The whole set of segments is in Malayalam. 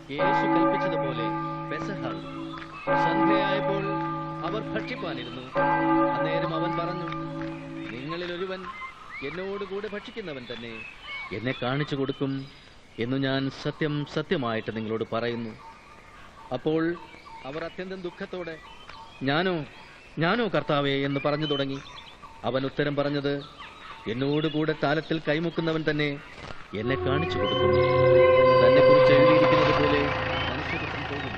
യേശു കൽപ്പിച്ചതുപോലെ പെസഹ സന്ധ്യയായപ്പോൾ അവർ ഭക്ഷിപ്പാനിരുന്നു അന്നേരം അവൻ പറഞ്ഞു നിങ്ങളിൽ ഒരുവൻ എന്നോടുകൂടെ ഭക്ഷിക്കുന്നവൻ തന്നെ എന്നെ കാണിച്ചു കൊടുക്കും എന്നു ഞാൻ സത്യം സത്യമായിട്ട് നിങ്ങളോട് പറയുന്നു അപ്പോൾ അവർ അത്യന്തം ദുഃഖത്തോടെ ഞാനോ ഞാനോ കർത്താവേ എന്ന് പറഞ്ഞു തുടങ്ങി അവൻ ഉത്തരം പറഞ്ഞത് എന്നോടുകൂടെ താലത്തിൽ കൈമുക്കുന്നവൻ തന്നെ എന്നെ കാണിച്ചു കൊടുക്കും തന്നെ കുറിച്ച് എഴുതിയിരിക്കുന്നത് പോലെ മനുഷ്യപുത്രൻ പോകുന്നു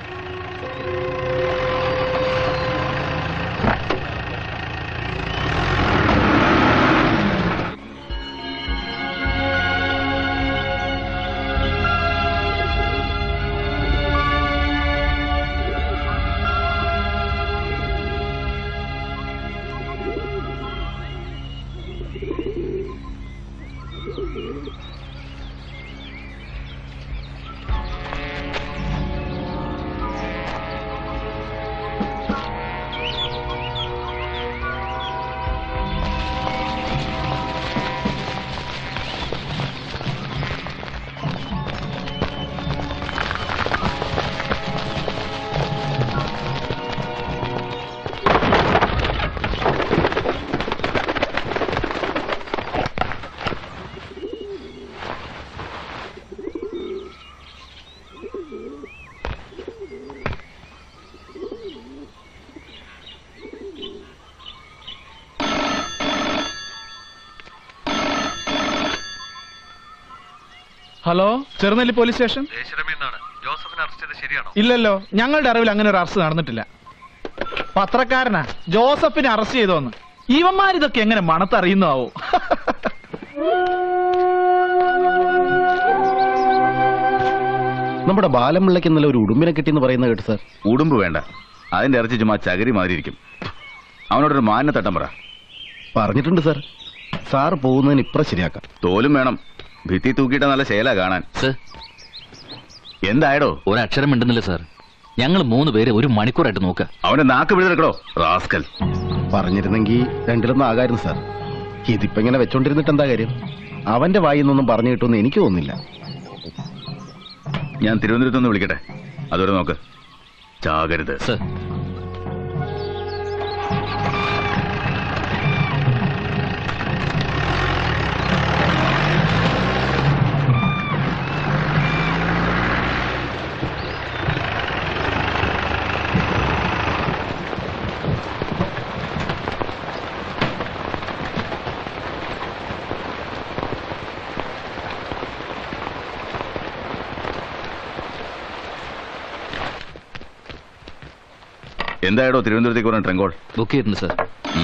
ഹലോ ചെറുനെല്ലി പോലീസ് സ്റ്റേഷൻ ദേശരമീന്നാണ് ജോസഫിനെ അറസ്റ്റ് ചെയ്ത് ശരിയാണോ ഇല്ലല്ലോ ഞങ്ങളുടെ അറിവിൽ അങ്ങനെ ഒരു അറസ്റ്റ് നടന്നിട്ടില്ല പത്രക്കാരനാ ജോസഫിനെ അറസ്റ്റ് ചെയ്തോന്ന് ഇവന്മാരിതൊക്കെ എങ്ങനെ മണത്തറിയുന്നാവോ നമ്മുടെ ബാലമ്പിള്ളയ്ക്ക് ഇന്നലെ ഒരു ഉടുമ്പിനെ കിട്ടിയെന്ന് പറയുന്നത് കേട്ട് സാർ ഉടുമ്പ് വേണ്ട അതിന്റെ ഇറച്ചി ചുമ്മാ ചകിരി മാതിരി ഇരിക്കും അവനോടൊരു മാന തട്ടം പറ പറഞ്ഞിട്ടുണ്ട് സാർ സാർ പോകുന്നതിന് ഇപ്പുറം ശരിയാക്കാം തോലും വേണം ഭിത്തി തൂക്കിയിട്ട നല്ല ശേല കാണാൻ സർ എന്തായടോ ഒരക്ഷരം മിണ്ടുന്നില്ല സാർ ഞങ്ങൾ മൂന്ന് പേര് ഒരു മണിക്കൂറായിട്ട് നോക്കുക അവന്റെ നാക്ക് പിഴുതെടുക്കടോ റാസ്കൽ പറഞ്ഞിരുന്നെങ്കിൽ രണ്ടിലൊന്നും ആകായിരുന്നു സാർ ഇതിപ്പോ ഇങ്ങനെ വെച്ചോണ്ടിരുന്നിട്ട് എന്താ കാര്യം അവന്റെ വായിൽ നിന്നൊന്നും പറഞ്ഞു കിട്ടുമെന്ന് എനിക്ക് തോന്നുന്നില്ല ഞാൻ തിരുവനന്തപുരത്ത് നിന്ന് വിളിക്കട്ടെ അതുവരെ നോക്ക് ചാകരുത് സർ എന്തായടോ തിരുവനന്തപുരത്തേക്ക് പറഞ്ഞ ട്രെങ്കോൾ ബുക്ക് ചെയ്തിട്ടുണ്ട് sir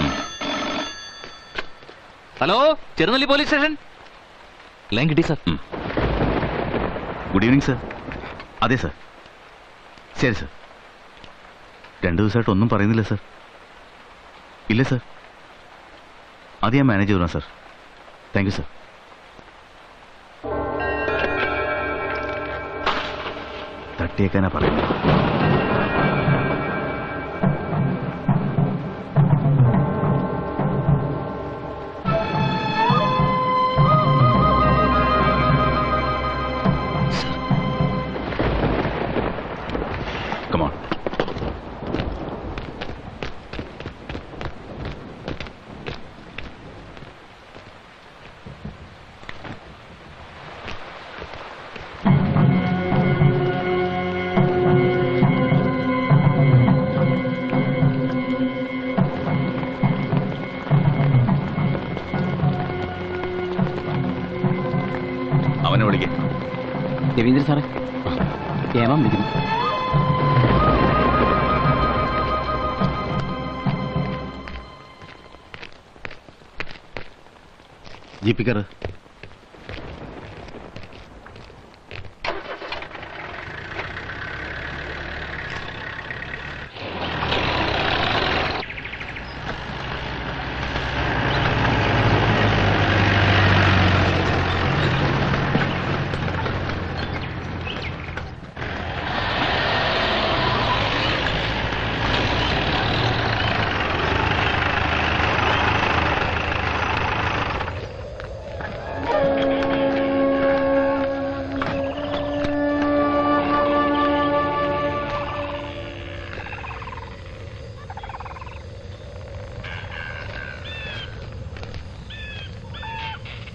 hello Cherunelli police station line കിട്ടി സർ ഗുഡ് ഈവനിങ് സർ അതെ സർ ശരി സർ രണ്ടു ദിവസമായിട്ട് ഒന്നും പറയുന്നില്ല സർ ഇല്ല സർ അത് ഞാൻ മാനേജ് ചെയ്തോളാം സർ താങ്ക് യു സർ തട്ടിയേക്കാനാ പറയുന്നത് Come on. അവനെ വിളിക്കേ രവീന്ദ്രൻ സാറേ ഏമാൻ വിളിക്കുന്നു ജീപ്പിക്കറ്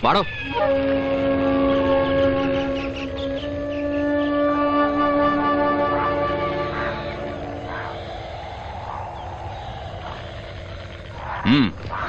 വാടോ ഉം.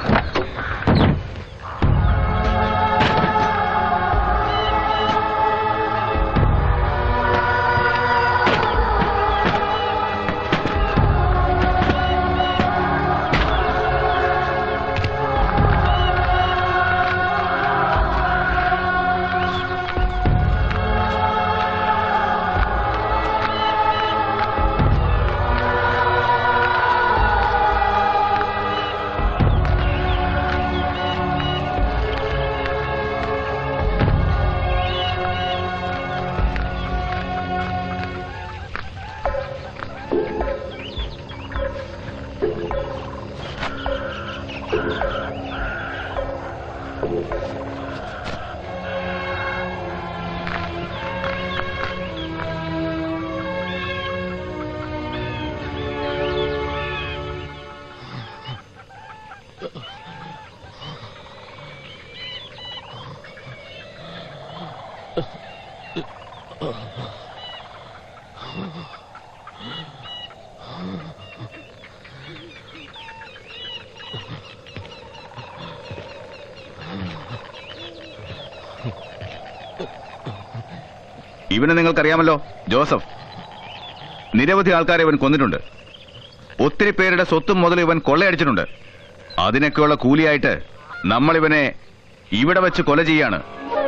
ഇവനെ നിങ്ങൾക്കറിയാമല്ലോ ജോസഫ് നിരവധി ആൾക്കാരെ ഇവൻ കൊന്നിട്ടുണ്ട് ഒത്തിരി പേരുടെ സ്വത്തും മുതൽ ഇവൻ കൊള്ളയടിച്ചിട്ടുണ്ട് അതിനൊക്കെയുള്ള കൂലിയായിട്ട് നമ്മൾ ഇവനെ ഇവിടെ വെച്ച് കൊല ചെയ്യാണ്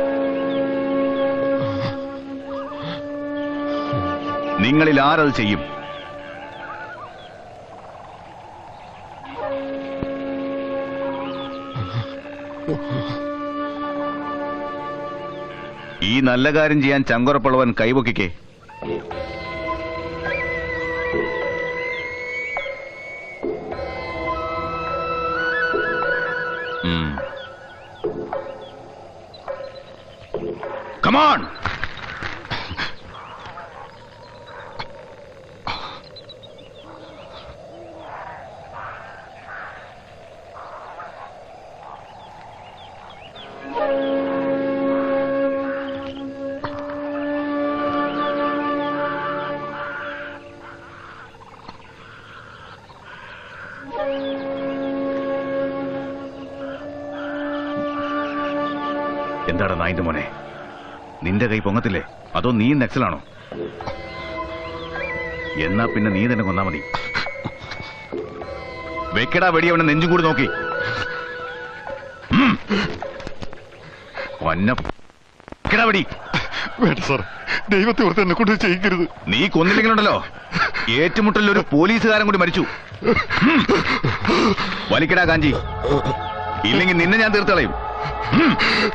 നിങ്ങളിൽ ആരത് ചെയ്യും ഈ നല്ല കാര്യം ചെയ്യാൻ ചങ്കുറപ്പുള്ളവൻ കൈവക്കിക്കേ കമാൺ എന്താടാ നായിന്റെ മോനെ നിന്റെ കൈ പൊങ്ങത്തില്ലേ അതോ നീ നക്സലാണോ എന്നാ പിന്നെ നീ തന്നെ കൊന്നാ മതി വെക്കടാ വെടി അവനെ നെഞ്ചും കൂടി നോക്കി ഉം. വന്ന വെക്കടാ വെടി വേണ്ട സാർ ദൈവത്തെ ഓർത്ത് എന്നെ കൊണ്ട് ചെയ്യിക്കരുത് നീ കൊന്നില്ലെങ്കിലുണ്ടല്ലോ ഏറ്റുമുട്ടലിൽ ഒരു പോലീസുകാരൻ കൂടി മരിച്ചു ഉം. വലിക്കടാ കാഞ്ചി ഇല്ലെങ്കിൽ നിന്നെ ഞാൻ തീർത്തളയും ഉം.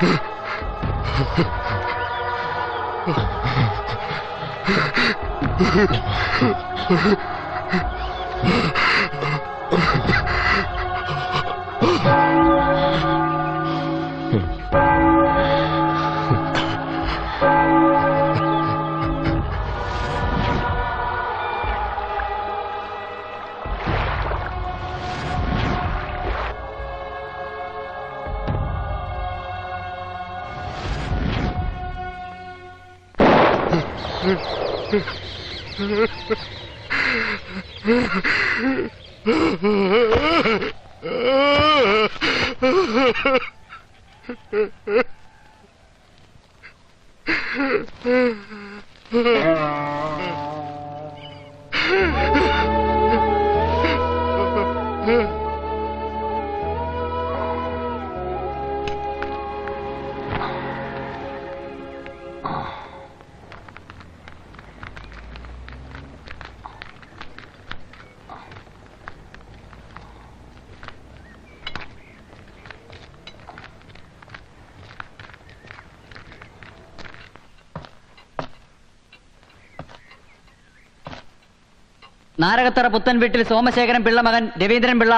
നാരകത്തറ പുത്തൻ വീട്ടിൽ സോമശേഖരൻ പിള്ള മകൻ രവീന്ദ്രൻ പിള്ള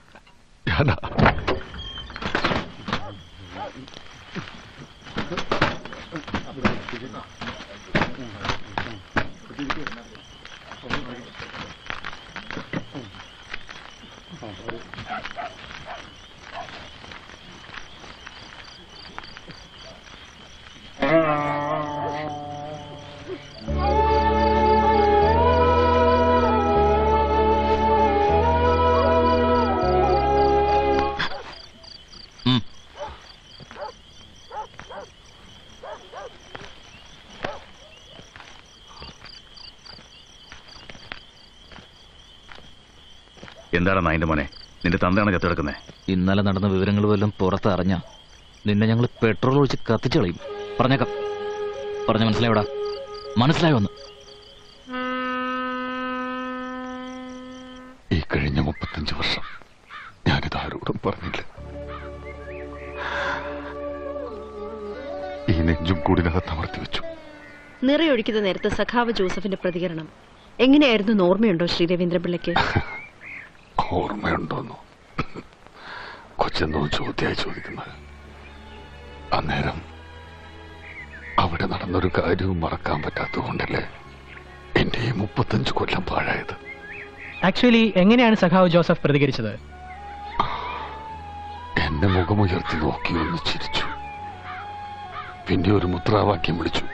ഞാനാ എന്താണ് നായിന്റെ മോനെ നിന്റെ തന്തയാണ് ചത്തെടുക്കുന്നത് ഇന്നലെ നടന്ന വിവരങ്ങൾ വല്ലതും പുറത്ത് അറിഞ്ഞ നിന്നെ ഞങ്ങൾ പെട്രോൾ ഒഴിച്ച് കത്തിച്ചു കളയും പറഞ്ഞേക്കാം പറഞ്ഞ മനസ്സിലായോടാ മനസ്സിലായോ ഒന്ന് ഈ കഴിഞ്ഞ മുപ്പത്തഞ്ച് വർഷം ഞാനിത് ആരോടും പറഞ്ഞില്ല ഈ നെഞ്ചും കൂടിനകത്ത് അമർത്തി വെച്ചു നിറയൊഴിക്കുന്ന നേരത്ത് സഖാവ് ജോസഫിന്റെ പ്രതികരണം എങ്ങനെയായിരുന്നു എന്ന് ഓർമ്മയുണ്ടോ ശ്രീ രവീന്ദ്രപിള്ളയ്ക്ക് ഓർമ്മയുണ്ടോന്നോ കൊച്ചെന്നോ ചോദ്യമായി ചോദിക്കുന്നത് അന്നേരം അവിടെ നടന്നൊരു കാര്യവും മറക്കാൻ പറ്റാത്തതുകൊണ്ടല്ലേ എന്റെ ഈ മുപ്പത്തഞ്ച് കൊല്ലം പാഴായത് ആക്ച്വലി എങ്ങനെയാണ് സഖാവ് ജോസഫ് പ്രതികരിച്ചത് എന്നെ മുഖമുയർത്തി നോക്കി ഒന്ന് ചിരിച്ചു പിന്നെ ഒരു മുദ്രാവാക്യം വിളിച്ചു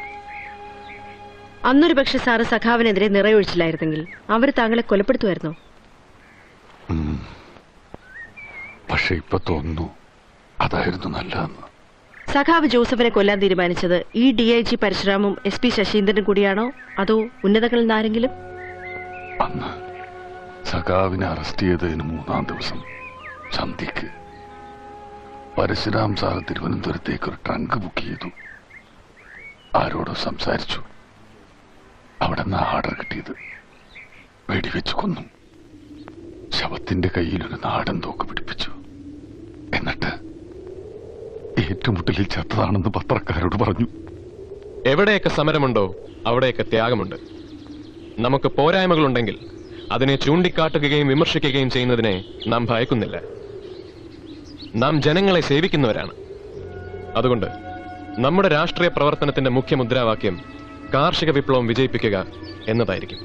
അന്നൊരു പക്ഷെ സാറ് സഖാവിനെതിരെ നിറയൊഴിച്ചില്ലായിരുന്നെങ്കിൽ അവർ താങ്കളെ കൊലപ്പെടുത്തുമായിരുന്നോ ഉം. പക്ഷെ ഇപ്പൊ തോന്നുന്നു അതായിരുന്നു നല്ലതെന്ന് സഖാവ് ജോസഫിനെ കൊല്ലാൻ തീരുമാനിച്ചത് ഈ ഡി ഐ ജി പരശുരാമും എസ് പി ശശീന്ദ്രനും കൂടിയാണോ അതോ ഉന്നതങ്ങളിൽ നിന്നാരെങ്കിലും അന്ന് സഖാവിനെ അറസ്റ്റ് ചെയ്തതിന് മൂന്നാം ദിവസം സന്ധ്യക്ക് പരശുരാം സാർ തിരുവനന്തപുരത്തേക്ക് ഒരു ട്രങ്ക് ബുക്ക് ചെയ്തു ആരോടോ സംസാരിച്ചു അവിടെ നിന്ന് ആർഡർ കിട്ടിയത് വെടിവെച്ച് കൊന്നു ശവത്തിന്റെ കയ്യിൽ ഒരു നാടൻ തോക്ക് പിടിപ്പിച്ചു എന്നിട്ട് ഏറ്റുമുട്ടലിൽ ചത്തതാണെന്ന് പത്രക്കാരോട് പറഞ്ഞു എവിടെയൊക്കെ സമരമുണ്ടോ അവിടെയൊക്കെ ത്യാഗമുണ്ട് നമുക്ക് പോരായ്മകളുണ്ടെങ്കിൽ അതിനെ ചൂണ്ടിക്കാട്ടുകയും വിമർശിക്കുകയും ചെയ്യുന്നതിനെ നാം ഭയക്കുന്നില്ല നാം ജനങ്ങളെ സേവിക്കുന്നവരാണ് അതുകൊണ്ട് നമ്മുടെ രാഷ്ട്രീയ പ്രവർത്തനത്തിന്റെ മുഖ്യ മുദ്രാവാക്യം കാർഷിക വിപ്ലവം വിജയിപ്പിക്കുക എന്നതായിരിക്കും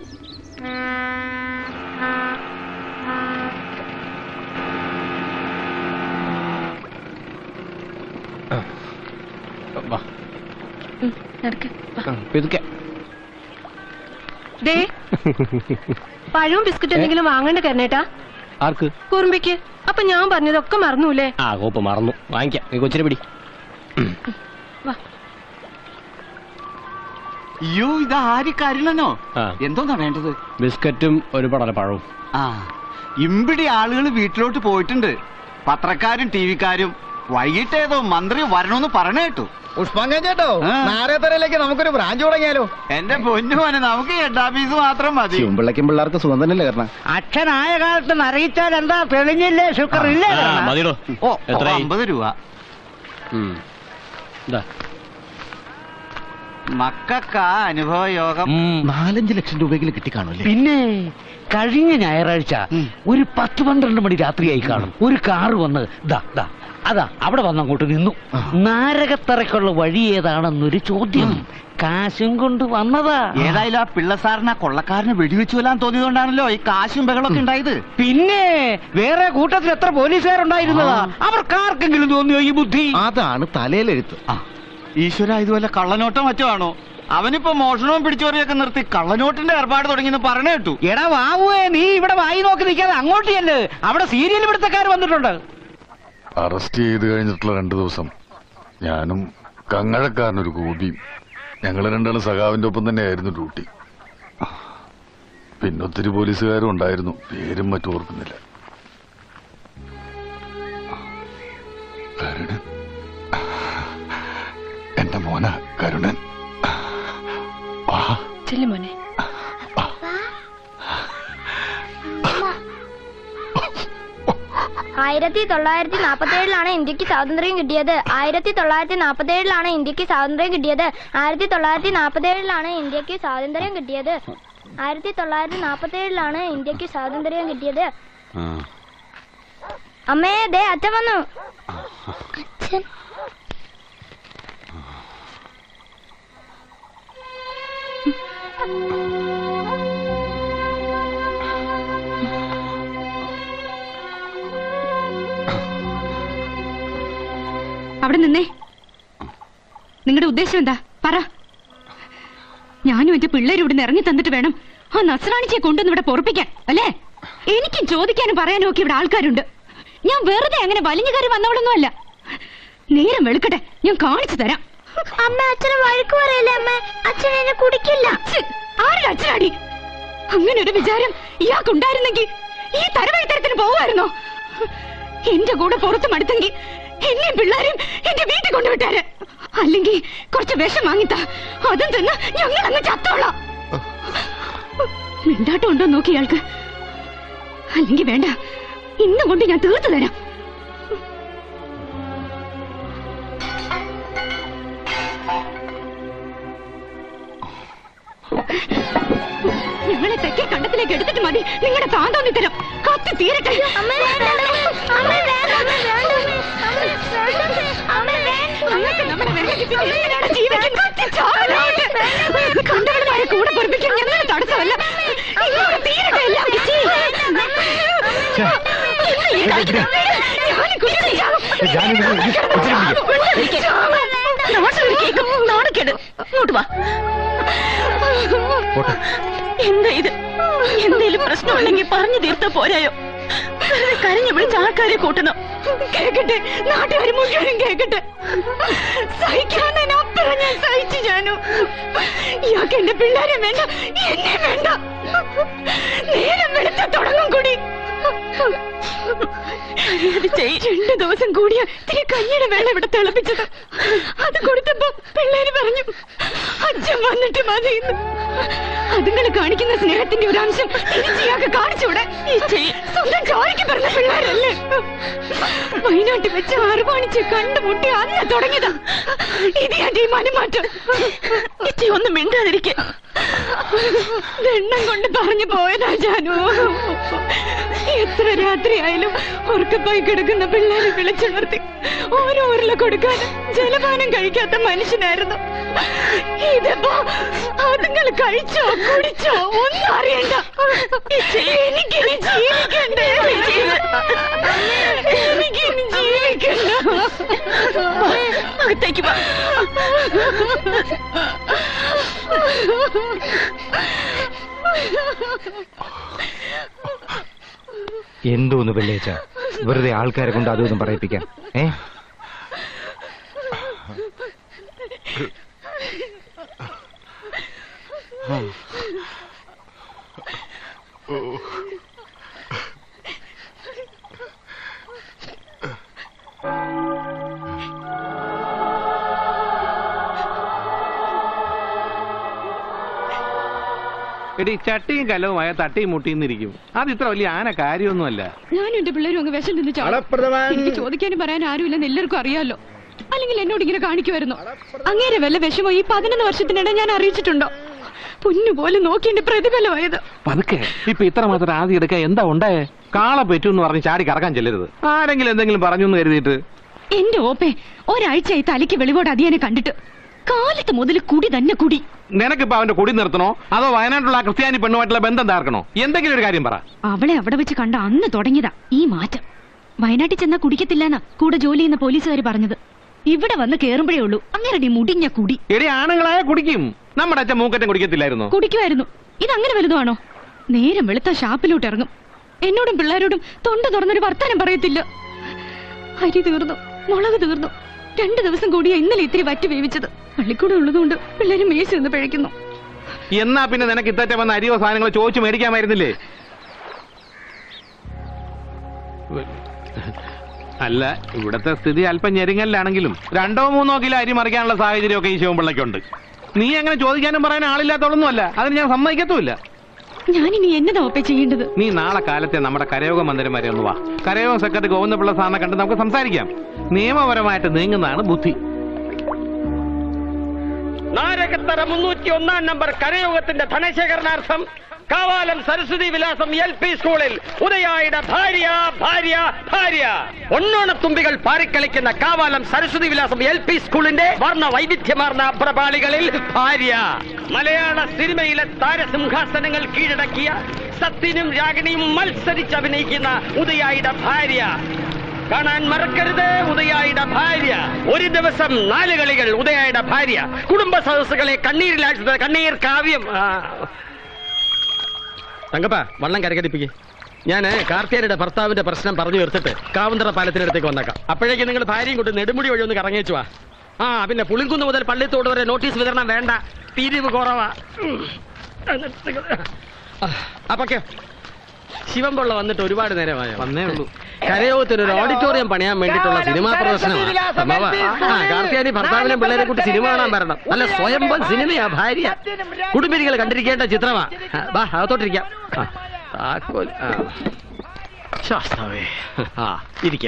ദേ പഴവും ബിസ്ക്കറ്റ് എന്തെങ്കിലും വാങ്ങണ്ട കരണേട്ടാ ആർക്ക് കുറുമ്പിക്ക് അപ്പൊ ഞാൻ പറഞ്ഞതൊക്കെ മറന്നൂലേ ആ കോപ്പ് മറന്നു വാങ്ങിക്കാം നീ കൊച്ചിനെ പിടി അയ്യോ ഇത് ആര് കരുളനോ എന്തോന്നാ വേണ്ടത് ബിസ്ക്കറ്റും ഒരു പടല പഴവും ആ ഇമ്പിടി ആളുകൾ വീട്ടിലോട്ട് പോയിട്ടുണ്ട് പത്രക്കാരും ടി വിക്കാരും വൈകിട്ട് ഏതോ മന്ത്രി വരണമെന്ന് പറഞ്ഞ കേട്ടു പുഷ്പാങ്കൻ ചേട്ടോ ആ. നാരേത്തറയിലേക്ക് നമുക്കൊരു ബ്രാഞ്ച് തുടങ്ങിയാലോ എന്റെ പൊന്നു മോനെ നമുക്ക് ഹെഡ് ഓഫീസ് മാത്രം മതി ചുമ്പിള്ളയ്ക്കും പിള്ളേർക്ക് സുഖം തന്നെയല്ലേ കാരണം അച്ഛനായ കാലത്ത് അറിയിച്ചാൽ എന്താ തെളിഞ്ഞില്ലേ ശുക്ർ ഇല്ലേ മതിയോ ഓ എത്രയായി? അമ്പത് രൂപ മക്കൾക്കാ അനുഭവ യോഗം നാലഞ്ച് ലക്ഷം രൂപയെങ്കിലും കിട്ടിക്കാണുമല്ലേ പിന്നെ കഴിഞ്ഞ ഞായറാഴ്ച ഒരു പത്ത് പന്ത്രണ്ട് മണി രാത്രിയായി കാണും ഒരു കാറ് വന്ന് ദാ ദാ അതാ അവിടെ വന്ന് അങ്ങോട്ട് നിന്നു നാരകത്തറയ്ക്കുള്ള വഴി ഏതാണെന്നൊരു ചോദ്യം കാശും കൊണ്ട് വന്നതാ ഏതായാലും ആ പിള്ള സാറിന് ആ കൊള്ളക്കാരന് വെടിവെച്ചു കൊല്ലാൻ തോന്നിയതുകൊണ്ടാണല്ലോ ഈ കാശും ബഹളമൊക്കെ ഉണ്ടായത് പിന്നെ വേറെ കൂട്ടത്തിൽ എത്ര പോലീസുകാരുണ്ടായിരുന്നതാ അവർക്കാർക്കെങ്കിലും തോന്നിയോ ഈ ബുദ്ധി അതാണ് തലയിലെഴുത്ത് ഈശ്വര ഇതുപോലെ കള്ളനോട്ടോ മറ്റോ ആണോ അവനിപ്പോ മോഷണവും പിടിച്ചോറിയൊക്കെ നിർത്തി കള്ളനോട്ടിന്റെ ഏർപ്പാട് തുടങ്ങിയെന്ന് പറഞ്ഞു കേട്ടു എടാ വാവുവേ നീ ഇവിടെ വായി നോക്കി നിൽക്കാതെ അങ്ങോട്ട് ചെല്ല് അവിടെ സീരിയൽ പിടുത്തക്കാർ വന്നിട്ടുണ്ട് അറസ്റ്റ് ചെയ്ത് കഴിഞ്ഞിട്ടുള്ള രണ്ടു ദിവസം ഞാനും കങ്ങഴക്കാരനൊരു ഗോപിയും ഞങ്ങൾ രണ്ടാളും സഖാവിന്റെ ഒപ്പം തന്നെയായിരുന്നു ഡ്യൂട്ടി പിന്നെ ഒത്തിരി പോലീസുകാരും ഉണ്ടായിരുന്നു പേരും മറ്റും ഓർക്കുന്നില്ല കരുണൻ എന്റെ മോന കരുണൻ വാ ചെല്ലുമോനെ ആയിരത്തി തൊള്ളായിരത്തി നാൽപ്പത്തി ഏഴിലാണ് ഇന്ത്യക്ക് സ്വാതന്ത്ര്യം കിട്ടിയത് ആയിരത്തി തൊള്ളായിരത്തി നാൽപ്പത്തി ഏഴിലാണ് ഇന്ത്യക്ക് സ്വാതന്ത്ര്യം കിട്ടിയത് ആയിരത്തി തൊള്ളായിരത്തി നാൽപ്പത്തി ഏഴിലാണ് ഇന്ത്യക്ക് സ്വാതന്ത്ര്യം കിട്ടിയത് ആയിരത്തി തൊള്ളായിരത്തി നാൽപ്പത്തി ഏഴിലാണ് ഇന്ത്യക്ക് സ്വാതന്ത്ര്യം കിട്ടിയത് അമ്മേ ദേ അച്ഛൻ വന്നു അവിടെ നിന്നേ നിങ്ങളുടെ ഉദ്ദേശം എന്താ പറ ഞാനും എന്റെ പിള്ളേരും ഇവിടുന്ന് ഇറങ്ങി തന്നിട്ട് വേണം ആ നസ്രാണിച്ചെ കൊണ്ടുവന്ന് ഇവിടെ പൊറപ്പിക്കാൻ അല്ലേ എനിക്കും ചോദിക്കാനും പറയാനും ഒക്കെ ഇവിടെ ആൾക്കാരുണ്ട് ഞാൻ വെറുതെ അങ്ങനെ വലിഞ്ഞു കയറി വന്നവളൊന്നുമല്ല നേരം വെളുക്കട്ടെ ഞാൻ കാണിച്ചു തരാം അമ്മ അച്ഛനെ വഴക്ക് പറയില്ലേ അമ്മ അച്ഛൻ എന്നെ കുടിക്കില്ല ആരുടെ അച്ഛനാടി അങ്ങനെ ഒരു വിചാരം ഇയാൾക്കുണ്ടായിരുന്നെങ്കിൽ ഈ തരവഴിത്തരത്തിന് പോവായിരുന്നോ എന്റെ കൂടെ പുറത്ത് മടുത്തെങ്കിൽ എന്നെയും പിള്ളേരും എന്റെ വീട്ടിൽ കൊണ്ടുവിട്ടാര് അല്ലെങ്കിൽ കുറച്ച് വിഷം വാങ്ങിത്താ അതും തിന്ന് ഞങ്ങൾ അങ്ങ് ചത്തോളാം മിണ്ടാട്ടം ഉണ്ടോ നോക്കി ഇയാൾക്ക് അല്ലെങ്കിൽ വേണ്ട ഇന്നും കൊണ്ട് ഞാൻ തീർത്തു തരാം ഞങ്ങളെ തെക്കേ കണ്ടത്തിലേക്ക് എടുത്തിട്ട് മതി നിങ്ങളുടെ താന്തോന്നി തരം കത്തി തീരട്ടെ ഞങ്ങൾക്ക് നമ്മുടെ വിരലിൽ പിന്നെ എന്തിനാണ് ജീവിക്കാൻ കത്തി ചാവലോട്ട്? കണ്ടവന്മാരെ കൂടെ പൊറപ്പിക്കാൻ ഞങ്ങൾ തടസ്സമല്ല ഇങ്ങോട്ട് തീരട്ടെ എല്ലാം ചേച്ചി. ഇന്ന് ഈ കാട്ടിൽ ഞാനും കുട്ടികളും ചാവും. നാട്ടിലൊരു കേക്കും നാണക്കേട് ഇങ്ങോട്ട് വാ എന്താ ഇത് എന്തേലും പ്രശ്നമുണ്ടെങ്കിൽ പറഞ്ഞു തീർത്താ പോരായോ വെറുതെ കരഞ്ഞു വിളിച്ച് ആൾക്കാരെ കൂട്ടണം കേക്കട്ടെ നാട്ടുകാർ മുഴുവനും കേക്കട്ടെ സഹിക്കാനപ്പുറം ഞാൻ സഹിച്ചു ഞാനു ഇയാൾക്ക് എന്റെ പിള്ളേരെ വേണ്ട എന്നെ വേണ്ട നേരം വെളുത്ത തുടങ്ങും കൂടി അത് ചെയ് രണ്ടു ദിവസം കൂടിയ ഇത്തിരി കഞ്ഞിയുടെ വെള്ളം ഇവിടെ തിളപ്പിച്ചത് അത് കൊടുത്തപ്പോ പിള്ളേര് പറഞ്ഞു അച്ഛൻ വന്നിട്ട് മതിയെന്ന് അതുങ്ങൾ കാണിക്കുന്ന സ്നേഹത്തിന്റെ ഒരു അംശം തിരിച്ചിയാൾക്ക് കാണിച്ചൂടെ ഈ ചെയ് സ്വന്തം ചോരയ്ക്ക് പറഞ്ഞ പിള്ളേരല്ലേ വയനാട്ടിൽ വെച്ച് അറുപാണിച്ച് കണ്ടുമുട്ടി അന്ന് തുടങ്ങിയതാ ഇത് ഞാൻ ഈ മനമാറ്റം ഇച്ചി ഒന്നും മിണ്ടാതിരിക്കെ വെണ്ണം കൊണ്ട് പറഞ്ഞു പോയതാ ജാനു എത്ര രാത്രിയായാലും ഉറക്കപ്പായി കിടക്കുന്ന പിള്ളേരെ വിളിച്ചുണർത്തി ഓരോ ഉരുള കൊടുക്കാൻ ജലപാനം കഴിക്കാത്ത മനുഷ്യനായിരുന്നു ഇതിപ്പോ അതുങ്ങൾ കഴിച്ചോ കുടിച്ചോ ഒന്നും അറിയണ്ട എനിക്കിനി ജീവിക്കണ്ടേ എനിക്കിനി ജീവിക്കണ്ട അകത്തേക്ക് വാ എന്തോന്ന് വെള്ളിയാഴ്ച വെറുതെ ആൾക്കാരെ കൊണ്ട് അതും ഇതും പറയിപ്പിക്കാൻ ഏ എടി ചട്ടിയും കലവുമായ തട്ടിയും മുട്ടിന്നിരിക്കും അത് ഇത്ര വലിയ ആന കാര്യമൊന്നുമല്ല ഞാനും എന്റെ പിള്ളേരും അങ്ങ് വിഷം നിന്ന് ചാടും എനിക്ക് ചോദിക്കാനും പറയാൻ ആരുമില്ലെന്ന് എല്ലാവർക്കും അറിയാലോ അല്ലെങ്കിൽ എന്നോട് ഇങ്ങനെ കാണിക്കുമായിരുന്നു അങ്ങേരെ വല്ല വിഷമോ ഈ പതിനൊന്ന് വർഷത്തിനിടെ ഞാൻ അറിയിച്ചിട്ടുണ്ടോ പൊന്നു പോലെ നോക്കി എന്റെ പ്രതിഫലമായത് പതുക്കെ ഇപ്പൊ ഇത്ര മാത്രം ആദ്യം എടുക്കാൻ എന്താ ഉണ്ടായേ കാള പറ്റൂ എന്ന് പറഞ്ഞ് ചാടി കറക്കാൻ ചെല്ലരുത് ആരെങ്കിലും എന്തെങ്കിലും പറഞ്ഞു എന്ന് കരുതിയിട്ട് എന്റെ ഓപ്പേ ഒരാഴ്ചയായി തലയ്ക്ക് വെളിവോട് അതിയനെ കണ്ടിട്ട് കാലത്ത് മുതൽ കുടി തന്നെ കുടി നിനക്കിപ്പോ അവന്റെ കുടി നിർത്തണോ അതോ വയനാട്ടിലുള്ള ആ ക്രിസ്ത്യാനി പെണ്ണുമായിട്ടുള്ള ബന്ധം താർക്കണോ എന്തെങ്കിലും ഒരു കാര്യം പറ അവളെ അവിടെ വെച്ച് കണ്ട അന്ന് തുടങ്ങിയതാ ഈ മാറ്റം വയനാട്ടിൽ ചെന്നാ കുടിക്കത്തില്ലെന്നാ കൂടെ ജോലി ചെയ്യുന്ന പോലീസുകാർ പറഞ്ഞത് ഇവിടെ വന്ന് കേറുമ്പോഴേ ഉള്ളൂ അങ്ങനെ മുടിഞ്ഞ കുടി എടി ആണുങ്ങളായ കുടിക്കും നമ്മുടെ അച്ഛൻ മൂക്കറ്റം കുടിക്കത്തില്ലായിരുന്നോ കുടിക്കുമായിരുന്നു ഇതങ്ങനെ വലുതാണോ നേരം വെളുത്ത ഷാപ്പിലോട്ട് ഇറങ്ങും എന്നോടും പിള്ളേരോടും തൊണ്ട തുറന്നൊരു വർത്താനം പറയത്തില്ല അരി തീർന്നു മുളക് തീർന്നു രണ്ടു ദിവസം കൂടിയാ ഇന്നലെ ഇത്തിരി വറ്റി വേവിച്ചത് പള്ളിക്കൂടെ ഉള്ളതുകൊണ്ട് പിള്ളേര് മേശ നിന്ന് പിഴയ്ക്കുന്നു എന്നാ പിന്നെ നിനക്ക് ഇത്തറ്റ വന്ന അരിയോ സാധനങ്ങളോ ചോദിച്ചു മേടിക്കാമായിരുന്നില്ലേ അല്ല ഇവിടത്തെ സ്ഥിതി അല്പം ഞെരുങ്ങലിലാണെങ്കിലും രണ്ടോ മൂന്നോ കിലോ അരി മറിക്കാനുള്ള സാഹചര്യമൊക്കെ ഈ ശിവൻപിള്ളയ്ക്കുണ്ട് നീ അങ്ങനെ ചോദിക്കാനും പറയാൻ ആളില്ലാത്തോളൊന്നും അല്ല അതിന് ഞാൻ സമ്മതിക്കത്തുമില്ല ഞാനിനി എന്നതാ ഒപ്പേ ചെയ്യേണ്ടത് നീ നാളെ കാലത്തെ നമ്മുടെ കരയോഗ മന്ദിരം വരെ ഒന്ന് വാ കരയോഗ സെക്രട്ടറി ഗോവിന്ദപിള്ള സാറിനെ കണ്ട് നമുക്ക് സംസാരിക്കാം നിയമപരമായിട്ട് നീങ്ങുന്നതാണ് ബുദ്ധി നാരകത്തറ മുന്നൂറ്റി ഒന്നാം നമ്പർ കരയോഗത്തിന്റെ ധനശേഖരണാർത്ഥം കാവാലം സരസ്വതി വിലാസം എൽ പി സ്കൂളിൽ ഉദയായുടെ ഭാര്യ ഭാര്യ ഭാര്യ ഒന്നോണത്തുമ്പികൾ പാറിക്കളിക്കുന്ന കാവാലം സരസ്വതി വിലാസം എൽ പി സ്കൂളിന്റെ വർണ്ണ വൈവിധ്യമാർന്ന പ്രപാളികളിൽ ഭാര്യ മലയാള സിനിമയിലെ താരസിംഹാസനങ്ങൾ കീഴടക്കിയ സത്യനും രാഗിണിയും മത്സരിച്ച് അഭിനയിക്കുന്ന ഉദയായുടെ ഭാര്യ കാണാൻ മറക്കരുത് ഉദയായുടെ ഭാര്യ ഒരു ദിവസം നാല് കളികൾ ഉദയായുടെ ഭാര്യ കുടുംബ സദസ്സുകളെ കണ്ണീരിലാഴ്ച കണ്ണീർ കാവ്യം ആ. തങ്കപ്പ വള്ളം കരകടിപ്പിക്കേ ഞാന് കാർത്തിയാനിയുടെ ഭർത്താവിന്റെ പ്രശ്നം പറഞ്ഞു തീർത്തിട്ട് കാവന്തറ പാലത്തിനടുത്തേക്ക് വന്നേക്കാം അപ്പോഴേക്കും നിങ്ങൾ ഭാര്യയും കൊണ്ട് നെടുമുടി വഴി ഒന്ന് കറങ്ങിച്ചു വാ ആ പിന്നെ പുളിങ്കുന്ന് മുതൽ പള്ളിത്തോട് വരെ നോട്ടീസ് വിതരണം വേണ്ട പിരിവ് കുറവാ ഉം. ആ, അപ്പൊക്കെ ശിവൻപിള്ള വന്നിട്ട് ഒരുപാട് നേരമായോ വന്നേ ഉള്ളൂ കരയോഗത്തിന് ഒരു ഓഡിറ്റോറിയം പണിയാൻ വേണ്ടിയിട്ടുള്ള സിനിമാ പ്രദർശനമാണ് ആ കാർത്തിയാനി ഭർത്താവിനെ പിള്ളേരെ കൂട്ടി സിനിമ കാണാൻ വരണം നല്ല സ്വയംഭം സിനിമയാ ഭാര്യ കുടുംബിനികൾ കണ്ടിരിക്കേണ്ട ചിത്രമാ ആ, വാ അകത്തോട്ടിരിക്കാം ആ, താക്കോൽ ആ. ശാസ്താവേ ആ ഇരിക്കെ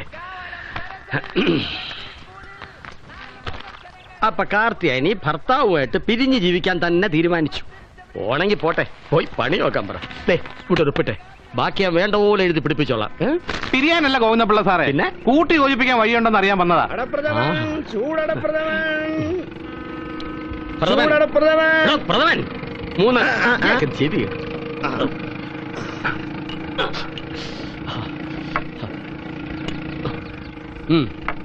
അപ്പൊ കാർത്തിയാനി ഭർത്താവുമായിട്ട് പിരിഞ്ഞ് ജീവിക്കാൻ തന്നെ തീരുമാനിച്ചു പോണെങ്കിൽ പോട്ടെ പോയി പണി നോക്കാൻ പറ ദേ ഇവിടെ ഉറപ്പിട്ടെ ബാക്കി ഞാൻ വേണ്ട പോലെ എഴുതി പിടിപ്പിച്ചോളാം ഏ? പിരിയാനല്ല ഗോവിന്ദപിള്ള സാറേ പിന്നെ കൂട്ടി യോജിപ്പിക്കാൻ വഴിയുണ്ടെന്ന് അറിയാൻ വന്നതാ പ്രഥമൻ. എടോ, പ്രഥമൻ മൂന്ന് ഇയാൾക്ക് ചെവി ഉം.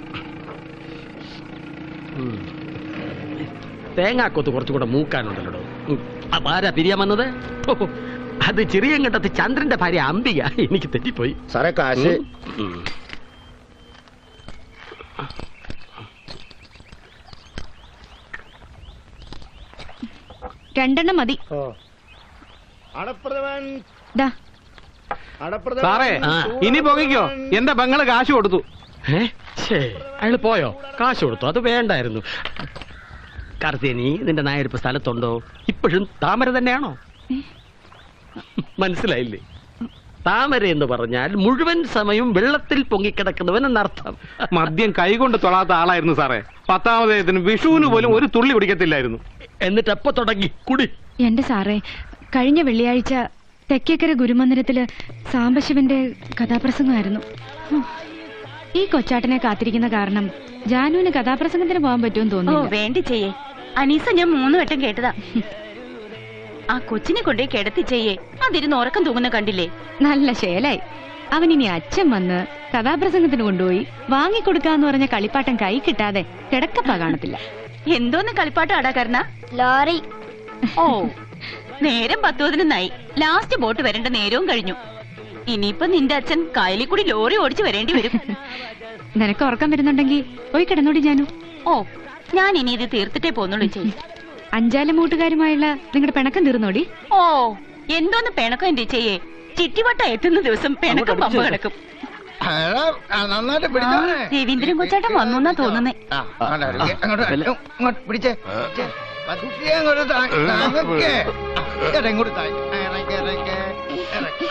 ഉം. തേങ്ങാക്കൊത്ത് കുറച്ചുകൂടെ മൂക്കാനുണ്ടല്ലോ ഉം. അപ്പൊ ആരാ പിരിയാൻ വന്നത് ഓ, അത് ചെറിയങ്കണ്ടത്ത് ചന്ദ്രന്റെ ഭാര്യ അംബിക എനിക്ക് തെറ്റിപ്പോയി സാറേ കാശ് ഉം. ഉം. രണ്ടെണ്ണം മതി ദാ സാറേ ഇനി പുകയ്ക്കോ എന്റെ പെങ്ങള് കാശ് കൊടുത്തു ഏ? ഛേ, അയാള് പോയോ കാശ് കൊടുത്തു അത് വേണ്ടായിരുന്നു കാർത്തിയനി നിന്റെ നായരിപ്പ് സ്ഥലത്തുണ്ടോ ഇപ്പോഴും താമര തന്നെയാണോ മനസ്സിലായില്ലേ താമര എന്ന് പറഞ്ഞാൽ മുഴുവൻ സമയം വെള്ളത്തിൽ പൊങ്ങിക്കിടക്കുന്നവൻ എന്നർത്ഥം മദ്യം കൈകൊണ്ട് തൊടാത്ത ആളായിരുന്നു സാറേ പത്താമതേത്തിന് വിഷുവിന് പോലും ഒരു തുള്ളി കുടിക്കത്തില്ലായിരുന്നു എന്നിട്ട് എപ്പോ തുടങ്ങി കുടി എന്റെ സാറേ കഴിഞ്ഞ വെള്ളിയാഴ്ച തെക്കേക്കര ഗുരുമന്ദിരത്തില് സാംബശിവന്റെ കഥാപ്രസംഗമായിരുന്നു ഹും. ഈ കൊച്ചാട്ടനെ കാത്തിരിക്കുന്ന കാരണം ജാനുവിന് കഥാപ്രസംഗത്തിന് പോകാൻ പറ്റുമെന്ന് ഓ തോന്നുന്നു വേണ്ടി ചെയ്യേ അനീസ ഞാൻ മൂന്ന് വട്ടം കേട്ടതാ ആ കൊച്ചിനെ കൊണ്ടേ കിടത്തി ചെയ്യേ അതിരുന്ന് ഉറക്കം തൂങ്ങുന്ന കണ്ടില്ലേ നല്ല ശേലായി അവനിനി അച്ഛൻ വന്ന് കഥാപ്രസംഗത്തിന് കൊണ്ടുപോയി വാങ്ങിക്കൊടുക്കാന്ന് പറഞ്ഞ കളിപ്പാട്ടം കൈ കിട്ടാതെ കിടക്കപ്പ കാണത്തില്ല എന്തോന്ന് കളിപ്പാട്ടം ആടാ കർണ ലോറി ഓ നേരം പത്ത് പതിനൊന്നായി ലാസ്റ്റ് ബോട്ട് വരേണ്ട നേരവും കഴിഞ്ഞു ഇനിയിപ്പൊ നിന്റെ അച്ഛൻ കായലിൽ കൂടി ലോറി ഓടിച്ചു വരേണ്ടി വരും നിനക്ക് ഉറക്കം വരുന്നുണ്ടെങ്കിൽ പോയി കിടന്നോടി ജാനു ഓ ഞാൻ ഇനി ഇത് തീർത്തിട്ടേ പോന്നുള്ളൂ ചെയ്യും അഞ്ചാല മൂട്ടുകാരുമായുള്ള നിങ്ങളുടെ പിണക്കം തീർന്നോടി ഓ എന്തോന്ന് പിണക്കം എന്റെ ചെയ്യേ ചിറ്റിവട്ട എത്തുന്ന ദിവസം പിണക്കം പമ്പ കിടക്കും നന്നായിട്ട് പിടിച്ചോണേ രവീന്ദ്രൻ കൊച്ചാട്ടൻ വന്നു എന്നാ തോന്നുന്നേ അങ്ങോട്ട് ഇറങ്ങ്, അങ്ങോട്ട് ഇറങ്ങ്, ഇങ്ങോട്ട് പിടിച്ചേ പിടിച്ചേ. പതുക്കെ അങ്ങോട്ട് താ- താങ്ങൊക്കെ. എടാ, ഇങ്ങോട്ട് താഴ്. ഇറങ്ങ്, ഇറങ്ങ്, ഇറങ്ങ്.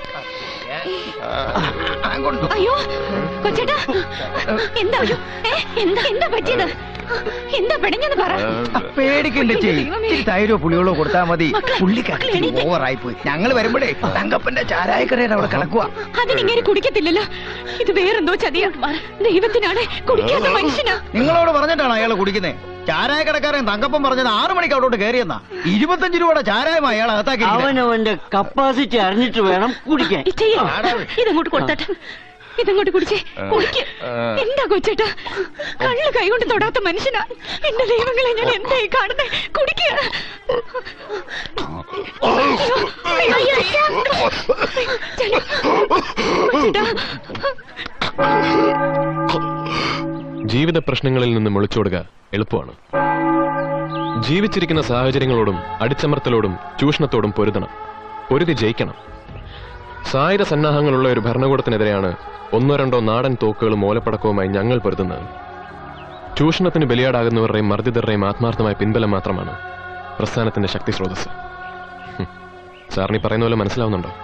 ആ, ആ, അങ്ങോട്ട് അയ്യോ കൊച്ചേട്ടാ എന്താ ഏ, എന്താ എന്താ പറ്റിയത് എന്താ പിടഞ്ഞെന്ന് പറ പേടിക്കണ്ട ചെയ് ദൈവമേ. ഇച്ചിരി തൈരോ പുളികളോ കൊടുത്താൽ മതി മക്കളെ, പുള്ളിക്കാരി മക്കളെ, എണീറ്റ്. ഓവറായി പോയി ഞങ്ങൾ വരുമ്പോഴേ തങ്കപ്പന്റെ ചാരായക്കടയുടെ അവിടെ കിടക്കുക അതിനിങ്ങനെ കുടിക്കത്തില്ലല്ലോ ഇത് വേറെന്തോ ചതിയാ ദൈവത്തിനാണ് കുടിക്കാത്ത മനുഷ്യനാ നിങ്ങളോട് പറഞ്ഞിട്ടാണ് അയാൾ കുടിക്കുന്നത് ചാരായ കടക്കാരൻ തങ്കപ്പൻ പറഞ്ഞത് ആറു മണിക്ക് അവിടോട്ട് കയറിയെന്നാ ഇരുപത്തഞ്ച് രൂപയുടെ ചാരായമായി അയാൾ അകത്താക്കി അവനവന്റെ കപ്പാസിറ്റി അറിഞ്ഞിട്ട് വേണം കുടിക്കാൻ ചെയ്യോ ഇതങ്ങോട്ട് കൊടുത്തട്ടെ ഇതങ്ങോട്ട് കുടിച്ചേ കുടിക്ക് എന്താ കൊച്ചേട്ടാ കള്ള് കൈകൊണ്ട് തൊടാത്ത മനുഷ്യനാ എന്റെ ദൈവങ്ങളെ ഞാൻ എന്തായി കാണുന്നേ കുടിക്കുക ജീവിത പ്രശ്നങ്ങളിൽ നിന്ന് ഒളിച്ചോടുക എളുപ്പമാണ് ജീവിച്ചിരിക്കുന്ന സാഹചര്യങ്ങളോടും അടിച്ചമർത്തലോടും ചൂഷണത്തോടും പൊരുതണം പൊരുതി ജയിക്കണം സായുധ സന്നാഹങ്ങളുള്ള ഒരു ഭരണകൂടത്തിനെതിരെയാണ് ഒന്നോ രണ്ടോ നാടൻ തോക്കുകളും ഓലപ്പടക്കവുമായി ഞങ്ങൾ പൊരുതുന്നത് ചൂഷണത്തിന് ബലിയാടാകുന്നവരുടെയും മർദ്ദിതരുടെയും ആത്മാർത്ഥമായ പിൻബലം മാത്രമാണ് പ്രസ്ഥാനത്തിന്റെ ശക്തി സ്രോതസ് ഹും. സാറിന് ഈ പറയുന്ന പോലെ മനസ്സിലാവുന്നുണ്ടോ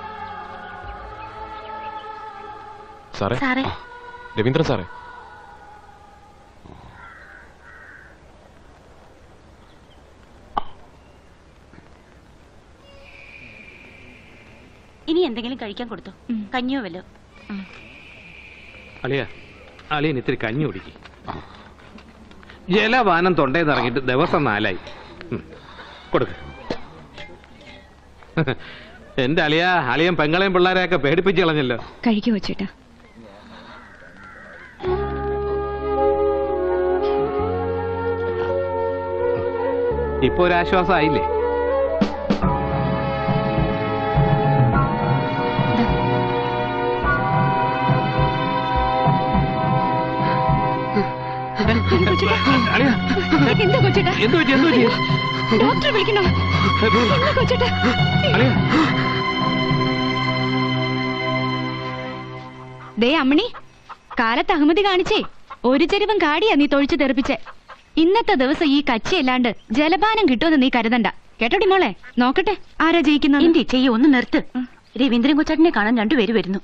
സാറേ സാറേ രവീന്ദ്രൻ സാറേ ഇനി എന്തെങ്കിലും കഴിക്കാൻ കൊടുത്തോ കഞ്ഞിയോ വല്ലോ അളിയ അളിയൻ ഇത്തിരി കഞ്ഞി കുടിക്ക് ജലപാനം തൊണ്ടയിൽ ഇറങ്ങിയിട്ട് ദിവസം നാലായി ഉം. കൊടുക്ക് എന്റെ അളിയ അളിയൻ പെങ്ങളെയും പിള്ളേരെയൊക്കെ പേടിപ്പിച്ച് കളഞ്ഞല്ലോ കഴിക്കു കൊച്ചേട്ടാ ഇപ്പൊ ഒരു ആശ്വാസമായില്ലേ എന്താ കൊച്ചേട്ടാ എന്ത് പറ്റി എന്ത് പറ്റി ഡോക്ടറെ വിളിക്കണോ എന്താ കൊച്ചേട്ടാ ദേ അമ്മണി കാലത്ത് അഹമ്മതി കാണിച്ചേ ഒരു ചെരുവം കാടിയാ നീ തൊഴിച്ചു തെറിപ്പിച്ചേ ഇന്നത്തെ ദിവസം ഈ കച്ചിയല്ലാണ്ട് ജലപാനം കിട്ടുമെന്ന് നീ കരുതണ്ട കേട്ടോടി മോളെ നോക്കട്ടെ ആരാ ജയിക്കുന്നത് എന്റെ ചെയ്യ ഒന്ന് നിർത്ത് രവീന്ദ്രൻ കൊച്ചാട്ടിനെ കാണാൻ രണ്ടുപേര് വരുന്നു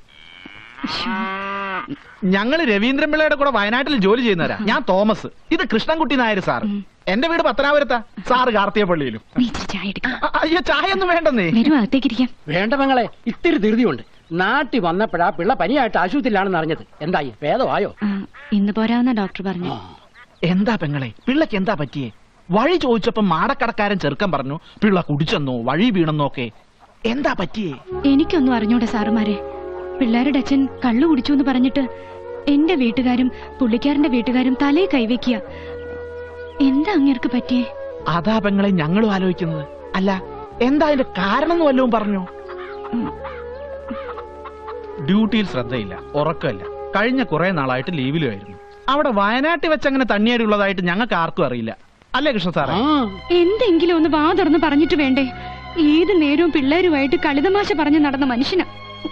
ഞങ്ങള് രവീന്ദ്രൻ പിള്ളയുടെ കൂടെ വയനാട്ടിൽ ജോലി ചെയ്യുന്നവരാ ഞാൻ തോമസ് ഇത് കൃഷ്ണൻകുട്ടി നായർ സാർ എന്റെ വീട് പത്തനാപുരത്താ സാറ് കാർത്തികപ്പള്ളിയിലും അ- അയ്യോ ചായ ഒന്നും വേണ്ടെന്നേ വരും അകത്തേക്കിരിക്കാം വേണ്ട മങ്ങളെ ഇത്തിരി ധൃതിയുണ്ട് നാട്ടിൽ വന്നപ്പോഴാ പിള്ള പനിയായിട്ട് ആശുപത്രിയിലാണെന്ന് അറിഞ്ഞത് എന്തായി ഭേദമായോ ഇന്ന് പോരാവുന്ന ഡോക്ടർ പറഞ്ഞു എന്താ പെങ്ങളെ പിള്ളക്ക് എന്താ പറ്റിയേ വഴി ചോദിച്ചപ്പോ മാടക്കടക്കാരൻ ചെറുക്കൻ പറഞ്ഞു പിള്ള കുടിച്ചെന്നോ വഴി വീണെന്നോ ഒക്കെ എന്താ പറ്റിയേ എനിക്കൊന്നും അറിഞ്ഞൂടെ സാറുമാരെ പിള്ളേരുടെ അച്ഛൻ കള്ളു കുടിച്ചു എന്ന് പറഞ്ഞിട്ട് എന്റെ വീട്ടുകാരും പുള്ളിക്കാരന്റെ വീട്ടുകാരും തലേ കൈവയ്ക്കുക എന്താ അങ്ങേർക്ക് പറ്റിയേ അതാ പെങ്ങളെ ഞങ്ങളും ആലോചിക്കുന്നത് അല്ല എന്താ അതിന്റെ കാരണം എന്ന് വല്ലതും പറഞ്ഞോ ഡ്യൂട്ടിയിൽ ശ്രദ്ധയില്ല ഉറക്കമില്ല കഴിഞ്ഞ കുറെ നാളായിട്ട് ലീവിലുമായിരുന്നു അവിടെ വയനാട്ടിൽ വെച്ച് അങ്ങനെ തണ്ണിയേടി ഉള്ളതായിട്ട് ഞങ്ങൾക്ക് ആർക്കും അറിയില്ല അല്ലേ കൃഷ്ണ സാറേ എന്തെങ്കിലും ഒന്ന് വാ തുറന്ന് പറഞ്ഞിട്ട് വേണ്ടേ ഏത് നേരവും പിള്ളേരുമായിട്ട് കളിതമാശ പറഞ്ഞു നടന്ന മനുഷ്യനാ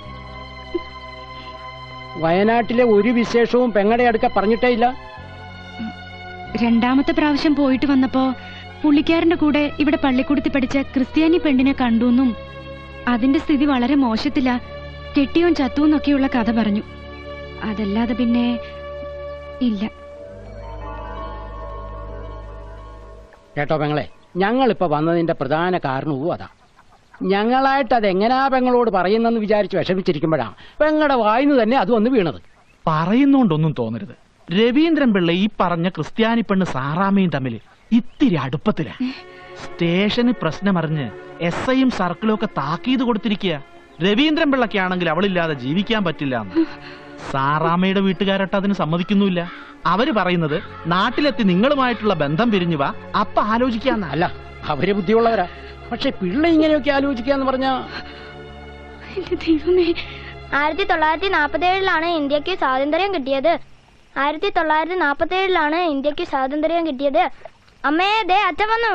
വയനാട്ടിലെ ഒരു വിശേഷവും പെങ്ങടെ അടുക്ക പറഞ്ഞിട്ടേ ഇല്ല രണ്ടാമത്തെ പ്രാവശ്യം പോയിട്ട് വന്നപ്പോ പുള്ളിക്കാരന്റെ കൂടെ ഇവിടെ പള്ളിക്കൂടത്തിൽ പഠിച്ച ക്രിസ്ത്യാനി പെണ്ണിനെ കണ്ടുവെന്നും അതിന്റെ സ്ഥിതി വളരെ മോശത്തില കെട്ടിയോൻ ചത്തുവെന്നൊക്കെയുള്ള കഥ പറഞ്ഞു അതല്ലാതെ പിന്നെ ഇല്ല കേട്ടോ പെങ്ങളെ ഞങ്ങളിപ്പോ വന്നതിന്റെ പ്രധാന കാരണവും അതാ ഞങ്ങളായിട്ട് അത് എങ്ങനാ പെങ്ങളോട് പറയുന്നെന്ന് വിചാരിച്ച് വിഷമിച്ചിരിക്കുമ്പോഴാ പെങ്ങടെ വായിന്ന് തന്നെ അത് വന്ന് വീണത് പറയുന്നോണ്ടൊന്നും തോന്നരുത് രവീന്ദ്രൻ പിള്ള ഈ പറഞ്ഞ ക്രിസ്ത്യാനി പെണ്ണ് സാറാമയും തമ്മിൽ ഇത്തിരി അടുപ്പത്തിലാ സ്റ്റേഷന് പ്രശ്നമറിഞ്ഞ് എസ് ഐയും സർക്കിളും ഒക്കെ താക്കീത് കൊടുത്തിരിക്കുക രവീന്ദ്രൻ പിള്ളയ്ക്കാണെങ്കിൽ അവളില്ലാതെ ജീവിക്കാൻ പറ്റില്ല എന്ന് സാറാമയുടെ വീട്ടുകാരട്ട് അതിന് സമ്മതിക്കുന്നുമില്ല അവര് പറയുന്നത് നാട്ടിലെത്തി നിങ്ങളുമായിട്ടുള്ള ബന്ധം പിരിഞ്ഞു വാ അപ്പ ആലോചിക്കാന്ന അല്ല അവര് ബുദ്ധിയുള്ളവരാ പക്ഷെ പിള്ള ഇങ്ങനെയൊക്കെ ആലോചിക്കാന്ന് പറഞ്ഞാ ആയിരത്തി തൊള്ളായിരത്തി നാൽപ്പത്തി ഏഴിലാണ് ഇന്ത്യക്ക് സ്വാതന്ത്ര്യം കിട്ടിയത് ആയിരത്തി തൊള്ളായിരത്തി നാൽപ്പത്തി ഏഴിലാണ് ഇന്ത്യക്ക് സ്വാതന്ത്ര്യം കിട്ടിയത് അമ്മേ ദേ അച്ഛൻ വന്നു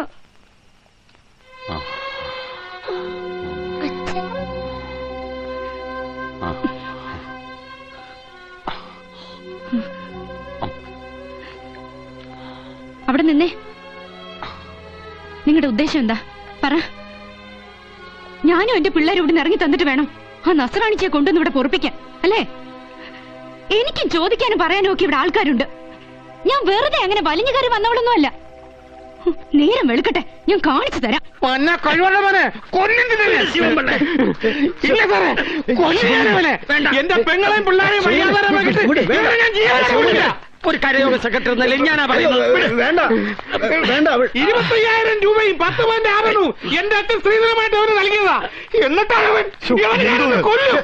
അവിടെ നിന്നേ നിങ്ങളുടെ ഉദ്ദേശം എന്താ പറ ഞാനും എന്റെ പിള്ളേരും ഇവിടെ ഇറങ്ങി തന്നിട്ട് വേണം ആ നസറാണിച്ചെ കൊണ്ടുവന്ന് ഇവിടെ പൊറപ്പിക്കാൻ അല്ലേ എനിക്ക് ചോദിക്കാനും പറയാനും ഒക്കെ ഇവിടെ ആൾക്കാരുണ്ട് ഞാൻ വെറുതെ അങ്ങനെ വലിഞ്ഞു കയറി വന്നവളൊന്നുമല്ല ഹും, നേരം വെളുക്കട്ടെ ഞാൻ കാണിച്ചു തരാം മന്ന കഴിവുള്ളവനെ കൊല്ലുന്നതിനെ ഇല്ല സാറേ കൊല്ലുന്നവനെ എന്റെ പെങ്ങളെയും പിള്ളേരെയും വയ്യാതെ ഞാൻ ജീവനോടെ വിടില്ല. ഒരു കരയോഗ സെക്രട്ടറി എന്നല്ല ഞാനാ പറയുന്നത് വേണ്ട വേണ്ട ഇരുപത്തയ്യായിരം രൂപയും പത്ത് പവന്റെ ആഭരണവും എന്റെ അച്ഛൻ സ്ത്രീധനമായിട്ട് അവന് നൽകിയതാ എന്നിട്ടാണ് അവൻ ഇവനെ ഞാനൊന്ന് കൊല്ലും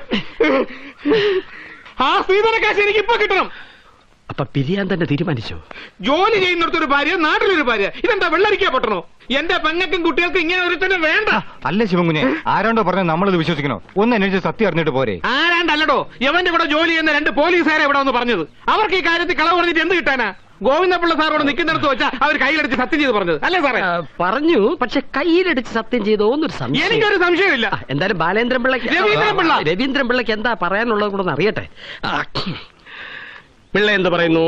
ആ സ്ത്രീധന കാശ് എനിക്ക് ഇപ്പൊ കിട്ടണം അപ്പൊ പിരിയാൻ തന്നെ തീരുമാനിച്ചോ ജോലി ചെയ്യുന്നിടത്തൊരു ഭാര്യ നാട്ടിലൊരു ഭാര്യ ഇതെന്താ വെള്ളരിക്കാ പൊട്ടണോ എന്റെ പെങ്ങൾക്കും കുട്ടികൾക്കും ഇങ്ങനെ ഒരു തന്നെ വേണ്ട അല്ല ശിവൻകുഞ്ഞെ ആരാണ്ടോ പറഞ്ഞ നമ്മളിത് വിശ്വസിക്കണോ ഒന്ന് അന്വേഷിച്ച് സത്യം അറിഞ്ഞിട്ട് പോരെ ആരാണ്ടല്ലടോ യവന്റെ കൂടെ ജോലി ചെയ്യുന്ന രണ്ട് പോലീസുകാരെ ഇവിടെ ഒന്ന് പറഞ്ഞത് അവർക്ക് ഈ കാര്യത്തിൽ കളവ് പറഞ്ഞിട്ട് എന്ത് കിട്ടാനാ ഗോവിന്ദപിള്ള സാറോട് നിൽക്കുന്നിടത്ത് വെച്ചാ അവർ കയ്യിലടിച്ച് സത്യം ചെയ്ത് പറഞ്ഞത് അല്ലേ സാറേ പറഞ്ഞു പക്ഷെ കയ്യിലടിച്ച് സത്യം ചെയ്തോ എന്നൊരു സംശയം എനിക്കൊരു സംശയമില്ല ആ, എന്തായാലും ബാലേന്ദ്രൻ പിള്ളക്ക് രവീന്ദ്രൻ പിള്ള. രവീന്ദ്രൻ പിള്ളക്ക് എന്താ പറയാനുള്ളത് കൂടെ ഒന്ന് അറിയട്ടെ ആ, പിള്ള എന്ത് പറയുന്നു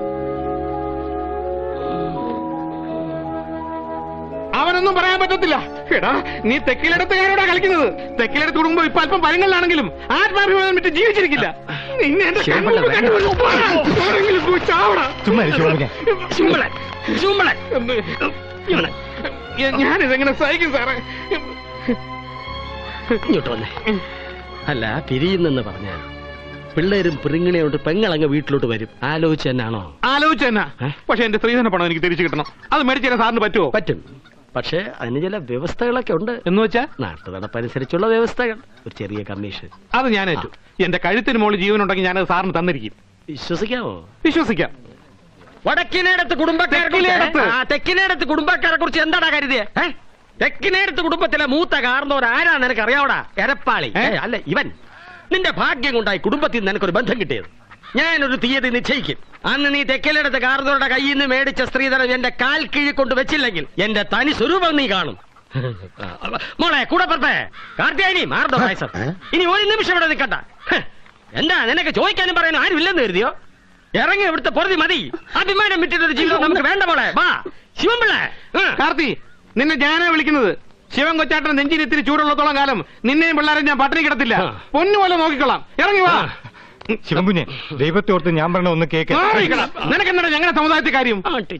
അവനൊന്നും പറയാൻ പറ്റത്തില്ല എടാ നീ തെക്കിലെടുത്തുകാരോടാ കളിക്കുന്നത് തെക്കിലെടുത്ത് കുടുംബം ഇപ്പൊ അല്പം പഴങ്ങളിലാണെങ്കിലും ആത്മാഭിമാനം വിട്ട് ജീവിച്ചിരിക്കില്ല നിന്നെ എന്റെ ശിവപിള്ള, കണ്ണുകൊണ്ട് കണ്ടു. പോടാ, എവിടെയെങ്കിലും പോയി ചാവടാ. ചുമ്മാ ഇരി, ശിവൻകുഞ്ഞെ. ചുമ്പളൻ, ചുമ്പളൻ. ഇവനെ. ഞാ- ഞാനിതെങ്ങനെ സഹിക്കും സാറേ ഇങ്ങോട്ട് വന്നേ അല്ല പിരിയുന്നെന്ന് പറഞ്ഞ പിള്ളേരും പിറിങ്ങിനെയോട്ട് പെങ്ങളങ്ങ് വീട്ടിലോട്ട് വരും ആലോചിച്ച് തന്നെയാണോ ആലോചിച്ച തന്നെ പക്ഷെ എന്റെ സ്ത്രീധന പണം എനിക്ക് തിരിച്ചു കിട്ടണം അത് മേടിച്ചു സാറിന് പറ്റുമോ പറ്റും പക്ഷേ അതിന് ചില വ്യവസ്ഥകളൊക്കെ ഉണ്ട് എന്ന് വെച്ചാ നാട്ടു നടപ്പനുസരിച്ചുള്ള വ്യവസ്ഥകൾ ഒരു ചെറിയ കമ്മീഷൻ അത് ഞാൻ ഏറ്റു എന്റെ കഴുത്തിന് മുകളിൽ ജീവനുണ്ടെങ്കിൽ ഞാനത് സാറിന് തന്നിരിക്കും വിശ്വസിക്കാമോ വിശ്വസിക്കാം വടക്കിനേടത്ത് കുടുംബക്കാരെ തെക്കിനേടത്ത്. ആ തെക്കിനേടത്ത് കുടുംബക്കാരെ കുറിച്ച് എന്താടാ കരുതിയേ ഏ? തെക്കിനേടത്ത് കുടുംബത്തിലെ മൂത്ത കാർന്നവർ ആരാ നിനക്ക് അറിയാവടാ എരപ്പാളി ഏ, അല്ല ഇവൻ നിന്റെ ഭാഗ്യം കൊണ്ടായി കുടുംബത്തിൽ നിന്ന് നിനക്കൊരു ബന്ധം കിട്ടിയത് ഞാനൊരു തീയതി നിശ്ചയിക്കും അന്ന് നീ തെക്കിലെടുത്ത് കാർന്നവരുടെ കയ്യിൽ നിന്ന് മേടിച്ച സ്ത്രീധനം എന്റെ കാൽ കീഴിൽ കൊണ്ട് വെച്ചില്ലെങ്കിൽ എന്റെ തനി സ്വരൂപം നീ കാണും മോളെ കൂടെ പുറത്തെ കാർത്തിയാനി മാർദ്ദോ പായസം ഇനി ഒരു നിമിഷം ഇവിടെ നിൽക്കണ്ട ഹ്. എന്താ നിനക്ക് ചോദിക്കാനും പറയാനും ആരും ഇല്ലെന്ന് കരുതിയോ ഇറങ്ങി ഇവിടുത്തെ പൊറുതി മതി അഭിമാനം വിട്ടിട്ടൊരു ജീവിതം നമുക്ക് വേണ്ട മോളെ വാ ശിവൻപിള്ള കാർത്തി നിന്നെ ഞാനാ വിളിക്കുന്നത് ശിവൻ കൊച്ചാട്ടൻ നെഞ്ചിന് ഇത്തിരി ചൂടുള്ളത്തോളം കാലം നിന്നെയും പിള്ളേരെ ഞാൻ പട്ടിണി കിടത്തില്ല പൊന്നു പോലെ നോക്കിക്കൊള്ളാം ഇറങ്ങി വാ ശിവൻകുഞ്ഞെ ദൈവത്തെ ഓർത്ത് ഞാൻ പറഞ്ഞ ഒന്ന് കേക്ക് നിനക്കെന്താ ഞങ്ങളുടെ സമുദായത്തിൽ കാര്യം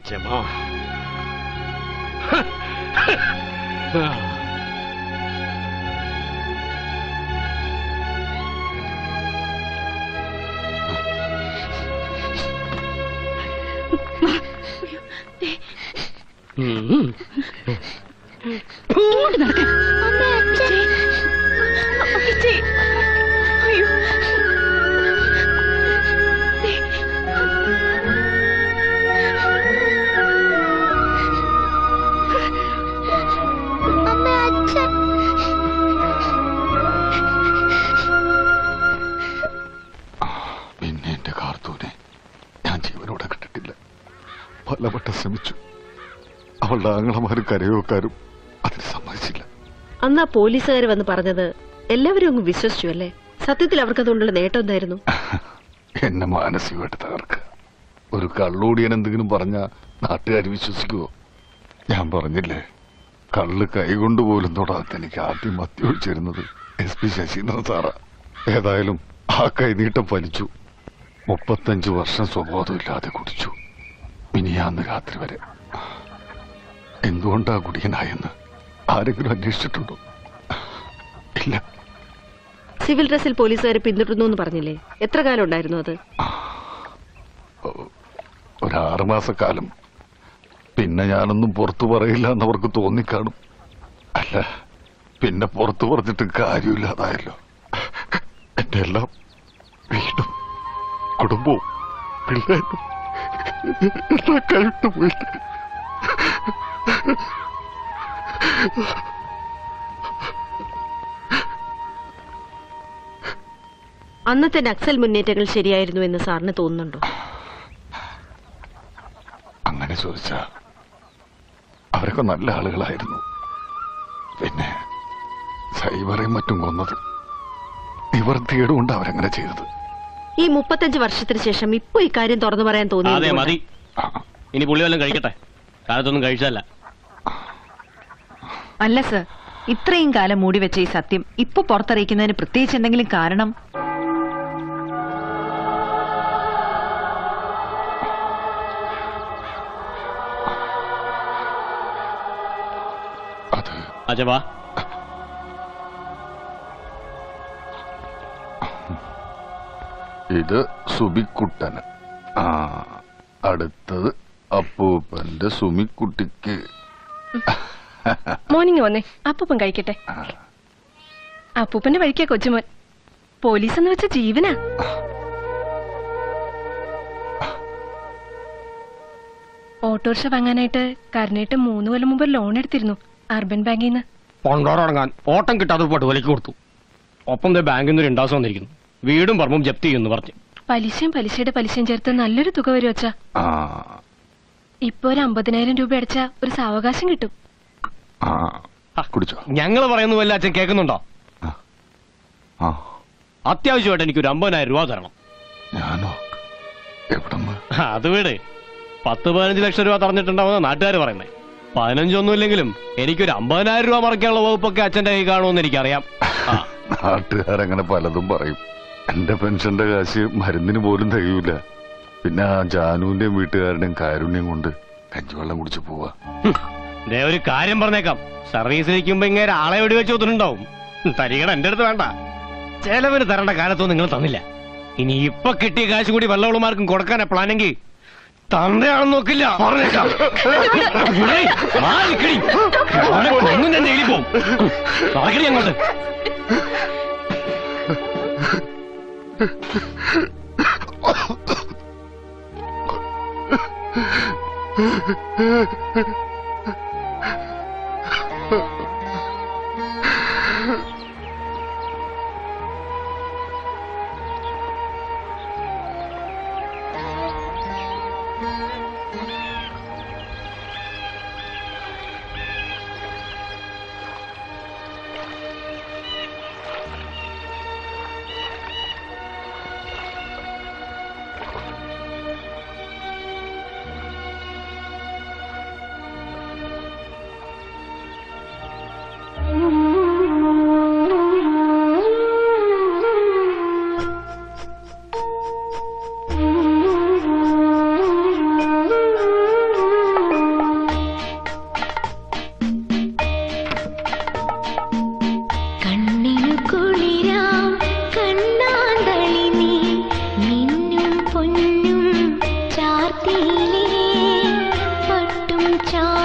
ഇങ്ങോട്ട് നടക്ക്. അപ്പച്ചി. അയ്യോ. പിന്നെ എന്റെ കാർത്തൂനെ ഞാൻ ജീവനോടെ കണ്ടിട്ടില്ല പലവട്ടം ശ്രമിച്ചു അവളുടെ ആങ്ങളമാരും കരയോക്കാരും അതിന് സമ്മതിച്ചില്ല അന്ന് ആ പോലീസുകാർ വന്ന് പറഞ്ഞത് എല്ലാവരും അങ്ങ് വിശ്വസിച്ചു അല്ലേ സത്യത്തിൽ അവർക്കതുകൊണ്ടുള്ള നേട്ടം എന്തായിരുന്നു എന്നെ മാനസികമായിട്ട് തകർക്കുക ഒരു കള്ളൂടിയൻ എന്തെങ്കിലും പറഞ്ഞ നാട്ടുകാർ വിശ്വസിക്കുവോ ഞാൻ പറഞ്ഞില്ലേ കള്ള് കൈകൊണ്ട് പോലും തൊടാത്ത എനിക്ക് ആദ്യം മത്തി ഒഴിച്ചിരുന്നത് എസ് പി ശശീന്ദ്രൻ സാറാ ഏതായാലും ആ കൈനീട്ടം ഫലിച്ചു മുപ്പത്തഞ്ച് വർഷം സ്വബോധമില്ലാതെ കുടിച്ചു മിനിയാന്ന് രാത്രി വരെ എന്തുകൊണ്ടാ കുടിയനായെന്ന് ആരെങ്കിലും അന്വേഷിച്ചിട്ടുണ്ടോ ഇല്ല സിവിൽ ഡ്രസ്സിൽ പോലീസുകാർ പിന്തുടർന്നു എന്ന് പറഞ്ഞില്ലേ എത്ര കാലം ഉണ്ടായിരുന്നു അത് ഒരു ആറുമാസക്കാലം പിന്നെ ഞാനൊന്നും പുറത്തു പറയില്ല എന്നവർക്ക് തോന്നിക്കാണും അല്ല പിന്നെ പുറത്തു പറഞ്ഞിട്ട് കാര്യമില്ലാതായല്ലോ എന്റെ എല്ലാം വീണ്ടും കുടുംബവും പിള്ളേരും എല്ലാം കൈവിട്ടു പോയിട്ട് അന്നത്തെ നക്സൽ മുന്നേറ്റങ്ങൾ ശരിയായിരുന്നു എന്ന് സാറിന് തോന്നുന്നുണ്ടോ അങ്ങനെ ചോദിച്ചാ അവരൊക്കെ നല്ല ആളുകളായിരുന്നു പിന്നെ സൈബറേയും മറ്റും കൊന്നത് നിവർത്തികേട് കൊണ്ട് അവരങ്ങനെ ചെയ്തത് ഈ മുപ്പത്തഞ്ച് വർഷത്തിന് ശേഷം ഇപ്പൊ ഇക്കാര്യം തുറന്നു പറയാൻ അതെ തോന്നി മതി ഇനി പുള്ളി വല്ലതും കഴിക്കട്ടെ കാലത്തൊന്നും കഴിച്ചതല്ല അല്ല സർ ഇത്രയും കാലം മൂടി വെച്ച ഈ സത്യം ഇപ്പൊ പുറത്തറിയിക്കുന്നതിന് പ്രത്യേകിച്ച് എന്തെങ്കിലും കാരണം അജവാ ഇത് സുബിക്കുട്ടന് ആ അടുത്തത് അപ്പൂപ്പന്റെ സുമിക്കുട്ടിക്ക് മോർണിംഗ് വന്നേ അപ്പൂപ്പൻ കഴിക്കട്ടെ അപ്പൂപ്പന്റെ വഴിക്കാ കൊച്ചുമോൻ പോലീസ് എന്ന് വെച്ച ജീവനാ ഓട്ടോറിക്ഷ വാങ്ങാനായിട്ട് കരുണേട്ട് മൂന്ന് കൊല്ലം മുമ്പ് ലോൺ എടുത്തിരുന്നു അർബൻ ബാങ്കിൽ നിന്ന് കൊണ്ടോടങ്ങാൻ ഓട്ടം കിട്ടാതെ പോട്ട് വിലക്ക് കൊടുത്തു ഒപ്പം ദേ ബാങ്കിൽ നിന്ന് രണ്ടാസം വന്നിരിക്കുന്നു വീടും പറമ്പും ജപ്തി ചെയ്യുന്നു പറഞ്ഞു പലിശയും പലിശയുടെ പലിശയും ചേർത്ത് നല്ലൊരു തുക വരും അച്ഛാ ആ ഇപ്പൊ ഒരു അമ്പതിനായിരം രൂപ അടച്ചാ ഒരു സാവകാശം കിട്ടും ആ കുടിച്ചോ ഞങ്ങൾ പറയുന്ന വല്ല അച്ഛൻ കേൾക്കുന്നുണ്ടോ ആ അത്യാവശ്യമായിട്ട് എനിക്ക് ഒരു അമ്പതിനായിരം രൂപ തരണം ഞാനോ എവിടെന്ന് അത് വീട് പത്ത് പതിനഞ്ച് ലക്ഷം രൂപ തറഞ്ഞിട്ടുണ്ടാവുന്ന നാട്ടുകാർ പറയുന്നത് പതിനഞ്ചൊന്നും ഇല്ലെങ്കിലും എനിക്കൊരു അമ്പതിനായിരം രൂപ മറിക്കാനുള്ള വകുപ്പൊക്കെ അച്ഛന്റെ കൈ കാണുമെന്ന് എനിക്കറിയാം ആ നാട്ടുകാരങ്ങനെ പലതും പറയും എന്റെ പെൻഷന്റെ കാശ് മരുന്നിന് പോലും തികയൂല പിന്നെ ആ ജാനുവിന്റെയും വീട്ടുകാരുടെയും കാരുണ്യം കൊണ്ട് കഞ്ഞിവെള്ളം കുടിച്ചു പോവാ ദേ ഒരു കാര്യം പറഞ്ഞേക്കാം സർവീസിലിരിക്കുമ്പോ ഇങ്ങനെ ആളെ വെടിവെച്ച് ഒത്തുണ്ടാവും തരികട എന്റെ അടുത്ത് വേണ്ട ചെലവിന് തരേണ്ട കാലത്തൊന്നും നിങ്ങൾ തന്നില്ല ഇനി ഇപ്പൊ കിട്ടിയ കാശ് കൂടി വെള്ളവളുമാർക്കും കൊടുക്കാനാ പ്ലാനെങ്കിൽ തന്തയാണെന്ന് നോക്കില്ല പറഞ്ഞേക്കാം ഏയ്, മാറി നിക്കടി. അവനെ കൊന്നും ഞാൻ ജയിലിൽ പോവും നടക്കടി അങ്ങോട്ട്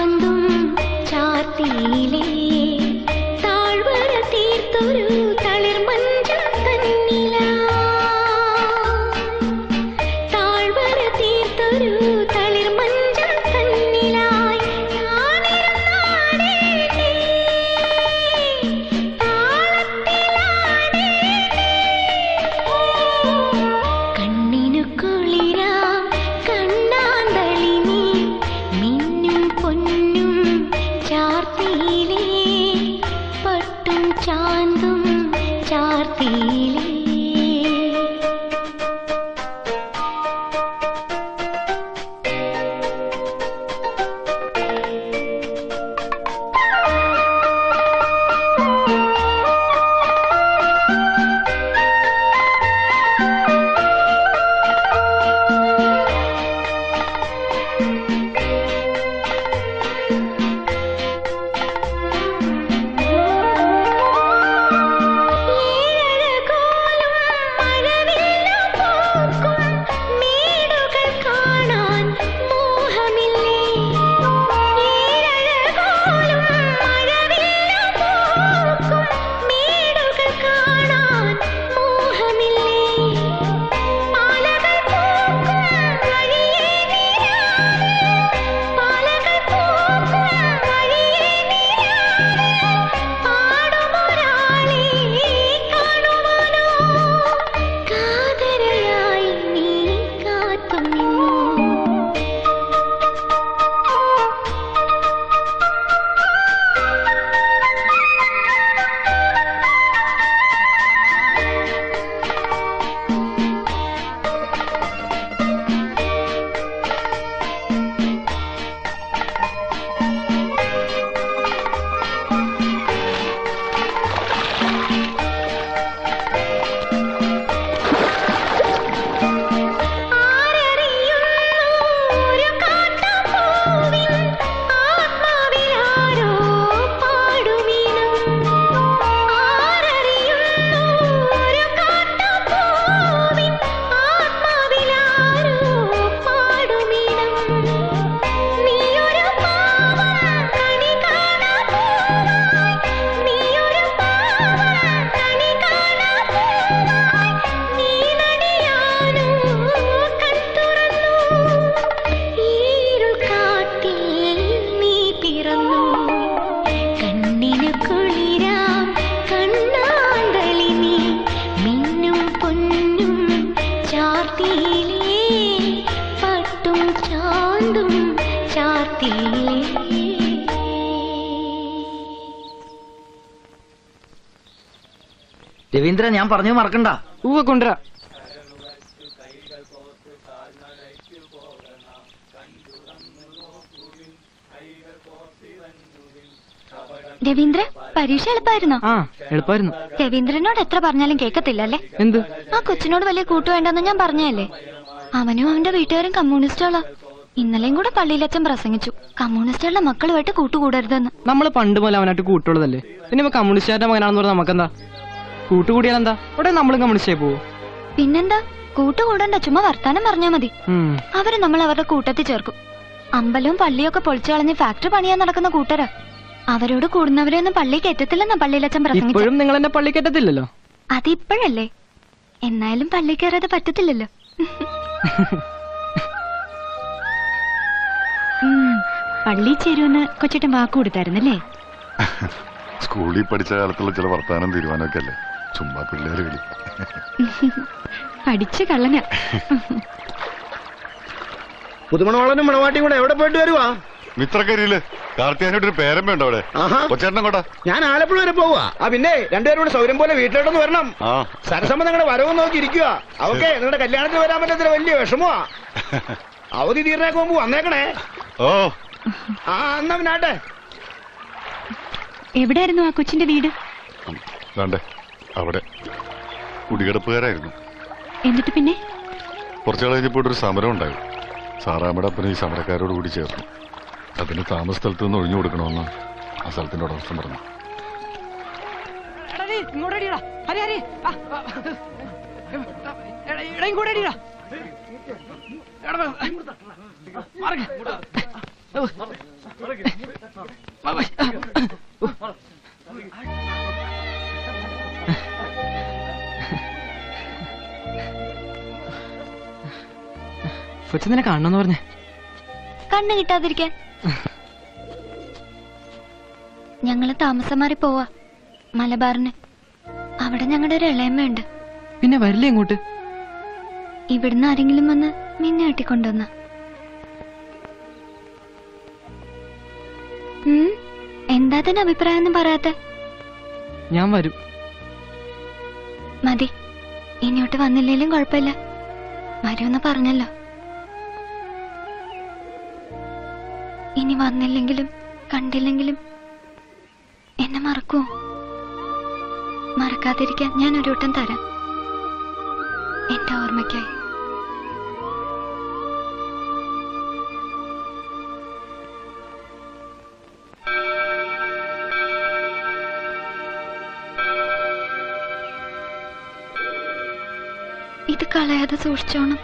ചാന്തും ചാർത്തിയിലേ താഴ്വര തീർത്തൊരു തളിർമഞ്ചം തന്നിലാ താഴ്വര തീർത്തൊരു തളിർമഞ്ചം തന്നിലായി ഞാനിരുന്നാടേണ്ടേ കണ്ണിനു കുളിരാം കണ്ണാന്തളിനി മിന്നും പൊന്നും ചാർത്തിയിലേ പട്ടും ചാന്തും ചാർത്തിയിലേ മേടുകൾ കാണാൻ മോഹമില്ലേ ഏഴഴകോലും മഴവില്ലു പൂക്കും മേടുകൾ കാണാൻ മോഹമില്ലേ പാലകൾ പൂക്കും വഴിയേ നീരാവേ പാലകൾ പൂക്കും വഴിയേ നീരാവേ പാടുമൊരാളെ കാണുവാനോ കാതരയായി നീ കാത്തുനിന്നു ഒരു കാട്ടാപ്പൂവിൻ ആത്മാവിലാരോ പാടുമീനം ആരറിയുന്നു ഒരു കാട്ടാപ്പൂവിൻ ആത്മാവിലാരോ പാടുമീനം നീയൊരു പാവം കണി കാണാപ്പൂവായി നീയൊരു പാവം കണി കാണാപ്പൂവായി നീ നടിയാനോ കൺതുറന്നു ഈരുൾ കാട്ടിൽ നീ പിറന്നു കണ്ണിനു കുളിരാം കണ്ണാന്തളി നീ മിന്നും പൊന്നും ചാർത്തിയിലേ പട്ടും ചാന്തും ചാർത്തിയിലേ രവീന്ദ്ര ഞാൻ പറഞ്ഞു മറക്കണ്ട ഉവ്വ കൊണ്ടുവരാ രവീന്ദ്ര പരീക്ഷ എളുപ്പമായിരുന്നോ ആ എളുപ്പമായിരുന്നു രവീന്ദ്രനോട് എത്ര പറഞ്ഞാലും കേൾക്കത്തില്ലല്ലേ എന്ത് ആ കൊച്ചിനോട് വലിയ കൂട്ടു വേണ്ടെന്ന് ഞാൻ പറഞ്ഞല്ലേ അവനും അവന്റെ വീട്ടുകാരും കമ്മ്യൂണിസ്റ്റുകളാ ഇന്നലെയും കൂടെ പള്ളിയിലച്ഛൻ പ്രസംഗിച്ചു കമ്മ്യൂണിസ്റ്റുകളുടെ മക്കളുമായിട്ട് കൂട്ടുകൂടരുതെന്ന് നമ്മൾ പണ്ട് പോലെ അവനായിട്ട് കൂട്ടുള്ളതല്ലേ പിന്നെ ഇവൻ കമ്മ്യൂണിസ്റ്റുകാരുടെ മകനാണെന്ന് പറഞ്ഞാൽ നമുക്കെന്താ കൂട്ടുകൂടിയാൽ എന്താ ഉടനെ നമ്മളും കമ്മ്യൂണിസ്റ്റായി പോവോ പിന്നെന്താ കൂട്ടുകൂടണ്ട ചുമ്മാ വർത്താനം പറഞ്ഞാ മതി ഉം. അവര് നമ്മൾ അവരുടെ കൂട്ടത്തിൽ ചേർക്കും അമ്പലവും പള്ളിയും ഒക്കെ പൊളിച്ചു കളഞ്ഞ് ഫാക്ടറി പണിയാൻ നടക്കുന്ന കൂട്ടരാ അവരോട് കൂടുന്നവരെയൊന്നും പള്ളി കയറ്റത്തില്ലെന്നാ പള്ളിയിലച്ഛൻ പ്രസംഗിച്ചു ഇപ്പോഴും നിങ്ങൾ എന്നെ പള്ളി കയറ്റത്തില്ലല്ലോ അതിപ്പോഴല്ലേ എന്നാലും പള്ളി കയറാതെ പറ്റത്തില്ലല്ലോ പള്ളി ചേരുമെന്ന് കൊച്ചേട്ടൻ വാക്ക് കൊടുത്തായിരുന്നല്ലേ സ്കൂളിൽ പഠിച്ച കാലത്തുള്ള ചില വർത്താനം തീരുമാനമൊക്കെ അല്ലേ ചുമ്മാ പിള്ളേര് കളി പഠിച്ച കള്ളന പുതുമണവാളനും മണവാട്ടിയും കൂടെ എവിടെ പോയിട്ട് വരുവാ മിത്രക്കരിയില് കാർത്തിയാനായിട്ട് ഒരു പേരമ്പ ഉണ്ടോ അവിടെ കൊച്ചേട്ടൻ കൊണ്ടാ ഞാൻ ആലപ്പുഴ വരെ പോവാ ആ പിന്നെ രണ്ടുപേരും കൂടെ സൗകര്യം പോലെ വീട്ടിലോട്ടൊന്ന് വരണം ആ സരസമ്മ നിങ്ങളുടെ വരവ് നോക്കി ഇരിക്കുക അവക്കെ നിങ്ങളുടെ കല്യാണത്തിന് വരാൻ പറ്റത്തില്ല വലിയ വിഷമമാ അവധി തീർന്നേക്ക് മുമ്പ് വന്നേക്കണേ ഓ ആ എന്നാ പിന്നാട്ടെ എവിടെയായിരുന്നു ആ കൊച്ചിന്റെ വീട് വേണ്ടേ അവിടെ കുടികിടപ്പുകാരായിരുന്നു എന്നിട്ട് പിന്നെ കുറച്ചു കഴിഞ്ഞപ്പോൾ ഒരു സമരം ഉണ്ടായി സാറാമ്മയുടെ അപ്പനെ ഈ സമരക്കാരോട് കൂടി ചേർന്നു അതിന് താമസ സ്ഥലത്ത് നിന്ന് ഒഴിഞ്ഞു കൊടുക്കണമെന്ന് ആ സ്ഥലത്തിന്റെ ഉടമസ്ഥൻ പറഞ്ഞു ഇങ്ങോട്ടടിയടാ ഹരി ഹരി ആ, ആ. എടാ, എടാ ഇങ്ങോട്ട് അടിയടാ എടാ, മാറിക്ക്. അച്ഛൻ നിന്നെ കാണണമെന്ന് പറഞ്ഞേ കണ്ണ് കിട്ടാതിരിക്കാൻ ഞങ്ങള് താമസം മാറി പോവാ മലബാറിന് അവിടെ ഞങ്ങളുടെ ഒരു ഇളയമ്മയുണ്ട് പിന്നെ വരില്ലേ ഇങ്ങോട്ട് ഇവിടുന്ന് ആരെങ്കിലും വന്ന് നിന്നെ കെട്ടിക്കൊണ്ടുവന്ന എന്താ തന്നെ അഭിപ്രായം ഒന്നും പറയാത്തെ ഞാൻ വരും മതി ഇനിയോട്ട് വന്നില്ലേലും കുഴപ്പമില്ല വരുമെന്ന് പറഞ്ഞല്ലോ ഇനി വന്നില്ലെങ്കിലും കണ്ടില്ലെങ്കിലും എന്നെ മറക്കുമോ മറക്കാതിരിക്കാൻ ഞാൻ ഒരു വട്ടം തരാം എന്റെ ഓർമ്മയ്ക്കായി ഇത് കളയാതെ സൂക്ഷിച്ചോണം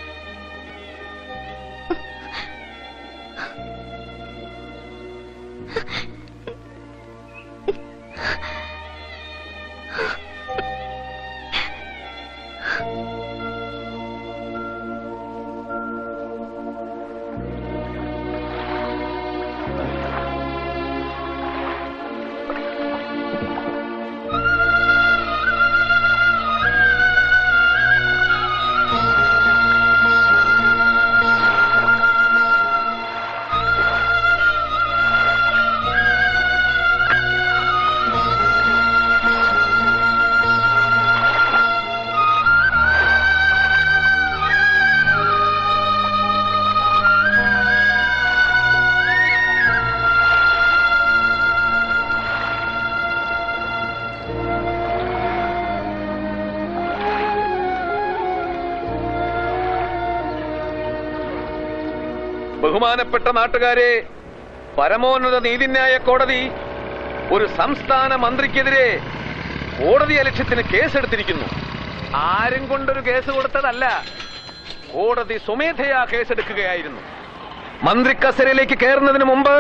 ബഹുമാനപ്പെട്ട നാട്ടുകാരെ പരമോന്നത നീതിന്യായ കോടതി ഒരു സംസ്ഥാന മന്ത്രിക്കെതിരെ കോടതി അലക്ഷ്യത്തിന് കേസെടുത്തിരിക്കുന്നു ആരും കൊണ്ടൊരു കേസ് കൊടുത്തതല്ല കോടതി സ്വമേധയാ കേസെടുക്കുകയായിരുന്നു മന്ത്രി കസേരയിലേക്ക് കയറുന്നതിന് മുമ്പ്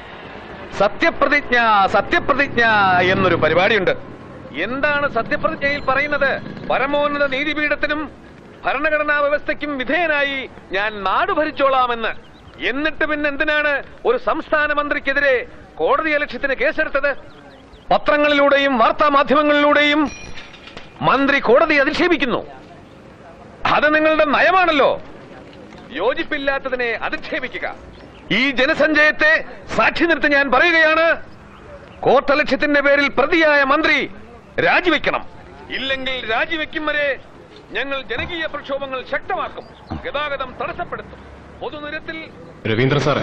സത്യപ്രതിജ്ഞ സത്യപ്രതിജ്ഞ എന്നൊരു പരിപാടിയുണ്ട് എന്താണ് സത്യപ്രതിജ്ഞയിൽ പറയുന്നത് പരമോന്നത നീതിപീഠത്തിനും ഭരണഘടനാ വ്യവസ്ഥയ്ക്കും വിധേയനായി ഞാൻ നാട് ഭരിച്ചോളാമെന്ന് എന്നിട്ട് പിന്നെ എന്തിനാണ് ഒരു സംസ്ഥാന മന്ത്രിക്കെതിരെ കോടതി അലക്ഷ്യത്തിന് കേസെടുത്തത് പത്രങ്ങളിലൂടെയും വാർത്താ മാധ്യമങ്ങളിലൂടെയും മന്ത്രി കോടതി അധിക്ഷേപിക്കുന്നു അത് നിങ്ങളുടെ നയമാണല്ലോ യോജിപ്പില്ലാത്തതിനെ അധിക്ഷേപിക്കുക ഈ ജനസഞ്ചയത്തെ സാക്ഷി നിർത്തി ഞാൻ പറയുകയാണ് കോർട്ടലക്ഷ്യത്തിന്റെ പേരിൽ പ്രതിയായ മന്ത്രി രാജിവെക്കണം ഇല്ലെങ്കിൽ രാജിവെക്കും വരെ ഞങ്ങൾ ജനകീയ പ്രക്ഷോഭങ്ങൾ ശക്തമാക്കും ഗതാഗതം തടസ്സപ്പെടുത്തും പൊതുനിരത്തിൽ രവീന്ദ്രൻ സാറേ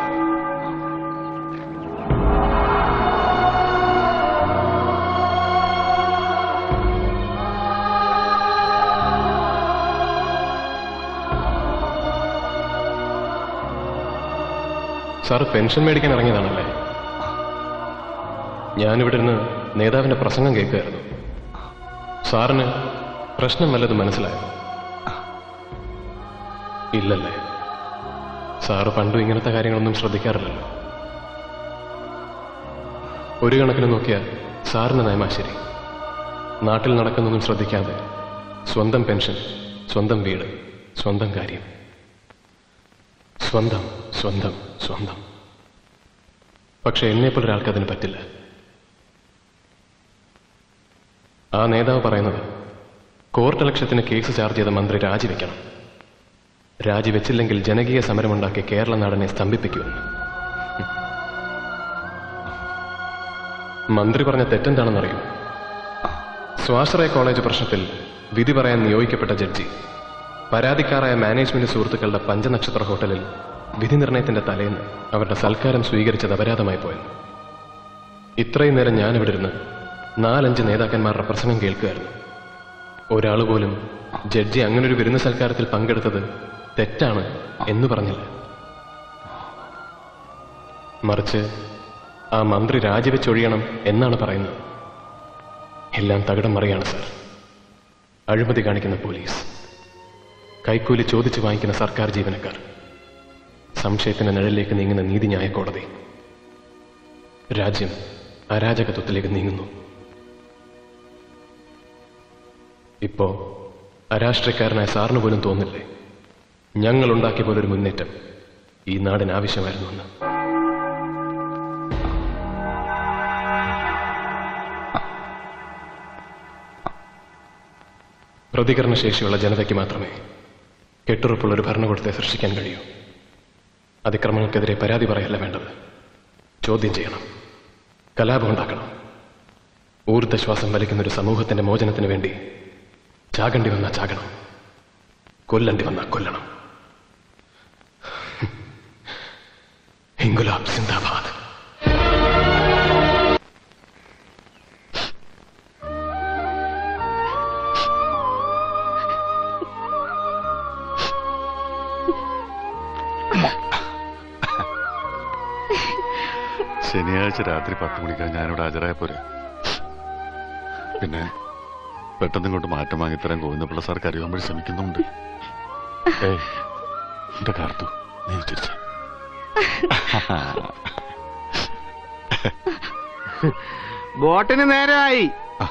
സാറ് പെൻഷൻ മേടിക്കാൻ ഇറങ്ങിയതാണല്ലേ ഞാനിവിടെ ഇരുന്ന് നേതാവിന്റെ പ്രസംഗം കേൾക്കുകയായിരുന്നു സാറിന് പ്രശ്നം വല്ലതും മനസ്സിലായോ ഇല്ലല്ലേ സാറ് പണ്ടും ഇങ്ങനത്തെ കാര്യങ്ങളൊന്നും ശ്രദ്ധിക്കാറില്ലല്ലോ ഒരു കണക്കിന് നോക്കിയാൽ സാറിന് നയമാ ശരി നാട്ടിൽ നടക്കുന്നൊന്നും ശ്രദ്ധിക്കാതെ സ്വന്തം പെൻഷൻ സ്വന്തം വീട് സ്വന്തം കാര്യം സ്വന്തം സ്വന്തം സ്വന്തം പക്ഷെ എന്നെപ്പോലെ ഒരാൾക്ക് അതിന് പറ്റില്ല ആ നേതാവ് പറയുന്നത് കോർട്ട് ലക്ഷ്യത്തിന് കേസ് ചാർജ് ചെയ്ത മന്ത്രി രാജിവെക്കണം രാജിവെച്ചില്ലെങ്കിൽ ജനകീയ സമരമുണ്ടാക്കി കേരള നാടിനെ സ്തംഭിപ്പിക്കുമെന്ന് ഹും. മന്ത്രി പറഞ്ഞ തെറ്റെന്താണെന്നറിയൂ സ്വാശ്രയ കോളേജ് പ്രശ്നത്തിൽ വിധി പറയാൻ നിയോഗിക്കപ്പെട്ട ജഡ്ജി പരാതിക്കാരായ മാനേജ്മെന്റ് സുഹൃത്തുക്കളുടെ പഞ്ചനക്ഷത്ര ഹോട്ടലിൽ വിധി നിർണയത്തിന്റെ തലേന്ന് അവരുടെ സൽക്കാരം സ്വീകരിച്ചത് അപരാധമായി പോയെന്ന് ഇത്രയും നേരം ഞാനിവിടെ ഇരുന്ന് നാലഞ്ച് നേതാക്കന്മാരുടെ പ്രസംഗം കേൾക്കുകയായിരുന്നു ഒരാൾ പോലും ജഡ്ജി അങ്ങനൊരു വിരുന്ന് സൽക്കാരത്തിൽ പങ്കെടുത്തത് തെറ്റാണ് എന്ന് പറഞ്ഞില്ല മറിച്ച് ആ മന്ത്രി രാജിവെച്ചൊഴിയണം എന്നാണ് പറയുന്നത് എല്ലാം തകിടം മറിയാണ് സാർ അഴിമതി കാണിക്കുന്ന പോലീസ് കൈക്കൂലി ചോദിച്ചു വാങ്ങിക്കുന്ന സർക്കാർ ജീവനക്കാർ സംശയത്തിന്റെ നിഴലിലേക്ക് നീങ്ങുന്ന നീതിന്യായ കോടതി രാജ്യം അരാജകത്വത്തിലേക്ക് നീങ്ങുന്നു ഇപ്പോ അരാഷ്ട്രീയക്കാരനായ സാറിന് പോലും തോന്നില്ലേ ഞങ്ങൾ ഉണ്ടാക്കിയ പോലൊരു മുന്നേറ്റം ഈ നാടിന് ആവശ്യമായിരുന്നു എന്ന് പ്രതികരണശേഷിയുള്ള ജനതയ്ക്ക് മാത്രമേ കെട്ടുറപ്പുള്ള ഒരു ഭരണകൂടത്തെ സൃഷ്ടിക്കാൻ കഴിയൂ അതിക്രമങ്ങൾക്കെതിരെ പരാതി പറയല്ല വേണ്ടത് ചോദ്യം ചെയ്യണം കലാപം ഉണ്ടാക്കണം ഊർദ്ധശ്വാസം വലിക്കുന്ന ഒരു സമൂഹത്തിന്റെ മോചനത്തിന് വേണ്ടി ചാകണ്ടി വന്നാ ചാകണം കൊല്ലണ്ടി വന്നാ കൊല്ലണം ഇൻഗുലാബ് സിന്ദാബാദ് ശനിയാഴ്ച രാത്രി പത്ത് മണിക്കാൻ ഞാനിവിടെ ഹാജരായ പോരെ പിന്നെ പെട്ടെന്ന് ഇങ്ങോട്ട് മാറ്റം വാങ്ങിത്തരാൻ ഗോവിന്ദപിള്ള സാർ കരുവാൻ വഴി ശ്രമിക്കുന്നുണ്ട് ഏയ് എന്റെ കാർത്തു നീ ചിരിച്ച ബോട്ടിന് നേരമായി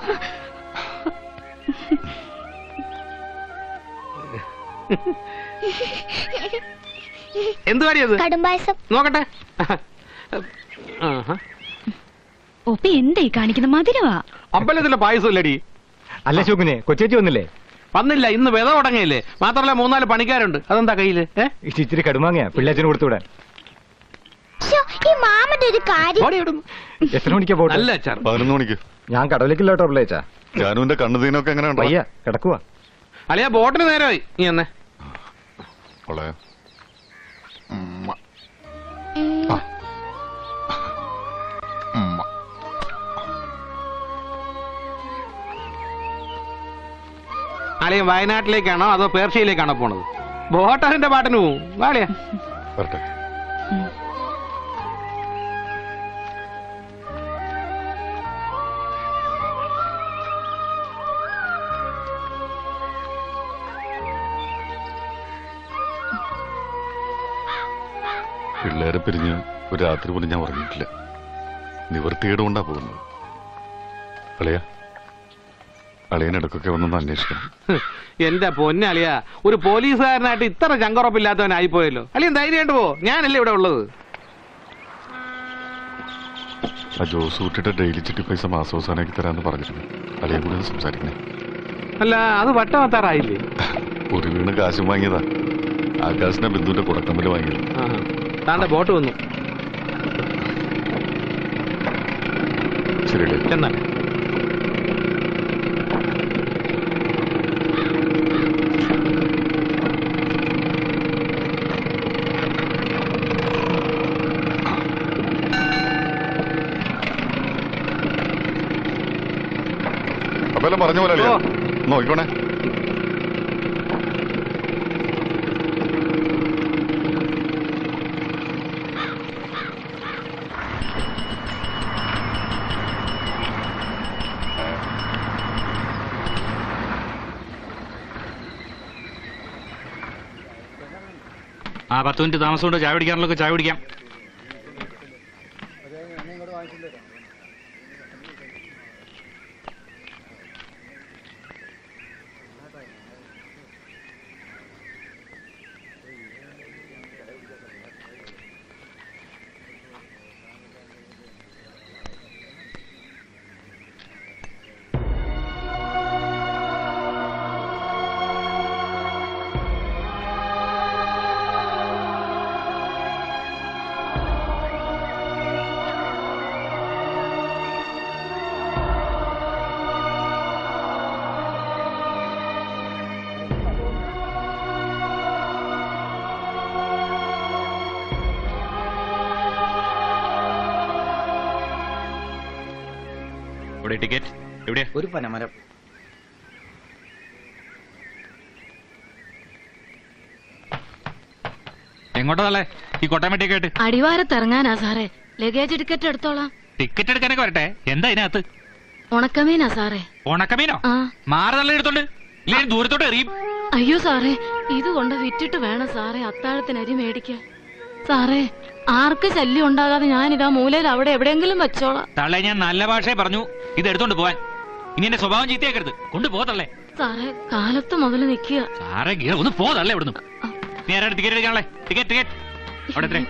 എന്ത് കാര്യത് കടുംപായസം നോക്കട്ടെ ഒപ്പ എന്തായി കാണിക്കുന്ന മധുരവാ അമ്പലത്തിലെ പായസം ഇല്ലടി അല്ല ശോകനെ കൊച്ചേച്ചി വന്നില്ലേ വന്നില്ല ഇന്ന് വിത തുടങ്ങിയില്ലേ മാത്രമല്ല മൂന്നാല് പണിക്കാരുണ്ട് അതെന്താ കയ്യില് ഏ ഇച്ചിരി കടുമാങ്ങയാ പിള്ളേച്ചന് കൊടുത്തുവിടാൻ ഈ മാമന്റെ ഒരു കാര്യം എത്ര മണിക്കാ പോട്ടെ നല്ല അച്ചാർ പതിനൊന്ന് മണിക്ക് ഞാൻ കടവിലേക്കില്ല കേട്ടോ പിള്ളേച്ചാ ജാനുവിന്റെ കണ്ണുതീനൊക്കെ എങ്ങനെ വയ്യ കിടക്കുവാ അളിയ ബോട്ടിന് നേരമായി നീ എന്നെ അവളെ അളിയൻ വയനാട്ടിലേക്കാണോ അതോ പേർഷ്യയിലേക്കാണോ പോണത് ബോട്ടറിന്റെ പാട്ടിന് പോവും വാളിയ വരട്ടെ പിള്ളേരെ പിരിഞ്ഞ് ഒരു രാത്രി പോലും ഞാൻ ഉറങ്ങിയിട്ടില്ല നിവൃത്തികേട് കൊണ്ടാ പോകുന്നത് അളിയ അളിയനിടക്കൊക്കെ ഒന്നൊന്ന് അന്വേഷിക്കണം എന്റെ പൊന്നളിയ ഒരു പോലീസുകാരനായിട്ട് ഇത്ര ചങ്കുറപ്പില്ലാത്തവനായി പോയല്ലോ അളിയൻ ധൈര്യമായിട്ട് പോ ഞാനല്ലേ ഇവിടെ ഉള്ളത് ആ ജോസ് കുട്ടിയുടെ ഡെയിലി ചിട്ടി പൈസ മാസവസാനാക്കി തരാന്ന് പറഞ്ഞിരുന്നു അളിയെ കൂടി ഒന്ന് സംസാരിക്കണേ അല്ല അത് വട്ടമത്താറായില്ലേ ഒരു വീണ് കാശും വാങ്ങിയതാ ആകാശിനെ ബിന്ദുവിന്റെ കുടക്കമ്പല് വാങ്ങിയത് ആഹാ. താണ്ടെ ബോട്ട് വന്നു ശരിയല്ലേ ചെന്നാൽ അപ്പൊ എല്ലാം പറഞ്ഞ പോലെ അളിയാ നോക്കിക്കോണേ ആ പത്ത് മിനിറ്റ് താമസം കൊണ്ട് ചായ പിടിക്കാനുള്ളൊക്കെ ചായ പിടിക്കാം ഇവിടെ ടിക്കറ്റ് എവിടെയാ ഒരു പനമരം എങ്ങോട്ടാ തള്ളേ ഈ കൊട്ടാമട്ടിയൊക്കെ ആയിട്ട് അടിവാരത്തിറങ്ങാനാ സാറേ ലഗേജ് ടിക്കറ്റ് എടുത്തോളാം ടിക്കറ്റ് എടുക്കാനൊക്കെ വരട്ടെ എന്താ ഇതിനകത്ത് ഉണക്കമീനാ സാറേ ഉണക്കമീനോ ആ മാറി തള്ളി എടുത്തോണ്ട് ഇല്ലെങ്കിൽ ദൂരത്തോട്ട് എറിയും അയ്യോ സാറേ ഇത് കൊണ്ട് വിറ്റിട്ട് വേണം സാറേ അത്താഴത്തിന് അരി മേടിക്കാൻ സാറേ ആർക്ക് ശല്യം ഉണ്ടാകാതെ ഞാനിതാ മൂലയിൽ അവിടെ എവിടെയെങ്കിലും വെച്ചോളാം തള്ളേ ഞാൻ നല്ല ഭാഷയെ പറഞ്ഞു ഇത് എടുത്തോണ്ട് പോവാൻ ഇനി എന്റെ സ്വഭാവം ചീത്തയാക്കരുത് കൊണ്ടുപോ തള്ളേ സാറേ കാലത്ത് മുതൽ നിൽക്കുക സാറേ ഗീറ ഒന്ന് പോ തള്ളേ ഇവിടുന്ന് നീ ആരാണ് ടിക്കറ്റ് എടുക്കാനുള്ളേ ടിക്കറ്റ് ടിക്കറ്റ് അവിടെ എത്രേ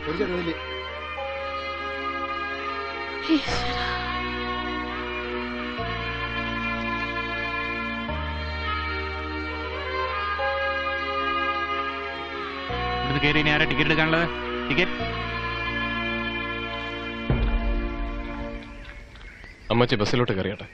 ഇവിടുന്ന് കയറി ഇനി ആരാ ടിക്കറ്റ് എടുക്കാനുള്ളത് ടിക്കറ്റ് അമ്മച്ചി ബസ്സിലോട്ട് കയറിയട്ടെ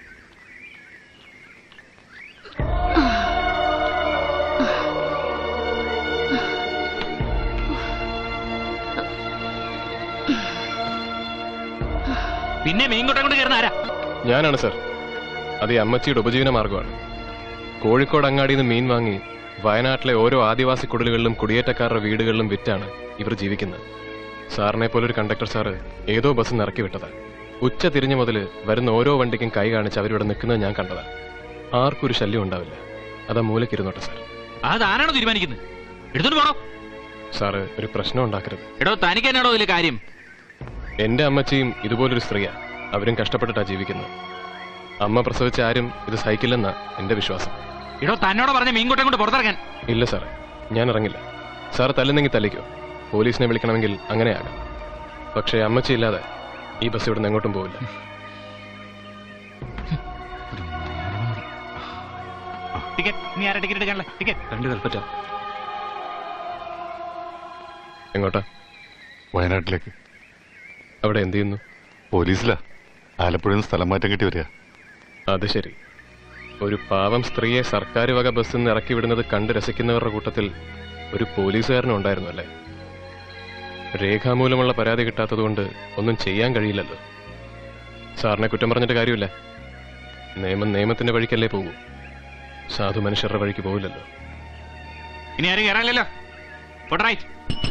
പിന്നെ മീൻകൊട്ടം കൊണ്ട് കയറുന്ന ആരാ ഞാനാണ് സർ അത് ഈ അമ്മച്ചിയുടെ ഉപജീവന മാർഗമാണ് കോഴിക്കോട് അങ്ങാടിയിൽ നിന്ന് മീൻ വാങ്ങി വയനാട്ടിലെ ഓരോ ആദിവാസി കുടലുകളിലും കുടിയേറ്റക്കാരുടെ വീടുകളിലും വിറ്റാണ് ഇവർ ജീവിക്കുന്നത് സാറിനെ പോലെ ഒരു കണ്ടക്ടർ സാറ് ഏതോ ബസ് ഇറക്കി വിട്ടതാ ഉച്ച തിരിഞ്ഞു മുതൽ വരുന്ന ഓരോ വണ്ടിക്കും കൈ കാണിച്ച് അവരിവിടെ നിൽക്കുന്നത് ഞാൻ കണ്ടതാ ആർക്കും ഒരു ശല്യം ഉണ്ടാവില്ല അതാ മൂലക്കിരുന്നോട്ടെ സാർ അത് ആരാണോ തീരുമാനിക്കുന്നത് എടുത്തോണ്ട് പോണോ സാറ് ഒരു പ്രശ്നം ഉണ്ടാക്കരുത് എടോ തനിക്ക് എന്നാടോ ഇതിൽ കാര്യം എന്റെ അമ്മച്ചിയും ഇതുപോലൊരു സ്ത്രീയാ അവരും കഷ്ടപ്പെട്ടിട്ടാ ജീവിക്കുന്നത് അമ്മ പ്രസവിച്ച ആരും ഇത് സഹിക്കില്ലെന്നാ എന്റെ വിശ്വാസം എടോ തന്നോട് പറഞ്ഞ മീൻകൊട്ടം കൊണ്ട് പുറത്തിറങ്ങാൻ ഇല്ല സാറേ ഞാൻ ഇറങ്ങില്ല സാർ തല്ലുന്നെങ്കിൽ തല്ലിക്കോ പോലീസിനെ വിളിക്കണമെങ്കിൽ അങ്ങനെയാകാം പക്ഷേ അമ്മച്ചി ഇല്ലാതെ ഈ ബസ് ഇവിടുന്ന് എങ്ങോട്ടും പോവില്ല ടിക്കറ്റ് നീ ആരാ ടിക്കറ്റ് എടുക്കാനുള്ളേ ടിക്കറ്റ് രണ്ട് കൽപ്പറ്റ എങ്ങോട്ടാ വയനാട്ടിലേക്ക് അവിടെ എന്ത് ചെയ്യുന്നു പോലീസിലാ ആലപ്പുഴയിൽ നിന്ന് സ്ഥലം മാറ്റം കിട്ടി വരിക അത് ശരി ഒരു പാവം സ്ത്രീയെ സർക്കാർ വക ബസ്സിൽ നിന്ന് ഇറക്കി വിടുന്നത് കണ്ട് രസിക്കുന്നവരുടെ കൂട്ടത്തിൽ ഒരു പോലീസുകാരനും ഉണ്ടായിരുന്നു അല്ലേ രേഖാമൂലമുള്ള പരാതി കിട്ടാത്തതുകൊണ്ട് ഒന്നും ചെയ്യാൻ കഴിയില്ലല്ലോ സാറിനെ കുറ്റം പറഞ്ഞിട്ട് കാര്യമില്ല നിയമം നിയമത്തിന്റെ വഴിക്കല്ലേ പോകൂ സാധു മനുഷ്യരുടെ വഴിക്ക് പോകില്ലല്ലോ ഇനി ആരും കയറാനില്ലല്ലോ പോട്ടെ റൈറ്റ്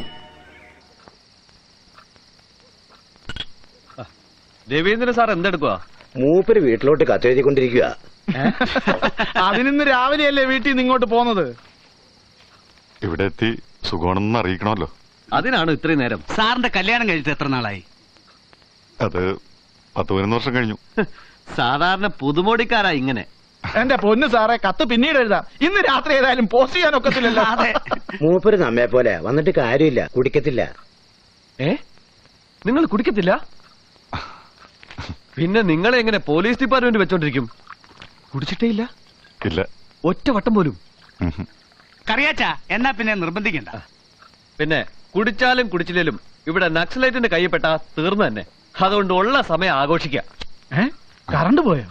രവീന്ദ്രൻ സാർ എന്തെടുക്കുക മൂപ്പര് വീട്ടിലോട്ട് കത്തെഴുതിക്കൊണ്ടിരിക്കുക അതിനിന്ന് രാവിലെയല്ലേ വീട്ടിൽ നിന്ന് ഇങ്ങോട്ട് പോന്നത് ഇവിടെ എത്തി സുഖമാണെന്ന് അറിയിക്കണമല്ലോ അതിനാണ് ഇത്രയും നേരം സാറിന്റെ കല്യാണം കഴിച്ചത് എത്ര നാളായി അത് പത്ത് പതിനൊന്ന് വർഷം കഴിഞ്ഞു സാധാരണ പുതുമോടിക്കാരാ ഇങ്ങനെ എന്റെ പൊന്നു സാറേ കത്ത് പിന്നീട് എഴുതാം ഇന്ന് രാത്രി ഏതായാലും പോസ്റ്റ് ചെയ്യാൻ ഒക്കത്തില്ലല്ലോ മൂപ്പര് നമ്മെ പോലെ വന്നിട്ട് കാര്യമില്ല കുടിക്കത്തില്ല ഏ നിങ്ങൾ കുടിക്കത്തില്ല പിന്നെ നിങ്ങളെ എങ്ങനെ പോലീസ് ഡിപ്പാർട്ട്മെന്റ് വെച്ചോണ്ടിരിക്കും കുടിച്ചിട്ടേ ഇല്ല ഇല്ല ഒറ്റ വട്ടം പോലും കറിയാച്ച എന്നാ പിന്നെ നിർബന്ധിക്കണ്ട പിന്നെ കുടിച്ചാലും കുടിച്ചില്ലേലും ഇവിടെ നക്സലൈറ്റിന്റെ കയ്യപ്പെട്ട തീർന്നു തന്നെ അതുകൊണ്ട് ഉള്ള സമയം ആഘോഷിക്കാം കറണ്ട് പോയോ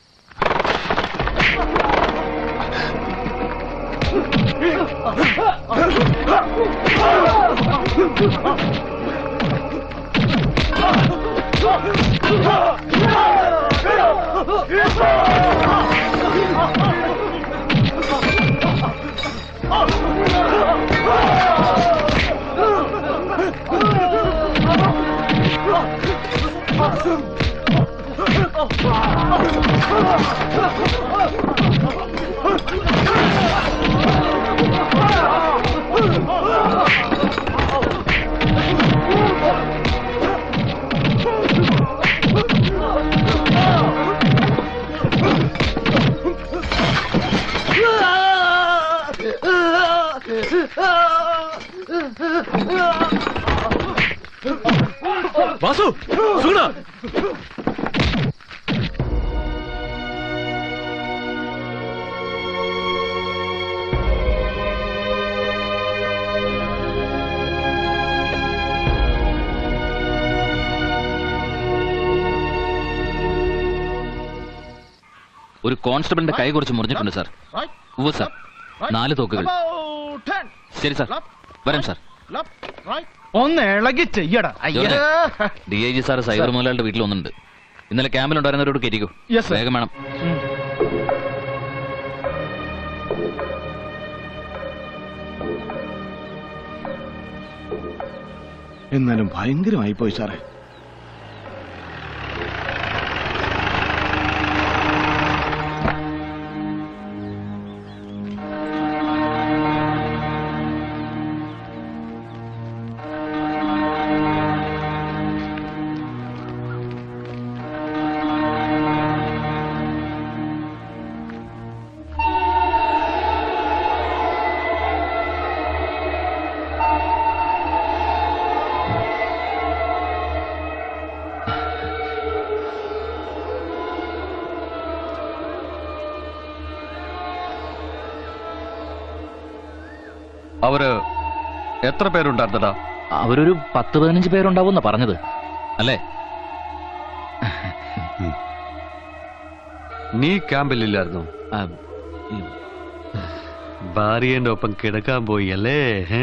വാസു സുഗുണ ഒരു കോൺസ്റ്റബിളിന്റെ കൈ കുറച്ച് മുറിഞ്ഞിട്ടുണ്ട് സാർ ഉവ്വ് സാർ നാല് തോക്കുകൾ ശരി സാർ വരാം സാർ ഒന്ന് ഇളകി ചെയ്യടാ George, D I G sir cyber മുതലാളിയുടെ വീട്ടിൽ വന്നിട്ടുണ്ട് ഇന്നലെ ക്യാമ്പിൽ ഉണ്ടായിരുന്നവരോട് കയറ്റിക്കോ Yes, sir. വേഗം വേണം എന്നാലും ഭയങ്കരമായി പോയി സാറേ അവര് എത്ര പേരുണ്ടായിരുന്നടാ അവരൊരു പത്ത് പതിനഞ്ച് പേരുണ്ടാവുമെന്നാ പറഞ്ഞത് അല്ലേ നീ ക്യാമ്പിലില്ലായിരുന്നു ഭാര്യന്റെ ഒപ്പം കിടക്കാൻ പോയി അല്ലേ ഏ?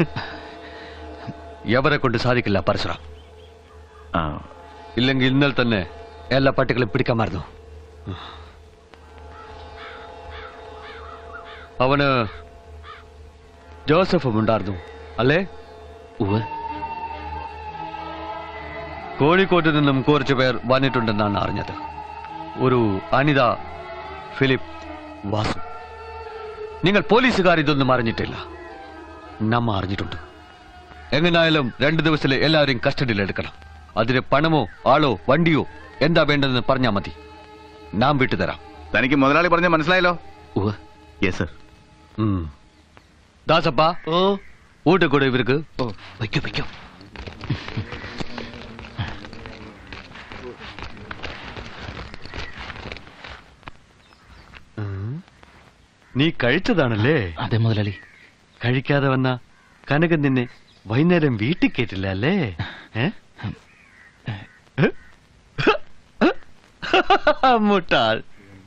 എവരെ കൊണ്ട് സാധിക്കില്ല പരശുറാം ഇല്ലെങ്കിൽ ഇന്നലെ തന്നെ എല്ലാ പട്ടികളും പിടിക്കാമായിരുന്നു അവന് ജോസഫും ഉണ്ടായിരുന്നു അല്ലേ കോഴിക്കോട്ട് നിന്നും കുറച്ചു പേർ വന്നിട്ടുണ്ടെന്നാണ് അറിഞ്ഞത് ഒരു അനിത ഫിലിപ്പ് വാസു നിങ്ങൾ പോലീസുകാർ ഇതൊന്നും അറിഞ്ഞിട്ടില്ല നമ്മ അറിഞ്ഞിട്ടുണ്ട് എങ്ങനായാലും രണ്ടു ദിവസത്തില് എല്ലാവരെയും കസ്റ്റഡിയിൽ എടുക്കണം അതിന് പണമോ ആളോ വണ്ടിയോ എന്താ വേണ്ടതെന്ന് പറഞ്ഞാ മതി നാം വിട്ടുതരാം തനിക്ക് മുതലാളി പറഞ്ഞ മനസ്സിലായല്ലോ യെസ് സർ ദാസപ്പ ഓ ഊട്ടക്കൂടെ ഇവർക്ക് ഓ വയ്ക്കോ വയ്ക്കോ നീ കഴിച്ചതാണല്ലേ അതെ മുതലാളി കഴിക്കാതെ വന്ന കനകൻ നിന്നെ വൈകുന്നേരം വീട്ടിൽ കേട്ടില്ല അല്ലേ ഏ? മുട്ടാൾ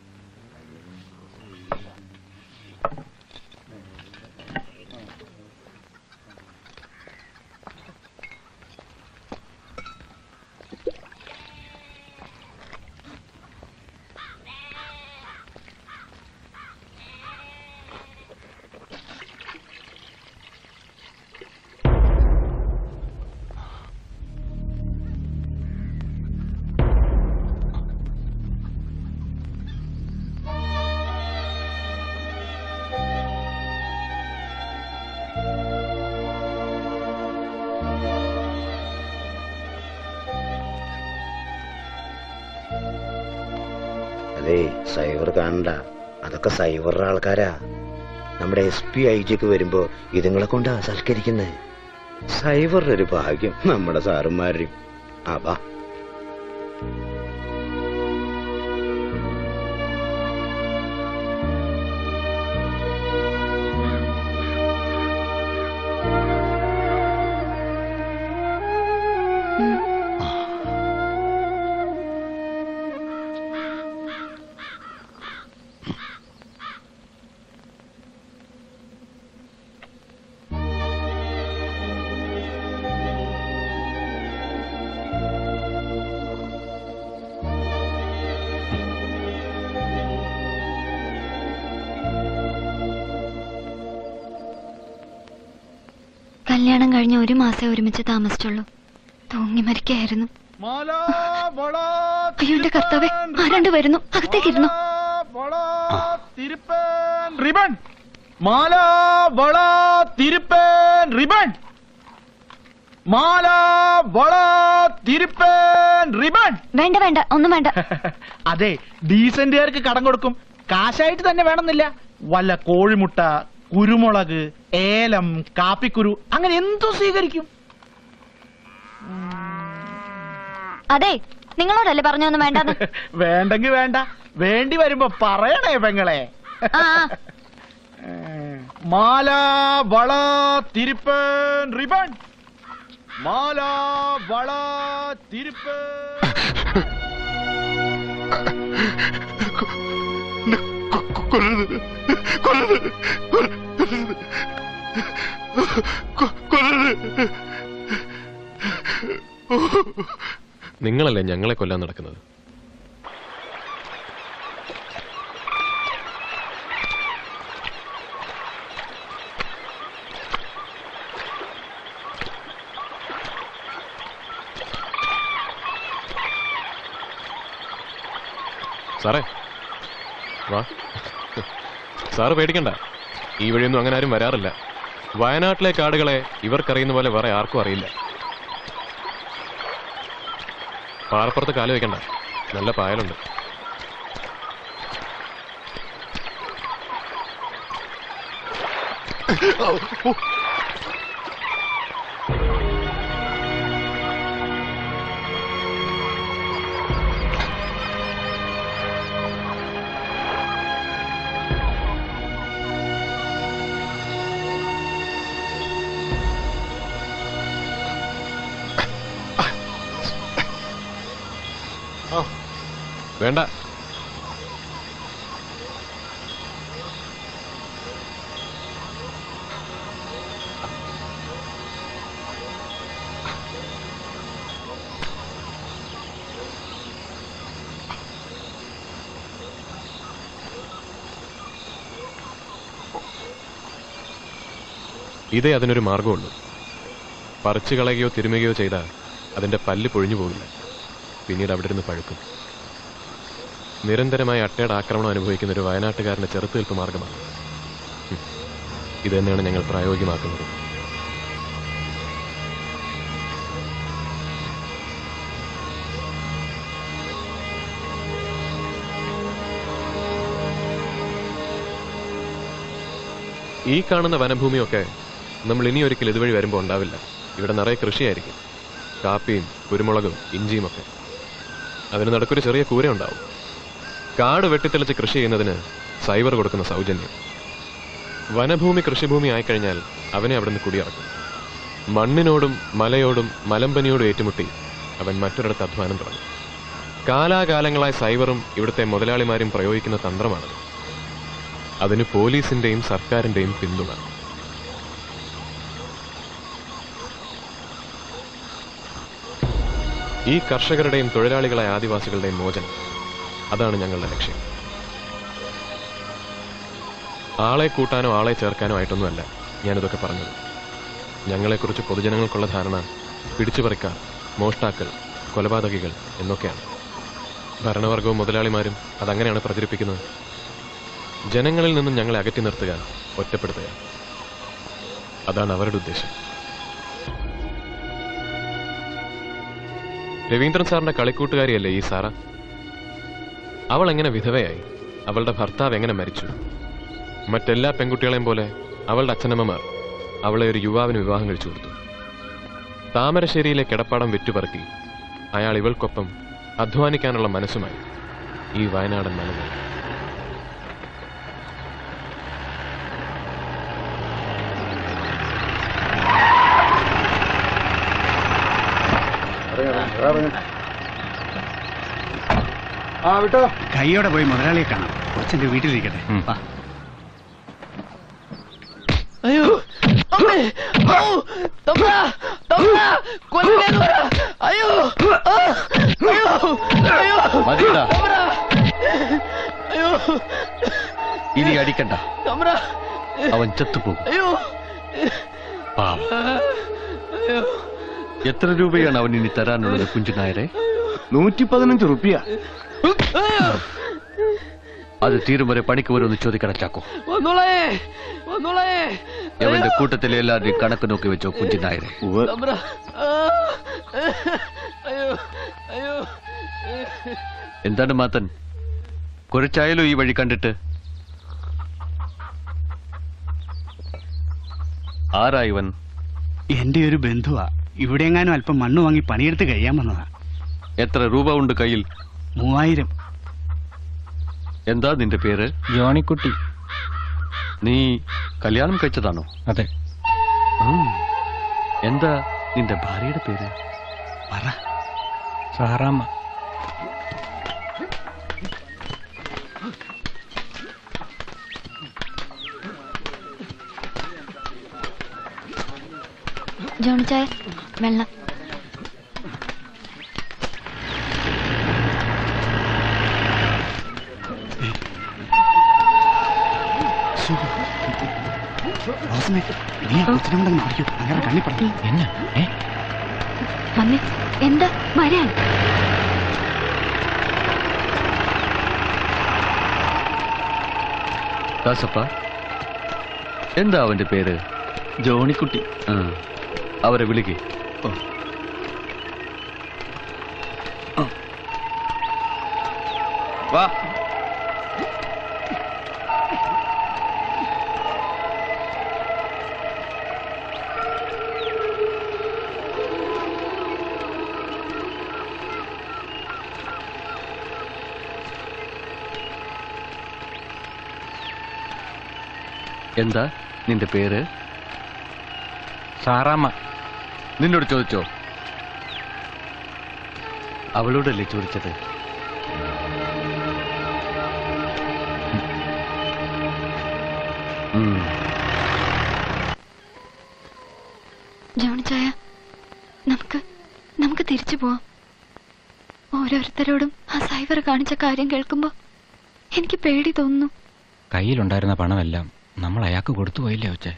അതെ സൈബർ കാണണ്ട അതൊക്കെ സൈബറുടെ ആൾക്കാരാ നമ്മുടെ എസ് പി ഐ ജിക്ക് വരുമ്പോ ഇതുങ്ങളെ കൊണ്ടാ സൽക്കരിക്കുന്നത് സൈബറിന്റെ ഒരു ഭാഗ്യം നമ്മുടെ സാറുമാരും അവാ കല്യാണം കഴിഞ്ഞ ഒരു മാസേ ഒരുമിച്ച് താമസിച്ചുള്ളൂ തൂങ്ങി മരിക്കായിരുന്നു അയ്യോ എന്റെ കർത്താവേ ആരാണ്ട് വരുന്നു അകത്തേക്കിരുന്നു റിബൺ മാല വള തിരുപ്പൻ റിബൺ മാല വള തിരുപ്പൻ റിബൺ വേണ്ട വേണ്ട ഒന്നും വേണ്ട അതെ ഡീസന്റുകാർക്ക് കടം കൊടുക്കും കാശായിട്ട് തന്നെ വേണമെന്നില്ല വല്ല കോഴിമുട്ട കുരുമുളക് ഏലം കാപ്പിക്കുരു അങ്ങനെ എന്തും സ്വീകരിക്കും അതെ നിങ്ങളോടല്ലേ പറഞ്ഞൊന്നും വേണ്ടെന്ന് വേണ്ടെങ്കി വേണ്ട വേണ്ടി വരുമ്പോ പറയണേ പെങ്ങളെ ആ ആ. മാല വള തിരുപ്പൻ റിബൺ മാല വള തിരുപ്പൻ കൊല്ലരുത് കൊല്ലരുത് കൊല്ലരുത് കൊല്ലരുത് നിങ്ങളല്ലേ ഞങ്ങളെ കൊല്ലാൻ നടക്കുന്നത് സാറേ വാ സാറ് പേടിക്കണ്ട ഈ വഴിയൊന്നും അങ്ങനെ ആരും വരാറില്ല വയനാട്ടിലെ കാടുകളെ ഇവർക്കറിയുന്ന പോലെ വേറെ ആർക്കും അറിയില്ല പാറപ്പുറത്ത് കാല് വെക്കണ്ട നല്ല പായലുണ്ട് വേണ്ട ഇതേ അതിനൊരു മാർഗമുള്ളൂ പറിച്ചു കളയുകയോ തിരുമുകയോ ചെയ്താൽ അതിന്റെ പല്ല് പൊഴിഞ്ഞു പോകില്ല പിന്നീട് അവിടെ ഇരുന്ന് പഴുക്കും നിരന്തരമായ അട്ടയുടെ ആക്രമണം അനുഭവിക്കുന്ന ഒരു വയനാട്ടുകാരന്റെ ചെറുത്തുനിൽപ്പ് മാർഗമാണ് ഉം. ഇത് തന്നെയാണ് ഞങ്ങൾ പ്രായോഗികമാക്കുന്നത് ഈ കാണുന്ന വനഭൂമിയൊക്കെ നമ്മൾ ഇനി ഒരിക്കൽ ഇതുവഴി വരുമ്പോൾ ഉണ്ടാവില്ല ഇവിടെ നിറയെ കൃഷിയായിരിക്കും കാപ്പിയും കുരുമുളകും ഇഞ്ചിയും ഒക്കെ അതിന് നടുക്കൊരു ചെറിയ കൂര ഉണ്ടാവും കാട് വെട്ടിത്തെളിച്ച് കൃഷി ചെയ്യുന്നതിന് സൈബർ കൊടുക്കുന്ന സൗജന്യം വനഭൂമി കൃഷിഭൂമി ആയിക്കഴിഞ്ഞാൽ അവനെ അവിടെ നിന്ന് കുടിയിറക്കും മണ്ണിനോടും മലയോടും മലമ്പനിയോടും ഏറ്റുമുട്ടി അവൻ മറ്റൊരിടത്ത് അധ്വാനം തുടങ്ങും കാലാകാലങ്ങളായി സൈബറും ഇവിടുത്തെ മുതലാളിമാരും പ്രയോഗിക്കുന്ന തന്ത്രമാണത് അതിന് പോലീസിന്റെയും സർക്കാരിന്റെയും പിന്തുണ ഈ കർഷകരുടെയും തൊഴിലാളികളായ ആദിവാസികളുടെയും മോചനം അതാണ് ഞങ്ങളുടെ ലക്ഷ്യം ആളെ കൂട്ടാനോ ആളെ ചേർക്കാനോ ആയിട്ടൊന്നുമല്ല ഞാനിതൊക്കെ പറഞ്ഞത് ഞങ്ങളെക്കുറിച്ച് പൊതുജനങ്ങൾക്കുള്ള ധാരണ പിടിച്ചുപറിക്കാർ മോഷ്ടാക്കൾ കൊലപാതകികൾ എന്നൊക്കെയാണ് ഭരണവർഗവും മുതലാളിമാരും അതങ്ങനെയാണ് പ്രചരിപ്പിക്കുന്നത് ജനങ്ങളിൽ നിന്നും ഞങ്ങളെ അകറ്റി നിർത്തുക ഒറ്റപ്പെടുത്തുക അതാണ് അവരുടെ ഉദ്ദേശം രവീന്ദ്രൻ സാറിന്റെ കളിക്കൂട്ടുകാരിയല്ലേ ഈ സാറ അവൾ എങ്ങനെ വിധവയായി അവളുടെ ഭർത്താവ് എങ്ങനെ മരിച്ചു മറ്റെല്ലാ പെൺകുട്ടികളെയും പോലെ അവളുടെ അച്ഛനമ്മമാർ അവളെ ഒരു യുവാവിന് വിവാഹം കഴിച്ചു കൊടുത്തു താമരശ്ശേരിയിലെ കിടപ്പാടം വിറ്റുപറക്കി അയാൾ ഇവൾക്കൊപ്പം അധ്വാനിക്കാനുള്ള മനസ്സുമായി ഈ വയനാടൻ മലകൾ ആ വിട്ടോ കൈയോടെ പോയി മുതലാളിയെ കാണാം കൊച്ചന്റെ വീട്ടിലിരിക്കട്ടെ വാ. അയ്യോ അമ്മേ ഔ തമ്പ്ര തമ്പ്ര കൊല്ലുന്നേന്ന് പറ അയ്യോ ആ, അയ്യോ അയ്യോ മതിയെടാ. തമ്പ്ര അയ്യോ ഇനി അടിക്കണ്ട തമ്പ്ര അവൻ ചത്തുപോകും അയ്യോ പാവം അയ്യോ എത്ര രൂപയാണ് അവൻ ഇനി തരാനുള്ളത് കുഞ്ചുനായരെ നൂറ്റി പതിനഞ്ച് റുപ്യ അത് തീരും വരെ പണിക്ക് വരുമെന്ന് ചോദിക്കണം ചാക്കോ വന്നോളേ വന്നോളേ അവന്റെ കൂട്ടത്തിലെ എല്ലാവരുടെയും കണക്ക് നോക്കി വെച്ചോ കുഞ്ചുനായരെ തമ്പ്ര ആ, അയ്യോ അയ്യോ എന്താണ് മാത്തൻ കുറച്ചായാലോ ഈ വഴി കണ്ടിട്ട് ആരാ ഇവൻ എന്റെ ഒരു ബന്ധുവാ ഇവിടെ എങ്ങാനും അല്പം മണ്ണ് വാങ്ങി പണിയെടുത്ത് കഴിയാൻ വന്നതാ എത്ര രൂപ ഉണ്ട് കയ്യിൽ മൂവായിരം എന്താ നിന്റെ പേര് ജോണിക്കുട്ടി നീ കല്യാണം കഴിച്ചതാണോ അതെ ഉം. എന്താ നിന്റെ ഭാര്യയുടെ പേര് പറ സാറാമ്മ ജോണിച്ചായ വെള്ളം റോസമേ നീ ആ കൊച്ചിനെ കൊണ്ടങ്ങ് മാറിക്കോ അങ്ങനെ കണ്ണി പറഞ്ഞു എന്നാ ഏ വന്നേ എന്താ വരാൻ ദാസപ്പ എന്താ അവന്റെ പേര് ജോണിക്കുട്ടി ആ, അവരെ വിളിക്ക് വാ എന്താ നിന്റെ പേര് സാറാമ്മ നിന്നോട് ചോദിച്ചോ അവളോടല്ലേ ചോദിച്ചത് ഉം. ജോണി ചായ നമുക്ക് നമുക്ക് തിരിച്ചു പോവാം ഓരോരുത്തരോടും ആ സൈവർ കാണിച്ച കാര്യം കേൾക്കുമ്പോ എനിക്ക് പേടി തോന്നുന്നു കയ്യിലുണ്ടായിരുന്ന പണമെല്ലാം നമ്മൾ അയാൾക്ക് കൊടുത്തു പോയില്ലേ ഒച്ചേ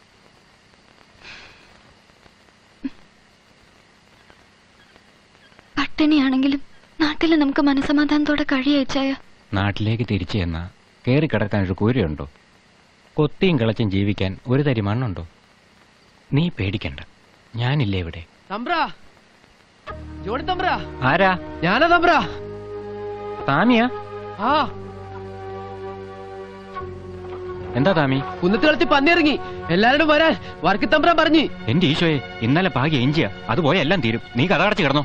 പട്ടിണിയാണെങ്കിലും നാട്ടിൽ നമുക്ക് മനസമാധാനത്തോടെ കഴിയച്ചായ നാട്ടിലേക്ക് തിരിച്ചു ചെന്ന കയറി കിടക്കാൻ ഒരു കൂരയുണ്ടോ കൊത്തിയും കിളച്ചും ജീവിക്കാൻ ഒരു തരി മണ്ണുണ്ടോ നീ പേടിക്കണ്ട ഞാനില്ലേ ഇവിടെ തമ്പ്ര ജോണി തമ്പ്ര ആരാ ഞാനാ തമ്പ്ര താമിയാ ആ എന്താ താമി കുന്നത്ത് കളിച്ച് പന്നിയിറങ്ങി എല്ലാരോടും വരാൻ വർക്കി തമ്പ്ര പറഞ്ഞു എന്റെ ഈശോയെ ഇന്നലെ ഭാഗ്യ എഞ്ചിയ അത് പോയ എല്ലാം തീരും നീ കഥ അടച്ച് കിടന്നോ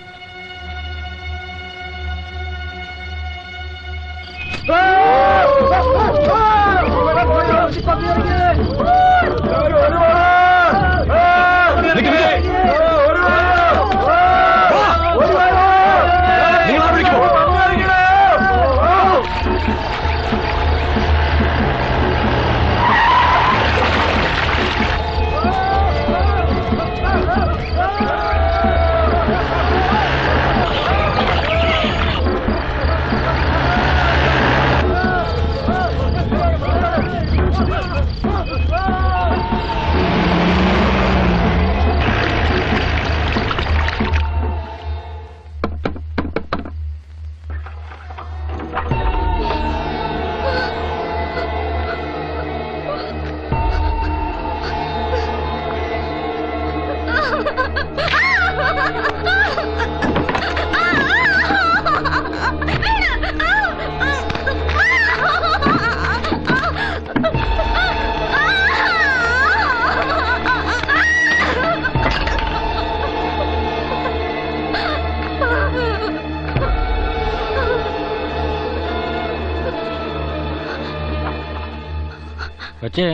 കൊച്ചേ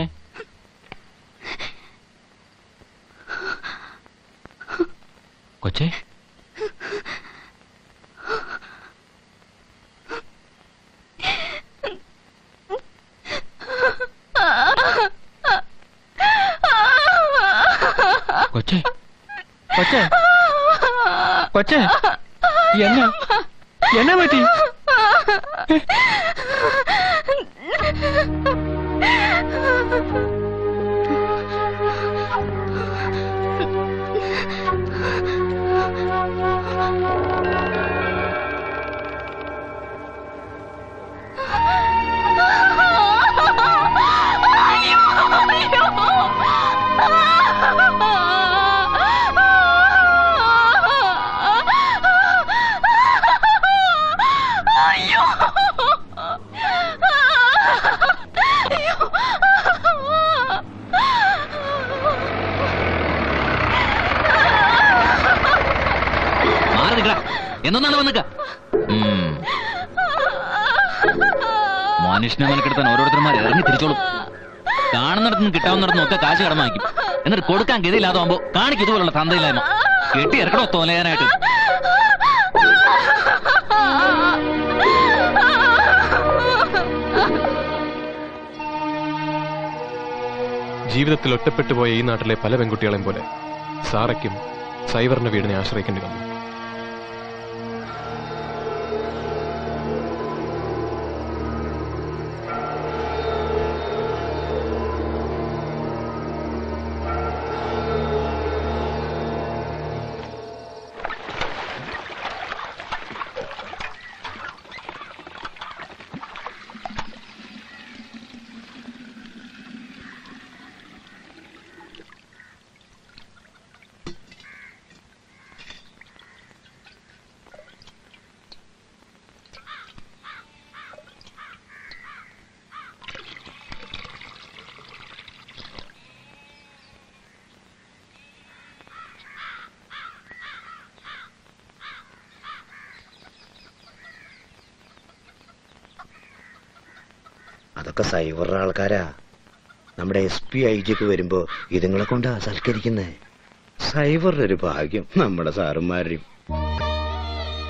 കൊച്ചേ കൊച്ചേ കൊച്ചേ കൊച്ചേ എന്നാ എന്നാ പറ്റി മാറി നിൽക്കടാ എന്നൊന്നാണ് വന്നിക്ക മനുഷ്യനെ മെനക്കെടുത്താൻ ഓരോരുത്തർമാർ ഇറങ്ങി തിരിച്ചോളും കാണുന്നിടത്തുനിന്ന് കിട്ടാവുന്നിടത്തുനിന്ന് ഒക്കെ കാശ് കടം വാങ്ങിക്കും എന്നിട്ട് കൊടുക്കാൻ ഗതിയില്ലാതാവുമ്പോ കാണിക്കും ഇതുപോലുള്ള തന്തയില്ലായ്മ കെട്ടി ഇറക്കണോ തോലയാനായിട്ട് ജീവിതത്തിൽ ഒറ്റപ്പെട്ടു പോയ ഈ നാട്ടിലെ പല പെൺകുട്ടികളെയും പോലെ സാറയ്ക്കും സൈവറിന്റെ വീടിനെ ആശ്രയിക്കേണ്ടി വന്നു അതൊക്കെ സൈബറുടെ ആൾക്കാരാ നമ്മുടെ എസ് പി ഐ ജിക്ക് വരുമ്പോ ഇതുങ്ങളെ കൊണ്ടാ സൽക്കരിക്കുന്നേ സൈബറിന്റെ ഒരു ഭാഗ്യം നമ്മുടെ സാറുമാരുടെയും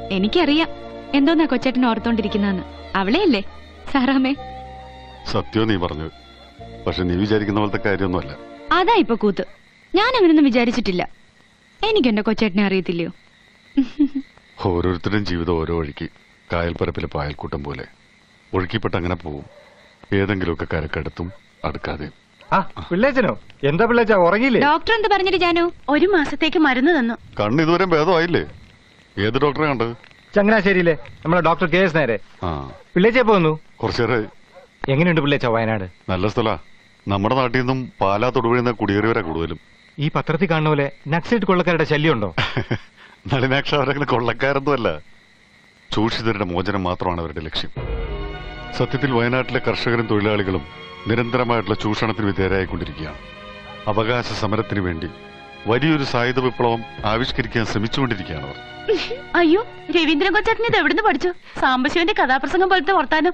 എനിക്കറിയാം എന്തോന്നാ കൊച്ചേട്ടൻ ഓർത്തോണ്ടിരിക്കുന്നതെന്ന് അവളെയല്ലേ സാറാമേ സത്യം നീ പറഞ്ഞത് പക്ഷെ നീ വിചാരിക്കുന്ന പോലത്തെ കാര്യമൊന്നുമല്ല അതാ ഇപ്പൊ കൂത്ത് ഞാൻ അങ്ങനൊന്നും വിചാരിച്ചിട്ടില്ല എനിക്ക് എന്റെ കൊച്ചേട്ടനെ അറിയത്തില്ലയോ ഓരോരുത്തരുടെയും ജീവിതം ഓരോ വഴിക്ക് കായൽപ്പരപ്പിലെ പായൽക്കൂട്ടം പോലെ ഒഴുക്കിപ്പെട്ട് അങ്ങനെ പോവും ഏതെങ്കിലുമൊക്കെ കരക്കടുത്തും അടുക്കാതെ ആ പിള്ളേച്ചനോ എന്താ പിള്ളേച്ച ഉറങ്ങിയില്ലേ ഡോക്ടർ എന്ത് പറഞ്ഞിട്ട് ജാനു ഒരു മാസത്തേക്ക് മരുന്ന് തന്നു കണ്ണ് ഇതുവരെ ഭേദമായില്ലേ ഏത് ഡോക്ടറെ കണ്ടത് ചങ്ങനാശ്ശേരിയിലെ നമ്മളെ ഡോക്ടർ കെ എസ് നേരെ ആ പിള്ളേച്ച പോന്നു കുറച്ചേരെ എങ്ങനെയുണ്ട് പിള്ളേച്ച വയനാട് നല്ല സ്ഥലാ നമ്മുടെ നാട്ടിൽ നിന്നും പാലാ തൊടുപുഴ കുടിയേറിയവരാ കൂടുതലും ഈ പത്രത്തിൽ കാണുന്ന പോലെ നക്സൈറ്റ് കൊള്ളക്കാരുടെ ശല്യം ഉണ്ടോ നളിനാക്ഷ അവരങ്ങനെ കൊള്ളക്കാരൊന്നുമല്ല ചൂഷിതരുടെ മോചനം മാത്രമാണ് അവരുടെ ലക്ഷ്യം സത്യത്തിൽ വയനാട്ടിലെ കർഷകരും തൊഴിലാളികളും നിരന്തരമായിട്ടുള്ള ചൂഷണത്തിന് വിധേയരായിക്കൊണ്ടിരിക്കുകയാണ് അവകാശ സമരത്തിന് വേണ്ടി വലിയൊരു സായുധ വിപ്ലവം ആവിഷ്കരിക്കാൻ ശ്രമിച്ചുകൊണ്ടിരിക്കുകയാണ് അവർ അയ്യോ രവീന്ദ്രൻ കൊച്ചേട്ടൻ ഇത് എവിടുന്ന് പഠിച്ചു സാംബശിവന്റെ കഥാപ്രസംഗം പോലത്തെ വർത്താനം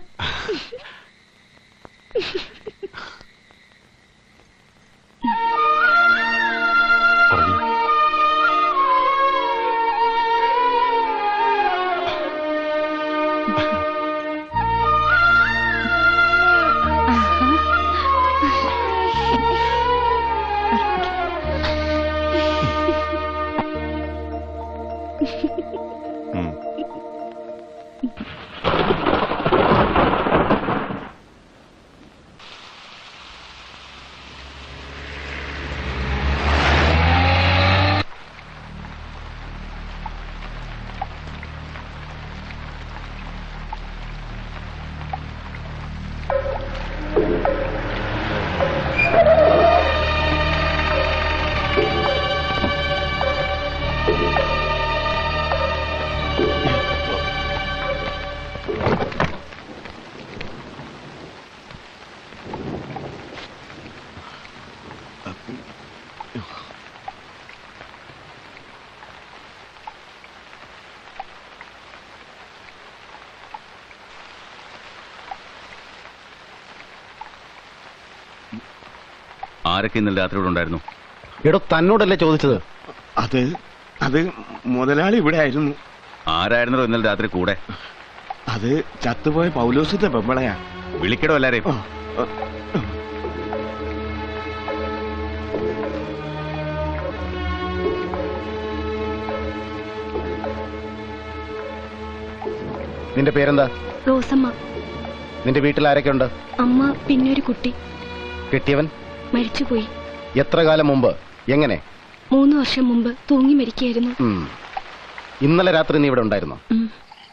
ആരൊക്കെ ഇന്നലെ രാത്രി ഇവിടെ ഉണ്ടായിരുന്നു എടോ തന്നോടല്ലേ ചോദിച്ചത് അത് അത് മുതലാളി ഇവിടെ ആയിരുന്നു ആരായിരുന്നോ ഇന്നലെ രാത്രി കൂടെ അത് ചത്തുപോയ പൗലോസിന്റെ പെമ്പളയാ വിളിക്കടോ എല്ലാരെയും നിന്റെ പേരെന്താ റോസമ്മ നിന്റെ വീട്ടിൽ ആരൊക്കെ ഉണ്ട് അമ്മ പിന്നെ ഒരു കുട്ടി കെട്ടിയവൻ മരിച്ചുപോയി എത്ര കാലം മുമ്പ് എങ്ങനെ മൂന്ന് വർഷം മുമ്പ് തൂങ്ങി മരിക്കുകയായിരുന്നു ഉം. ഇന്നലെ രാത്രി നീ ഇവിടെ ഉണ്ടായിരുന്നോ ഉം.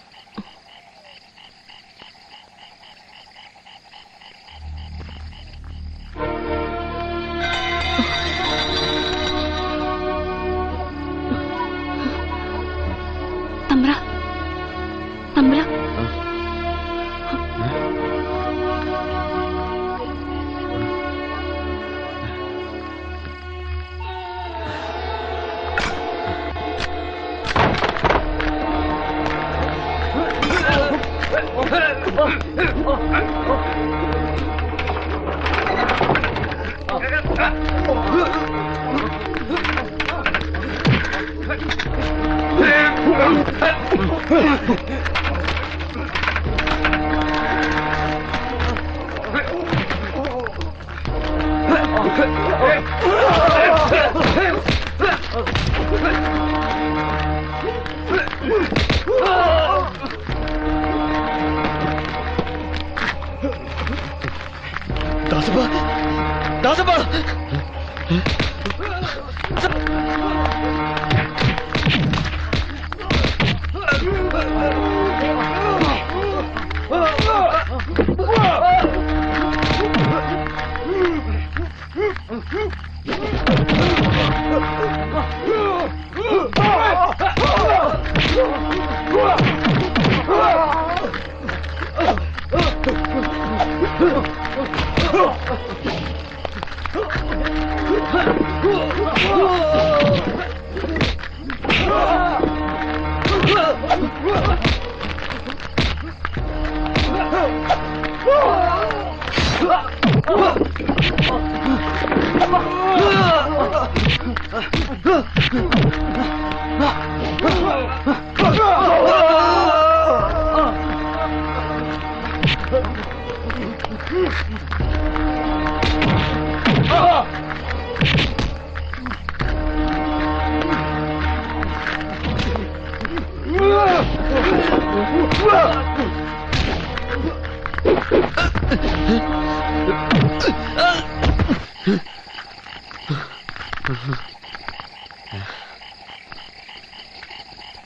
തമ്പ്ര തമ്പ്ര ദാസപ്പ ദാസപ്പ Ah!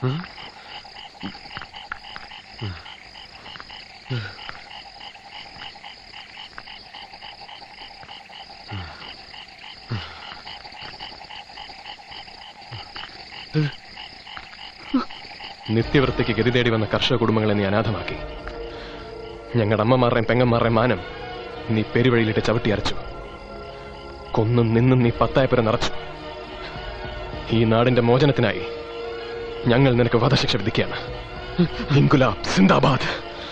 നിത്യവൃത്തിക്ക് ഗതി തേടി വന്ന കർഷക കുടുംബങ്ങളെ നീ അനാഥമാക്കി ഞങ്ങളുടെ അമ്മമാരുടെയും പെങ്ങന്മാരുടെയും മാനം നീ പെരുവഴിയിലിട്ട് ചവിട്ടി അരച്ചു കൊന്നും നിന്നും നീ പത്തായപ്പുര നിറച്ചു ഈ നാടിന്റെ മോചനത്തിനായി ഞങ്ങൾ നിനക്ക് വധശിക്ഷ വിധിക്കുകയാണ് ഇൻകുലാബ് സിന്ദാബാദ്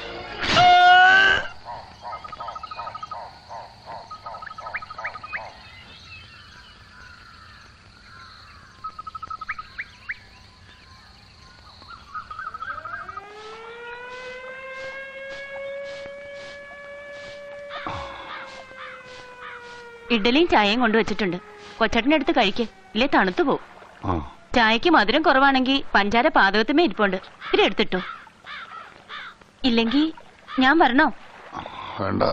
ഇഡ്ഡലിയും ചായയും കൊണ്ടുവച്ചിട്ടുണ്ട് കൊച്ചട്ടിനെടുത്ത് കഴിക്ക് ഇല്ലേ തണുത്തു പോവും ആ ചായക്ക് മധുരം കുറവാണെങ്കിൽ പഞ്ചാര പാതകത്തുമേ ഇരിപ്പുണ്ട് ഇത് എടുത്തിട്ടോ ഇല്ലെങ്കി ഞാൻ വരണോ വേണ്ട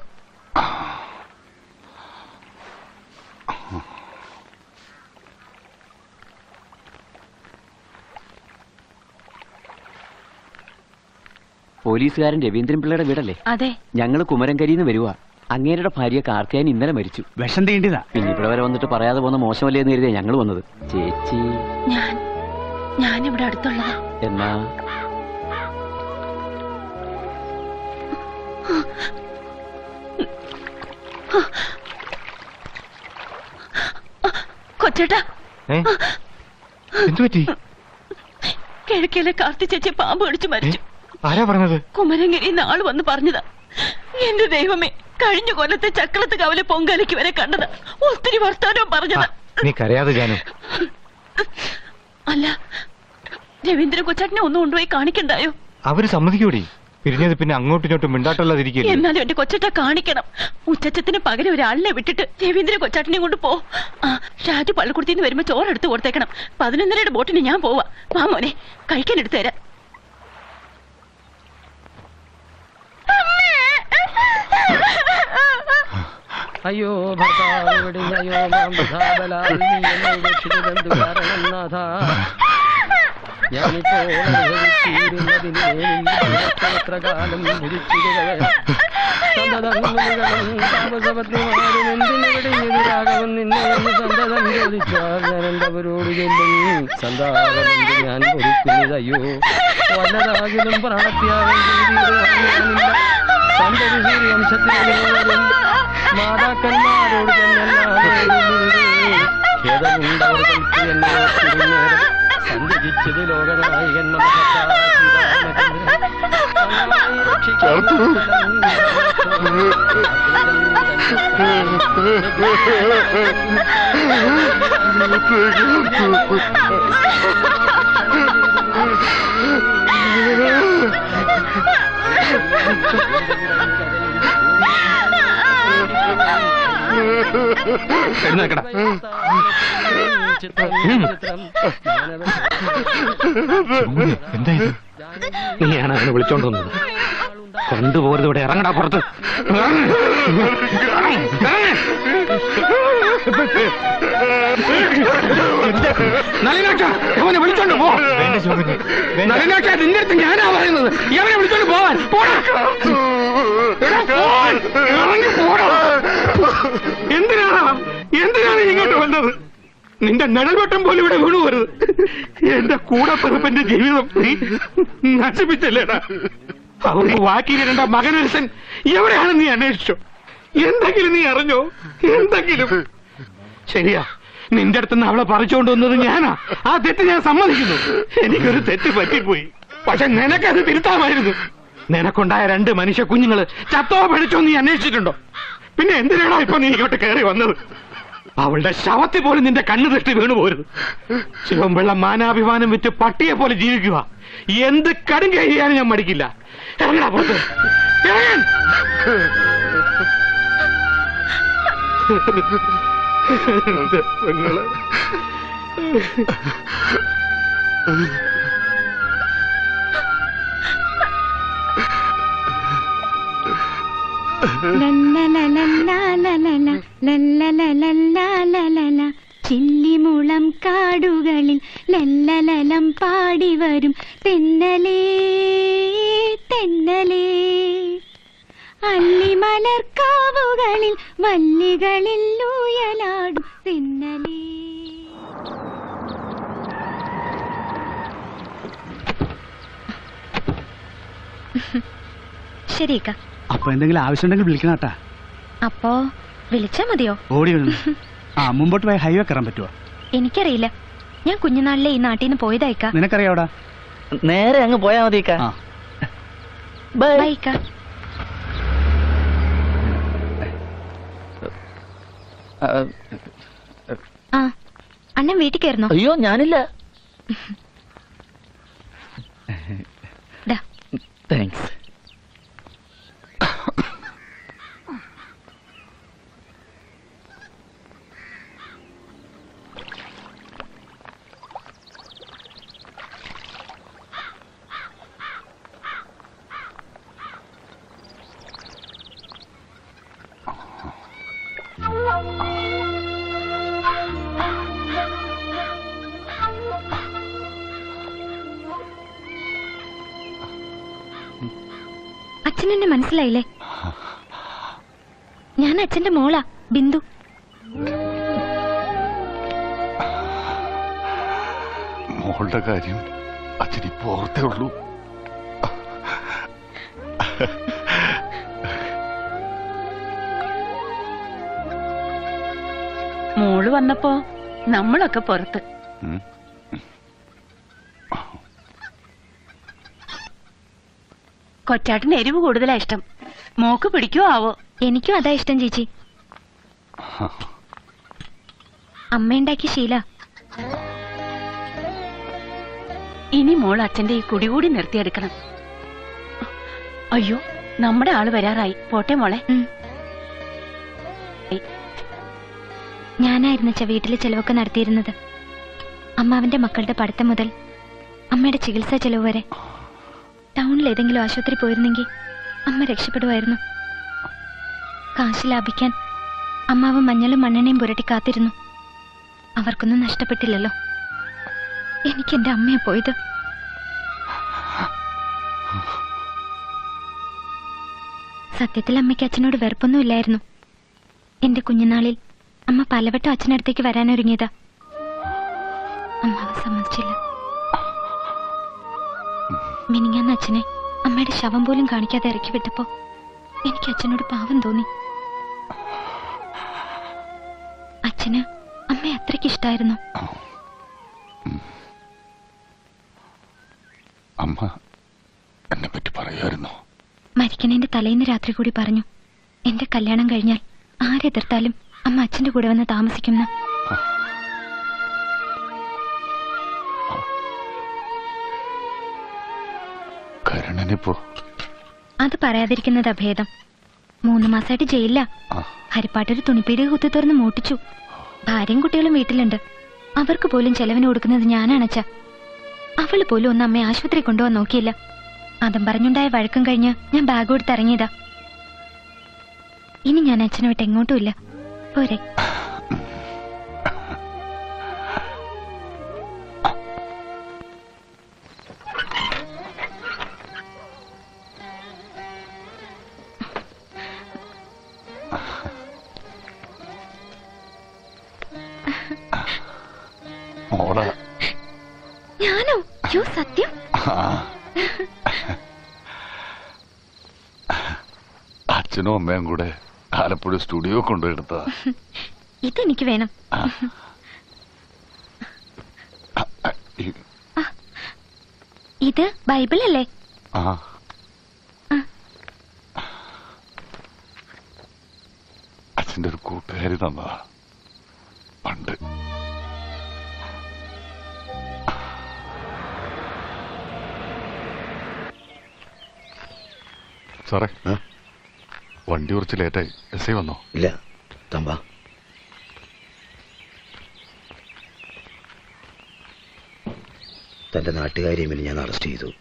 പോലീസുകാരൻ രവീന്ദ്രൻ പിള്ളയുടെ വീടല്ലേ അതെ ഞങ്ങൾ കുമരംകരിന്ന് വരുവാ അങ്ങേരുടെ ഭാര്യ കാർത്തിയാൻ ഇന്നലെ മരിച്ചു വിഷം തീണ്ടിയതാ പിന്നെ ഇവിടെ വരെ വന്നിട്ട് പറയാതെ പോകുന്ന മോശമല്ലേ എന്ന് കരുതിയാ ഞങ്ങൾ വന്നത് ചേച്ചി ഞാൻ ഞാൻ ഇവിടെ അടുത്തുള്ളതാ എന്നാ കൊച്ചേട്ടാ എന്തു പറ്റി കിഴക്കേലെ കാർത്തി ചേച്ചി പാമ്പ് കടിച്ചു മരിച്ചു ആരാ പറഞ്ഞത് കുമരങ്കിരി ആള് വന്ന് പറഞ്ഞതാ എന്റെ ദൈവമേ കഴിഞ്ഞ കൊല്ലത്തെ ചക്രത്ത് കവലെ പൊങ്കാലയ്ക്ക് വരെ കണ്ടതാ ഒത്തിരി വർത്താനവും പറഞ്ഞതാ നീ കരയാതെ ജാനു അല്ല രവീന്ദ്ര കൊച്ചാട്ടിനെ ഒന്നും കൊണ്ടുപോയി കാണിക്കണ്ടായോ അവര് സമ്മതിക്കൂടി പിരിഞ്ഞത് പിന്നെ അങ്ങോട്ടും ഇങ്ങോട്ടും മിണ്ടാട്ടല്ലാതിരിക്കില്ലേ എന്നാലും എന്റെ കൊച്ചട്ട കാണിക്കണം ഉച്ചച്ചത്തിന് പകരം ഒരാളിനെ വിട്ടിട്ട് രവീന്ദ്ര കൊച്ചാട്ടിനെ കൊണ്ട് പോ ആ ഷാജു പള്ളിക്കുടത്തിന്ന് വരുമ്പോ ചോറെടുത്ത് കൊടുത്തേക്കണം പതിനൊന്നരയുടെ ബോട്ടിന് ഞാൻ പോവാ വാ മോനെ കഴിക്കാൻ എടുത്തു തരാം അയ്യോ ഭർത്താവ് വെടിഞ്ഞയോ മാം വൃഥാബലാൽ നീ എന്നെ ഉപേക്ഷിച്ചു ബന്ധു കാരണം നാഥ ഞാനിപ്പോൾ അനുഭവിച്ചിരുന്നതിന് എത്ര കാലം ഭരിച്ചിരുന്നത് സന്തതങ്ങളും താമസപത്നിമാരും എന്തിനു വെടിഞ്ഞത് രാഘവൻ നിന്നെ എന്ന് സന്തതം ചോദിച്ചാൽ ഞാൻ എന്തവരോട് ചെല്ലും സന്താപമെന്ത് ഞാൻ പൊറുക്കുന്നത് അയ്യോ വല്ലതാകിലും പ്രാണത്യാഗം ചെയ്തിരുന്നില്ല സന്തതി സൂര്യവംശത്തിലെ മാതാക്കന്മാരോട് ഖേദമുണ്ടവർക്ക് എന്നെ ഓർത്തിരുന്നേരം സഞ്ചരിച്ചത് ലോകനായകൻ എഴുന്നേക്കടാ എന്താ ഇത് നീയാണ് അവനെ വിളിച്ചോണ്ട് വന്നത് കൊണ്ടുപോകരുത് ഇവിടെ ഇറങ്ങടാ പുറത്ത് നളിനാക്ഷ അവനെ വിളിച്ചോണ്ട് പോ നളിനാക്ഷ നിന്റെ അടുത്ത് ഞാനാ പറയുന്നത് ഇവനെ വിളിച്ചോണ്ട് പോവാൻ പോടാ. എടാ, പോവാൻ. ഇറങ്ങി പോടാ. എന്തിനാണ് എന്തിനാണ് ഇങ്ങോട്ട് വന്നത് നിന്റെ നിഴൽവട്ടം പോലും ഇവിടെ വീണു പോരുത് എന്റെ കൂടെ പിറപ്പന്റെ ജീവിതം നീ നശിപ്പിച്ചല്ലേടാ അവർക്ക് വാക്കിയിരണ്ട മകനരസൻ എവിടെയാണ് നീ അന്വേഷിച്ചോ എന്തെങ്കിലും നീ അറിഞ്ഞോ എന്തെങ്കിലും ശരിയാ നിന്റെ അടുത്തുനിന്ന് അവളെ പറിച്ചുകൊണ്ട് വന്നത് ഞാനാ ആ തെറ്റ് ഞാൻ സമ്മതിക്കുന്നു എനിക്കൊരു തെറ്റ് പറ്റിപ്പോയി പക്ഷെ നിനക്കത് തിരുത്താമായിരുന്നു നിനക്കുണ്ടായ രണ്ട് മനുഷ്യ കുഞ്ഞുങ്ങള് ചത്തോ പഠിച്ചോ നീ അന്വേഷിച്ചിട്ടുണ്ടോ പിന്നെ എന്തിനാണോ ഇപ്പൊ നീ ഇങ്ങോട്ട് കയറി വന്നത് അവളുടെ ശവത്തിൽ പോലും നിന്റെ കണ്ണു ദൃഷ്ടി വീണു പോരുത് ശിവൻപിള്ള മാനാഭിമാനം വിറ്റ് പട്ടിയെ പോലെ ജീവിക്കുക എന്ത് കടും ചെയ്യാനും ഞാൻ മടിക്കില്ല ഇറങ്ങടാ പുറത്ത് ഇറങ്ങാൻ എന്റെ പെങ്ങളെ. ചില്ലിമുളം കാടുകളിൽ ലല്ലലലം പാടി വരും തെന്നലേ തെന്നലേ അല്ലിമലർക്കാവുകളിൽ വല്ലികളിൽ ഊയലാടും തെന്നലേ ശരിയേക്ക അപ്പൊ എന്തെങ്കിലും ആവശ്യമുണ്ടെങ്കിൽ വിളിക്കണം കേട്ടാ അപ്പോ വിളിച്ചാ മതിയോ ഓടി വന്നു ആ മുമ്പോട്ട് പോയി ഹൈവേ കയറാൻ പറ്റുമോ എനിക്കറിയില്ല ഞാൻ കുഞ്ഞുനാളിലെ ഈ നാട്ടിൽ നിന്ന് പോയതായിക്ക നിനക്കറിയാവടാ നേരെ അങ്ങ് പോയാ മതി ഇക്ക. ബൈക്ക ആ, ആ അണ്ണൻ വീട്ടിൽ കയറുന്നോ അയ്യോ ഞാനില്ല ദാ. താങ്ക്സ് അച്ഛൻ എന്നെ മനസ്സിലായില്ലേ ഞാൻ അച്ഛന്റെ മോളാ ബിന്ദു മോളുടെ കാര്യം അച്ഛനിപ്പോ ഓർത്തേ ഉള്ളൂ മോള് വന്നപ്പോ നമ്മളൊക്കെ പുറത്ത് ഉം. കൊച്ചാട്ടിന് എരിവ് കൂടുതലാ ഇഷ്ടം മോക്ക് പിടിക്കുവോ ആവോ എനിക്കും അതാ ഇഷ്ടം ചേച്ചി അമ്മയുണ്ടാക്കിയ ശീല ഇനി മോൾ അച്ഛന്റെ ഈ കുടികൂടി നിർത്തിയെടുക്കണം അയ്യോ നമ്മുടെ ആള് വരാറായി പോട്ടെ മോളെ ഞാനായിരുന്നു അച്ഛ വീട്ടിലെ ചെലവൊക്കെ നടത്തിയിരുന്നത് അമ്മാവന്റെ മക്കളുടെ പഠിത്തം മുതൽ അമ്മയുടെ ചികിത്സാ ചെലവ് വരെ ടൗണിൽ ഏതെങ്കിലും ആശുപത്രി പോയിരുന്നെങ്കിൽ അമ്മ രക്ഷപ്പെടുമായിരുന്നു കാശ് ലാഭിക്കാൻ അമ്മാവ് മഞ്ഞളും മണ്ണെണ്ണയും പുരട്ടി കാത്തിരുന്നു അവർക്കൊന്നും നഷ്ടപ്പെട്ടില്ലല്ലോ എനിക്ക് എന്റെ അമ്മയെ പോയത് സത്യത്തിൽ അമ്മയ്ക്ക് അച്ഛനോട് വെറുപ്പൊന്നും ഇല്ലായിരുന്നു എന്റെ കുഞ്ഞുനാളിൽ അമ്മ പലവട്ടം അച്ഛനടുത്തേക്ക് വരാനൊരുങ്ങിയതാ അമ്മാവ് സമ്മതിച്ചില്ല മിനിങ്ങാന്ന് അച്ഛനെ അമ്മയുടെ ശവം പോലും കാണിക്കാതെ ഇറക്കി വിട്ടപ്പോ എനിക്ക് അച്ഛനോട് പാവം തോന്നി അച്ഛന് അമ്മയെ അത്രയ്ക്ക് ഇഷ്ടായിരുന്നു അമ്മ എന്നെ പറ്റി പറയുമായിരുന്നു മരിക്കണേന്റെ തലേന്ന് രാത്രി കൂടി പറഞ്ഞു എന്റെ കല്യാണം കഴിഞ്ഞാൽ ആരെതിർത്താലും അമ്മ അച്ഛന്റെ കൂടെ വന്ന് താമസിക്കുമെന്ന് കരുണനിപ്പോ അത് പറയാതിരിക്കുന്നതാ ഭേദം മൂന്ന് മാസമായിട്ട് ജയിലില്ല ഹരിപ്പാട്ടൊരു തുണിപ്പീടിക കുത്തി തുറന്ന് മൂട്ടിച്ചു ഭാര്യയും കുട്ടികളും വീട്ടിലുണ്ട് അവർക്ക് പോലും ചെലവിന് കൊടുക്കുന്നത് ഞാനാണച്ച അവള് പോലും ഒന്ന് അമ്മയെ ആശുപത്രി കൊണ്ടുപോകാൻ നോക്കിയില്ല അതും പറഞ്ഞുണ്ടായ വഴക്കം കഴിഞ്ഞ് ഞാൻ ബാഗ് കൊടുത്ത് ഇറങ്ങിയതാ ഇനി ഞാൻ അച്ഛനെ വിട്ട് എങ്ങോട്ടും ഇല്ല പോരെ മോളെ ഞാനോ യോ സത്യം ആ. അച്ഛനും അമ്മയും കൂടെ ആലപ്പുഴ സ്റ്റുഡിയോ കൊണ്ടുപോയെടുത്തതാ ഇതെനിക്ക് വേണം ഈ- ഇത് ബൈബിൾ അല്ലേ ആ അച്ഛന്റെ ഒരു കൂട്ടുകാരി തന്നതാ പണ്ട് സാറേ വണ്ടി കുറച്ച് ലേറ്റായി എസ് ഐ വന്നോ ഇല്ല തമ്പാ തന്റെ നാട്ടുകാരിയെ മിനി ഞാൻ അറസ്റ്റ് ചെയ്തു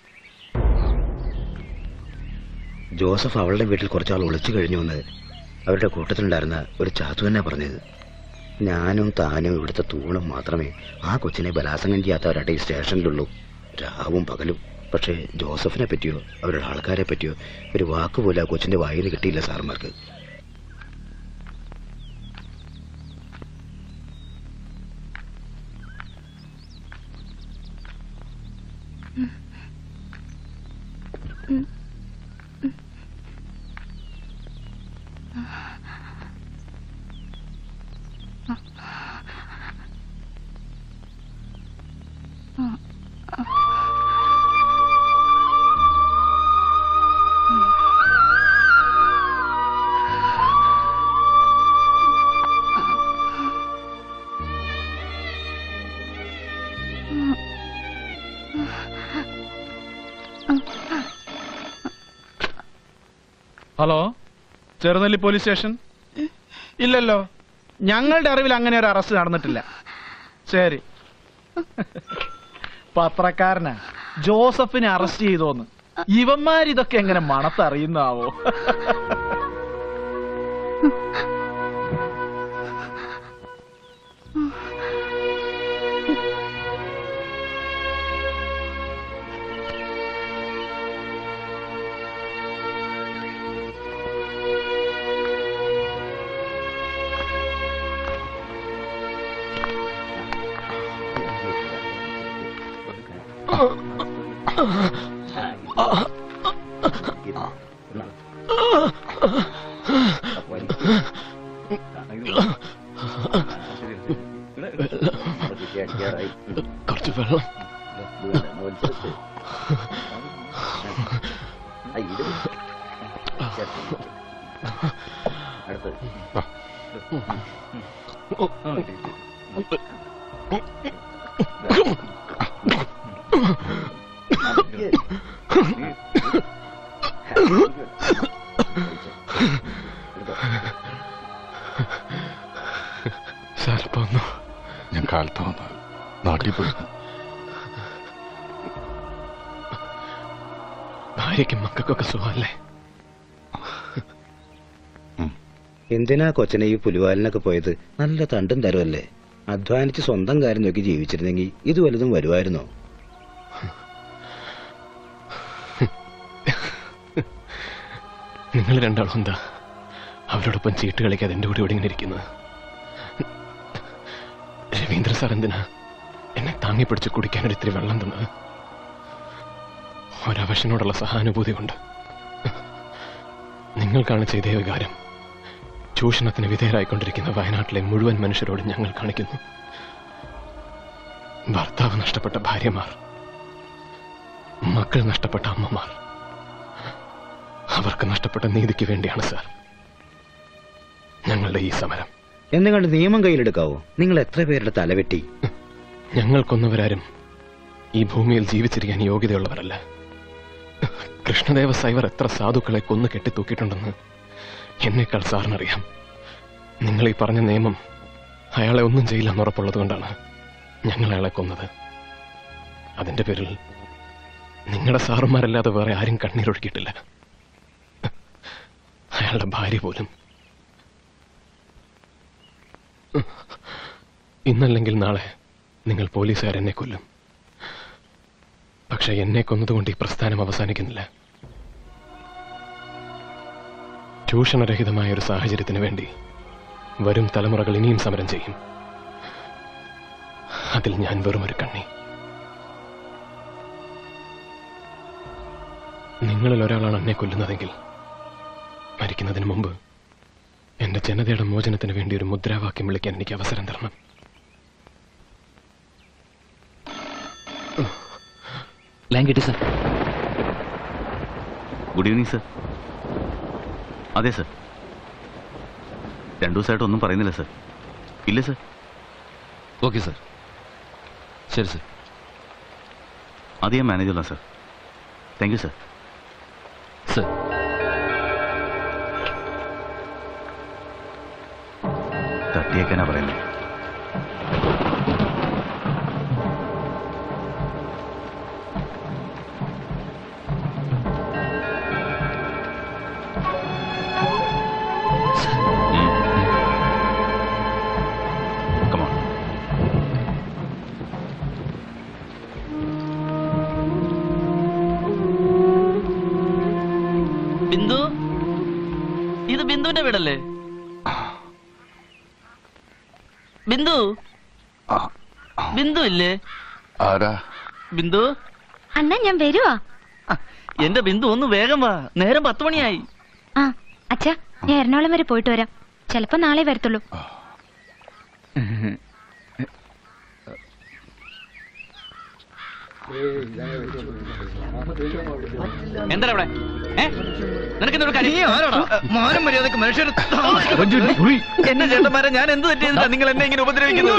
ജോസഫ് അവളുടെ വീട്ടിൽ കുറച്ചാൾ ഒളിച്ചു കഴിഞ്ഞു എന്ന് അവരുടെ കൂട്ടത്തിലുണ്ടായിരുന്ന ഒരു ചാത്തു തന്നെ പറഞ്ഞത് ഞാനും താനും ഇവിടുത്തെ തൂണും മാത്രമേ ആ കൊച്ചിനെ ബലാസംഗം ചെയ്യാത്തവരുടെ ഈ സ്റ്റേഷനിലുള്ളൂ രാവും പകലും പക്ഷേ ജോസഫിനെ പറ്റിയോ അവരുടെ ആൾക്കാരെ പറ്റിയോ ഒരു വാക്ക് പോലും ആ കൊച്ചിന്റെ വായിൽ കിട്ടിയില്ല സാർമാർക്ക് ഹലോ ചെറുനെല്ലി പോലീസ് സ്റ്റേഷൻ ഇല്ലല്ലോ ഞങ്ങളുടെ അറിവിൽ അങ്ങനെ ഒരു അറസ്റ്റ് നടന്നിട്ടില്ല ശരി പത്രക്കാരനാ ജോസഫിനെ അറസ്റ്റ് ചെയ്തോന്ന് ഇവന്മാരിതൊക്കെ എങ്ങനെ മണത്തറിയുന്നാവോ കുറച്ച് വെള്ളം സാർ ഇപ്പൊ വന്നു ഞാൻ കാലത്ത് വന്ന് നാട്ടിൽ പോയിരുന്നു ഭാര്യയ്ക്കും മക്കൾക്കൊക്കെ സുഖമല്ലേ എന്തിനാ കൊച്ചനെ ഈ പുലിവാലിനൊക്കെ പോയത് നല്ല തണ്ടും തരമല്ലേ അധ്വാനിച്ച് സ്വന്തം കാര്യം നോക്കി ജീവിച്ചിരുന്നെങ്കിൽ ഇത് വലുതും വരുമായിരുന്നോ നിങ്ങൾ രണ്ടാളും എന്താ അവരോടൊപ്പം ചീട്ട് കളിക്കാതെ എൻ്റെ കൂടെ ഇവിടെ ഇങ്ങനെ ഇരിക്കുന്നത് രവീന്ദ്ര സാർ എന്തിനാ എന്നെ താങ്ങി പിടിച്ച് കുടിക്കാൻ ഒരു ഇത്തിരി വെള്ളം തന്നത് ഒരവശനോടുള്ള സഹാനുഭൂതി കൊണ്ട് നിങ്ങൾക്കാണ് ചെയ്ത വികാരം ചൂഷണത്തിന് വിധേയരായിക്കൊണ്ടിരിക്കുന്ന വയനാട്ടിലെ മുഴുവൻ മനുഷ്യരോട് ഞങ്ങൾ കാണിക്കുന്നു ഭർത്താവ് നഷ്ടപ്പെട്ട ഭാര്യമാർ മക്കൾ നഷ്ടപ്പെട്ട അമ്മമാർ അവർക്ക് നഷ്ടപ്പെട്ട നീതിക്ക് വേണ്ടിയാണ് സാർ ഞങ്ങളുടെ ഈ സമരം എന്നുകൊണ്ട് നിയമം കയ്യിലെടുക്കാവോ നിങ്ങൾ എത്ര പേരുടെ തലവെട്ടി ഞങ്ങൾ കൊന്നവരാരും ഈ ഭൂമിയിൽ ജീവിച്ചിരിക്കാൻ യോഗ്യതയുള്ളവരല്ല കൃഷ്ണദേവ സൈവർ എത്ര സാധുക്കളെ കൊന്നു കെട്ടിത്തൂക്കിയിട്ടുണ്ടെന്ന് എന്നേക്കാൾ സാറിനറിയാം നിങ്ങൾ ഈ പറഞ്ഞ നിയമം അയാളെ ഒന്നും ചെയ്യില്ലെന്ന് ഉറപ്പുള്ളത് കൊണ്ടാണ് ഞങ്ങൾ അയാളെ കൊന്നത് അതിന്റെ പേരിൽ നിങ്ങളുടെ സാറുമാരല്ലാതെ വേറെ ആരും കണ്ണീരൊഴുക്കിയിട്ടില്ല അയാളുടെ ഭാര്യ പോലും ഇന്നല്ലെങ്കിൽ നാളെ നിങ്ങൾ പോലീസുകാർ എന്നെ കൊല്ലും പക്ഷെ എന്നെ കൊന്നതുകൊണ്ട് ഈ പ്രസ്ഥാനം അവസാനിക്കുന്നില്ല ചൂഷണരഹിതമായ ഒരു സാഹചര്യത്തിന് വേണ്ടി വരും തലമുറകൾ ഇനിയും സമരം ചെയ്യും അതിൽ ഞാൻ വെറും ഒരു കണ്ണി നിങ്ങളിൽ ഒരാളാണ് എന്നെ കൊല്ലുന്നതെങ്കിൽ മരിക്കുന്നതിന് മുമ്പ് എന്റെ ജനതയുടെ മോചനത്തിന് വേണ്ടി ഒരു മുദ്രാവാക്യം വിളിക്കാൻ എനിക്ക് അവസരം തരണം ലൈൻ കിട്ടി സർ ഗുഡ് ഈവനിങ് സർ അതെ സർ രണ്ടു ദിവസമായിട്ട് ഒന്നും പറയുന്നില്ല സർ ഇല്ല സർ ഓക്കെ സർ ശരി സർ അത് ഞാൻ മാനേജ് ചെയ്യാം sir thank you sir sir തട്ടിയേക്കാനാ പറയുന്നത് ബിന്ദു ഇത് ബിന്ദുവിന്റെ വീടല്ലേ ബിന്ദു ബിന്ദു ഇല്ലേ ആരാ ബിന്ദു അണ്ണാ ഞാൻ വരുവാ എന്റെ ബിന്ദു ഒന്ന് വേഗം വാ നേരം പത്ത് മണിയായി ആ അച്ഛാ ഞാൻ എറണാകുളം വരെ പോയിട്ട് വരാം ചിലപ്പോ നാളെ വരത്തുള്ളൂ എന്താ ഇവിടെ ഏ? നിനക്കെന്തൊരു കാര്യം മാനം മര്യാദക്ക് മനുഷ്യർ എന്നെ ചേട്ടന്മാരെ ഞാൻ എന്ത് തെറ്റിയതാ നിങ്ങൾ എന്നെ ഇങ്ങനെ ഉപദ്രവിക്കുന്നത്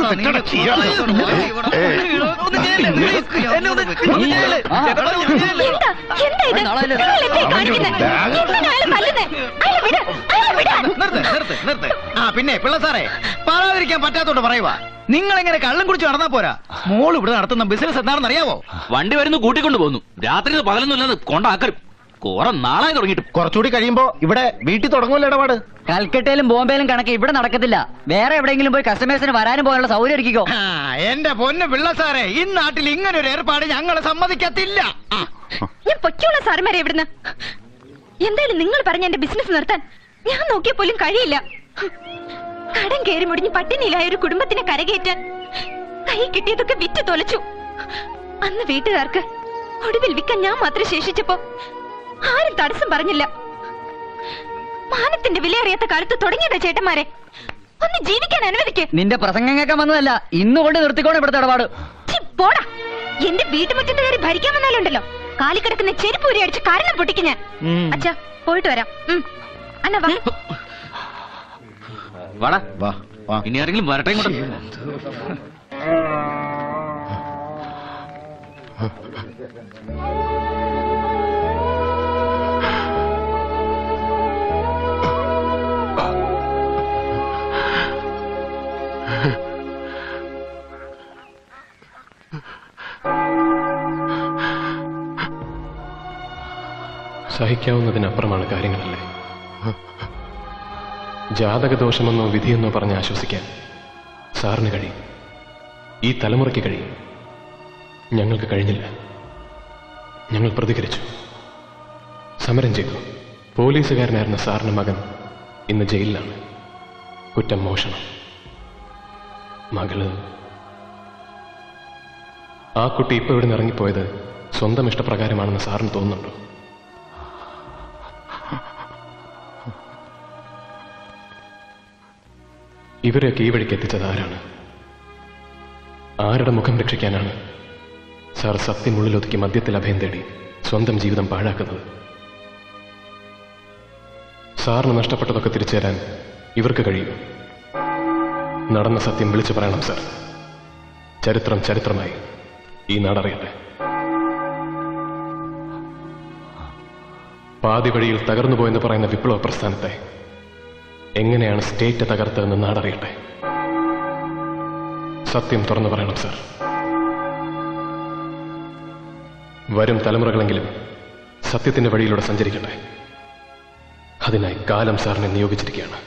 ഒന്ന് ചെയ്യല്ലേ, please. എന്നെ ഒന്ന് ഒന്ന് ചെയ്യല്ലേ. ചേട്ടന്മാരെ ഒന്ന് ചെയ്യല്ലേ. നിർത്ത് നിർത്ത് നിർത്ത് ആ പിന്നെ പിള്ള സാറേ പറയാതിരിക്കാൻ പറ്റാത്തോണ്ട് പറയുവാ നിങ്ങൾ എങ്ങനെ കള്ളം കുടിച്ച് നടന്നാ പോരാ മോൾ ഇവിടെ നടത്തുന്ന ബിസിനസ് എന്താണെന്ന് അറിയാവോ വണ്ടി വരുന്നു കൂട്ടിക്കൊണ്ട് പോകുന്നു രാത്രി പകലൊന്നും ഇല്ലാതെ കൊണ്ടാക്കരും കുറെ നാളായി തുടങ്ങിയിട്ട് കുറച്ചുകൂടി കഴിയുമ്പോ ഇവിടെ വീട്ടിൽ തുടങ്ങുമല്ലോ ഇടപാട് കൽക്കട്ടയിലും ബോംബെയിലും കണക്ക് ഇവിടെ നടക്കത്തില്ല വേറെ എവിടെയെങ്കിലും പോയി കസ്റ്റമേഴ്സിന് വരാനും പോകാനുള്ള സൗകര്യം ഒരുക്കിക്കോ ആ, എന്റെ പൊന്ന് പിള്ള സാറേ ഈ നാട്ടിൽ ഇങ്ങനെ ഒരു ഏർപ്പാട് ഞങ്ങൾ സമ്മതിക്കത്തില്ല ആ. ഞാൻ പൊയ്ക്കോളാം സാറുമാരെ ഇവിടുന്ന് എന്തായാലും നിങ്ങൾ പറഞ്ഞ എന്റെ ബിസിനസ് നിർത്താൻ ഞാൻ നോക്കിയ പോലും കഴിയില്ല കടം കയറി മുടിഞ്ഞ് പട്ടിണിയിലായ ഒരു കുടുംബത്തിനെ കരകയറ്റാൻ കൈ കിട്ടിയതൊക്കെ വിറ്റ് തൊലച്ചു അന്ന് വീട്ടുകാർക്ക് ഒടുവിൽ വിൽക്കാൻ ഞാൻ മാത്രം ശേഷിച്ചപ്പോ ആരും തടസ്സം പറഞ്ഞില്ല മാനത്തിന്റെ വിലയറിയാത്ത കാലത്ത് തുടങ്ങിയതാ ചേട്ടന്മാരെ ഒന്ന് ജീവിക്കാൻ അനുവദിക്കേ നിന്റെ പ്രസംഗം കേൾക്കാൻ വന്നതല്ല ഇന്ന് കൊണ്ട് നിർത്തിക്കോണം ഇവിടുത്തെ ഇടപാട് ഛി, പോടാ എന്റെ വീട്ടുമുറ്റത്ത് കയറി ഭരിക്കാൻ വന്നാലുണ്ടല്ലോ കാലി കിടക്കുന്ന ചെരുപ്പ് ഊരി അടിച്ച് കാരണം പൊട്ടിക്കും ഞാൻ അച്ഛാ പോയിട്ട് വരാം ഉം. അന്ന വാ വാടാ വാ ഇനി ആരെങ്കിലും വരട്ടെ ഇങ്ങോട്ട് സഹിക്കാവുന്നതിനപ്പുറമാണ് കാര്യങ്ങളല്ലേ ജാതകദോഷമെന്നോ വിധിയെന്നോ പറഞ്ഞ് ആശ്വസിക്കാൻ സാറിന് കഴിയും ഈ തലമുറയ്ക്ക് കഴിയും ഞങ്ങൾക്ക് കഴിഞ്ഞില്ല ഞങ്ങൾ പ്രതികരിച്ചു സമരം ചെയ്തു പോലീസുകാരനായിരുന്ന സാറിന് മകൻ ഇന്ന് ജയിലിലാണ് കുറ്റം മോഷണം മകള് ആ കുട്ടി ഇപ്പൊ ഇവിടെ നിന്ന് ഇറങ്ങിപ്പോയത് സ്വന്തം ഇഷ്ടപ്രകാരമാണെന്ന് സാറിന് തോന്നുന്നുണ്ടോ ഇവരെയൊക്കെ ഈ വഴിക്ക് എത്തിച്ചത് ആരാണ് ആരുടെ മുഖം രക്ഷിക്കാനാണ് സാർ സത്യം ഉള്ളിലൊതുക്കി മദ്യത്തിൽ അഭയം തേടി സ്വന്തം ജീവിതം പാഴാക്കുന്നത് സാറിന് നഷ്ടപ്പെട്ടതൊക്കെ തിരിച്ചു തരാൻ ഇവർക്ക് കഴിയും നടന്ന സത്യം വിളിച്ചു പറയണം സാർ ചരിത്രം ചരിത്രമായി ഈ നാടറിയട്ടെ പാതി വഴിയിൽ തകർന്നു പോയെന്ന് പറയുന്ന വിപ്ലവ പ്രസ്ഥാനത്തെ എങ്ങനെയാണ് സ്റ്റേറ്റ് തകർത്തതെന്ന് നാടറിയട്ടെ സത്യം തുറന്നു പറയണം സാർ വരും തലമുറകളെങ്കിലും സത്യത്തിന്റെ വഴിയിലൂടെ സഞ്ചരിക്കട്ടെ അതിനായി കാലം സാറിനെ നിയോഗിച്ചിരിക്കുകയാണ്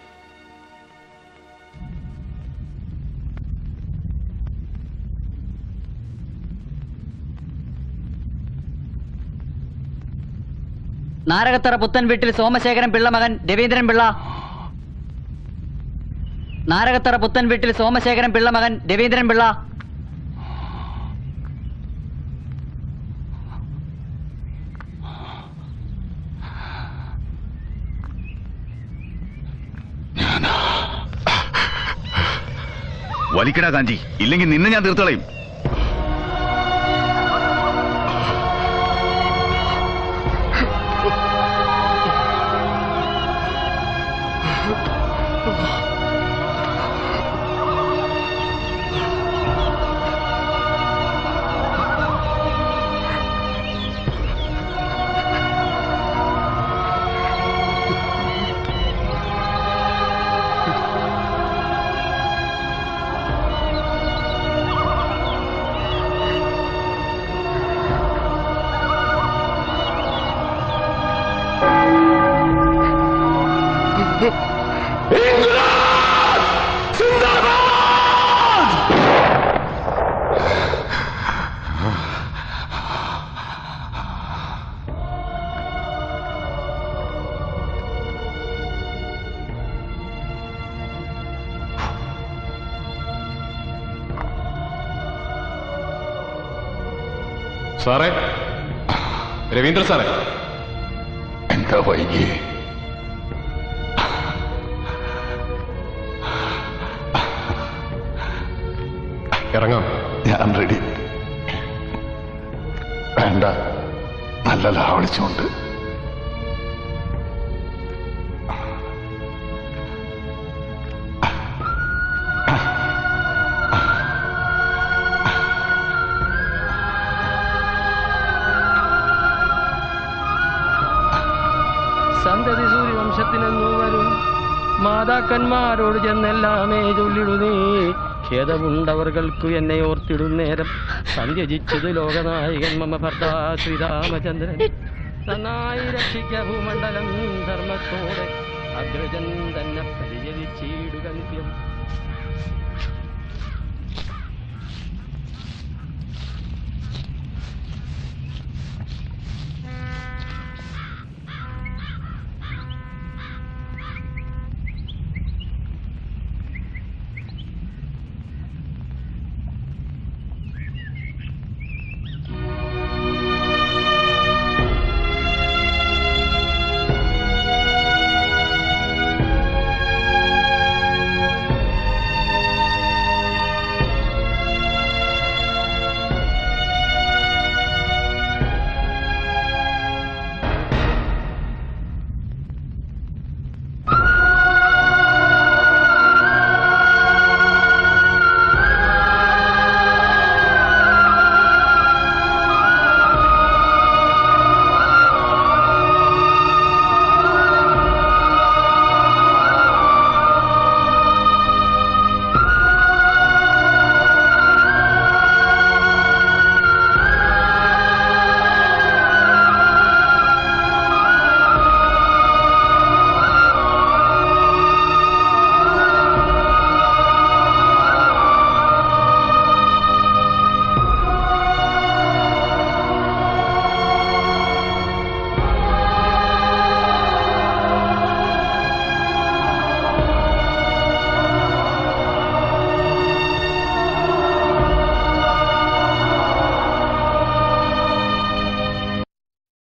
നാരകത്തറ പുത്തൻ വീട്ടിൽ സോമശേഖരൻ പിള്ള മകൻ രവീന്ദ്രൻ പിള്ള നാരകത്തറ പുത്തൻ വീട്ടിൽ സോമശേഖരൻ പിള്ള മകൻ രവീന്ദ്രൻ പിള്ള വലിക്കടാ കാഞ്ചി ഇല്ലെങ്കിൽ നിന്നെ ഞാൻ തീർത്തളയും സാറേ രവീന്ദ്ര സാറേ എന്താ വൈകിയേ ഇറങ്ങാം ഞാൻ റെഡി വേണ്ട നല്ല ലാവളിച്ചുണ്ട് സന്തതി സൂര്യവംശത്തിനെന്നു വരും മാതാക്കന്മാരോട് ചെന്നെല്ലാമേ ചൊല്ലിടു നീ ഖേദമുണ്ടവർകൾക്കു എന്നെ ഓർത്തിടുന്നേരം സന്ധ്യജിച്ചത് ലോകനായകൻ മമ ഭർത്താ ശ്രീരാമചന്ദ്രൻ നന്നായി രക്ഷിക്ക ഭൂമണ്ഡലം ധർമ്മത്തോടെ അഗ്രജൻ തന്നെ പരിചരിച്ചിടുക നിത്യം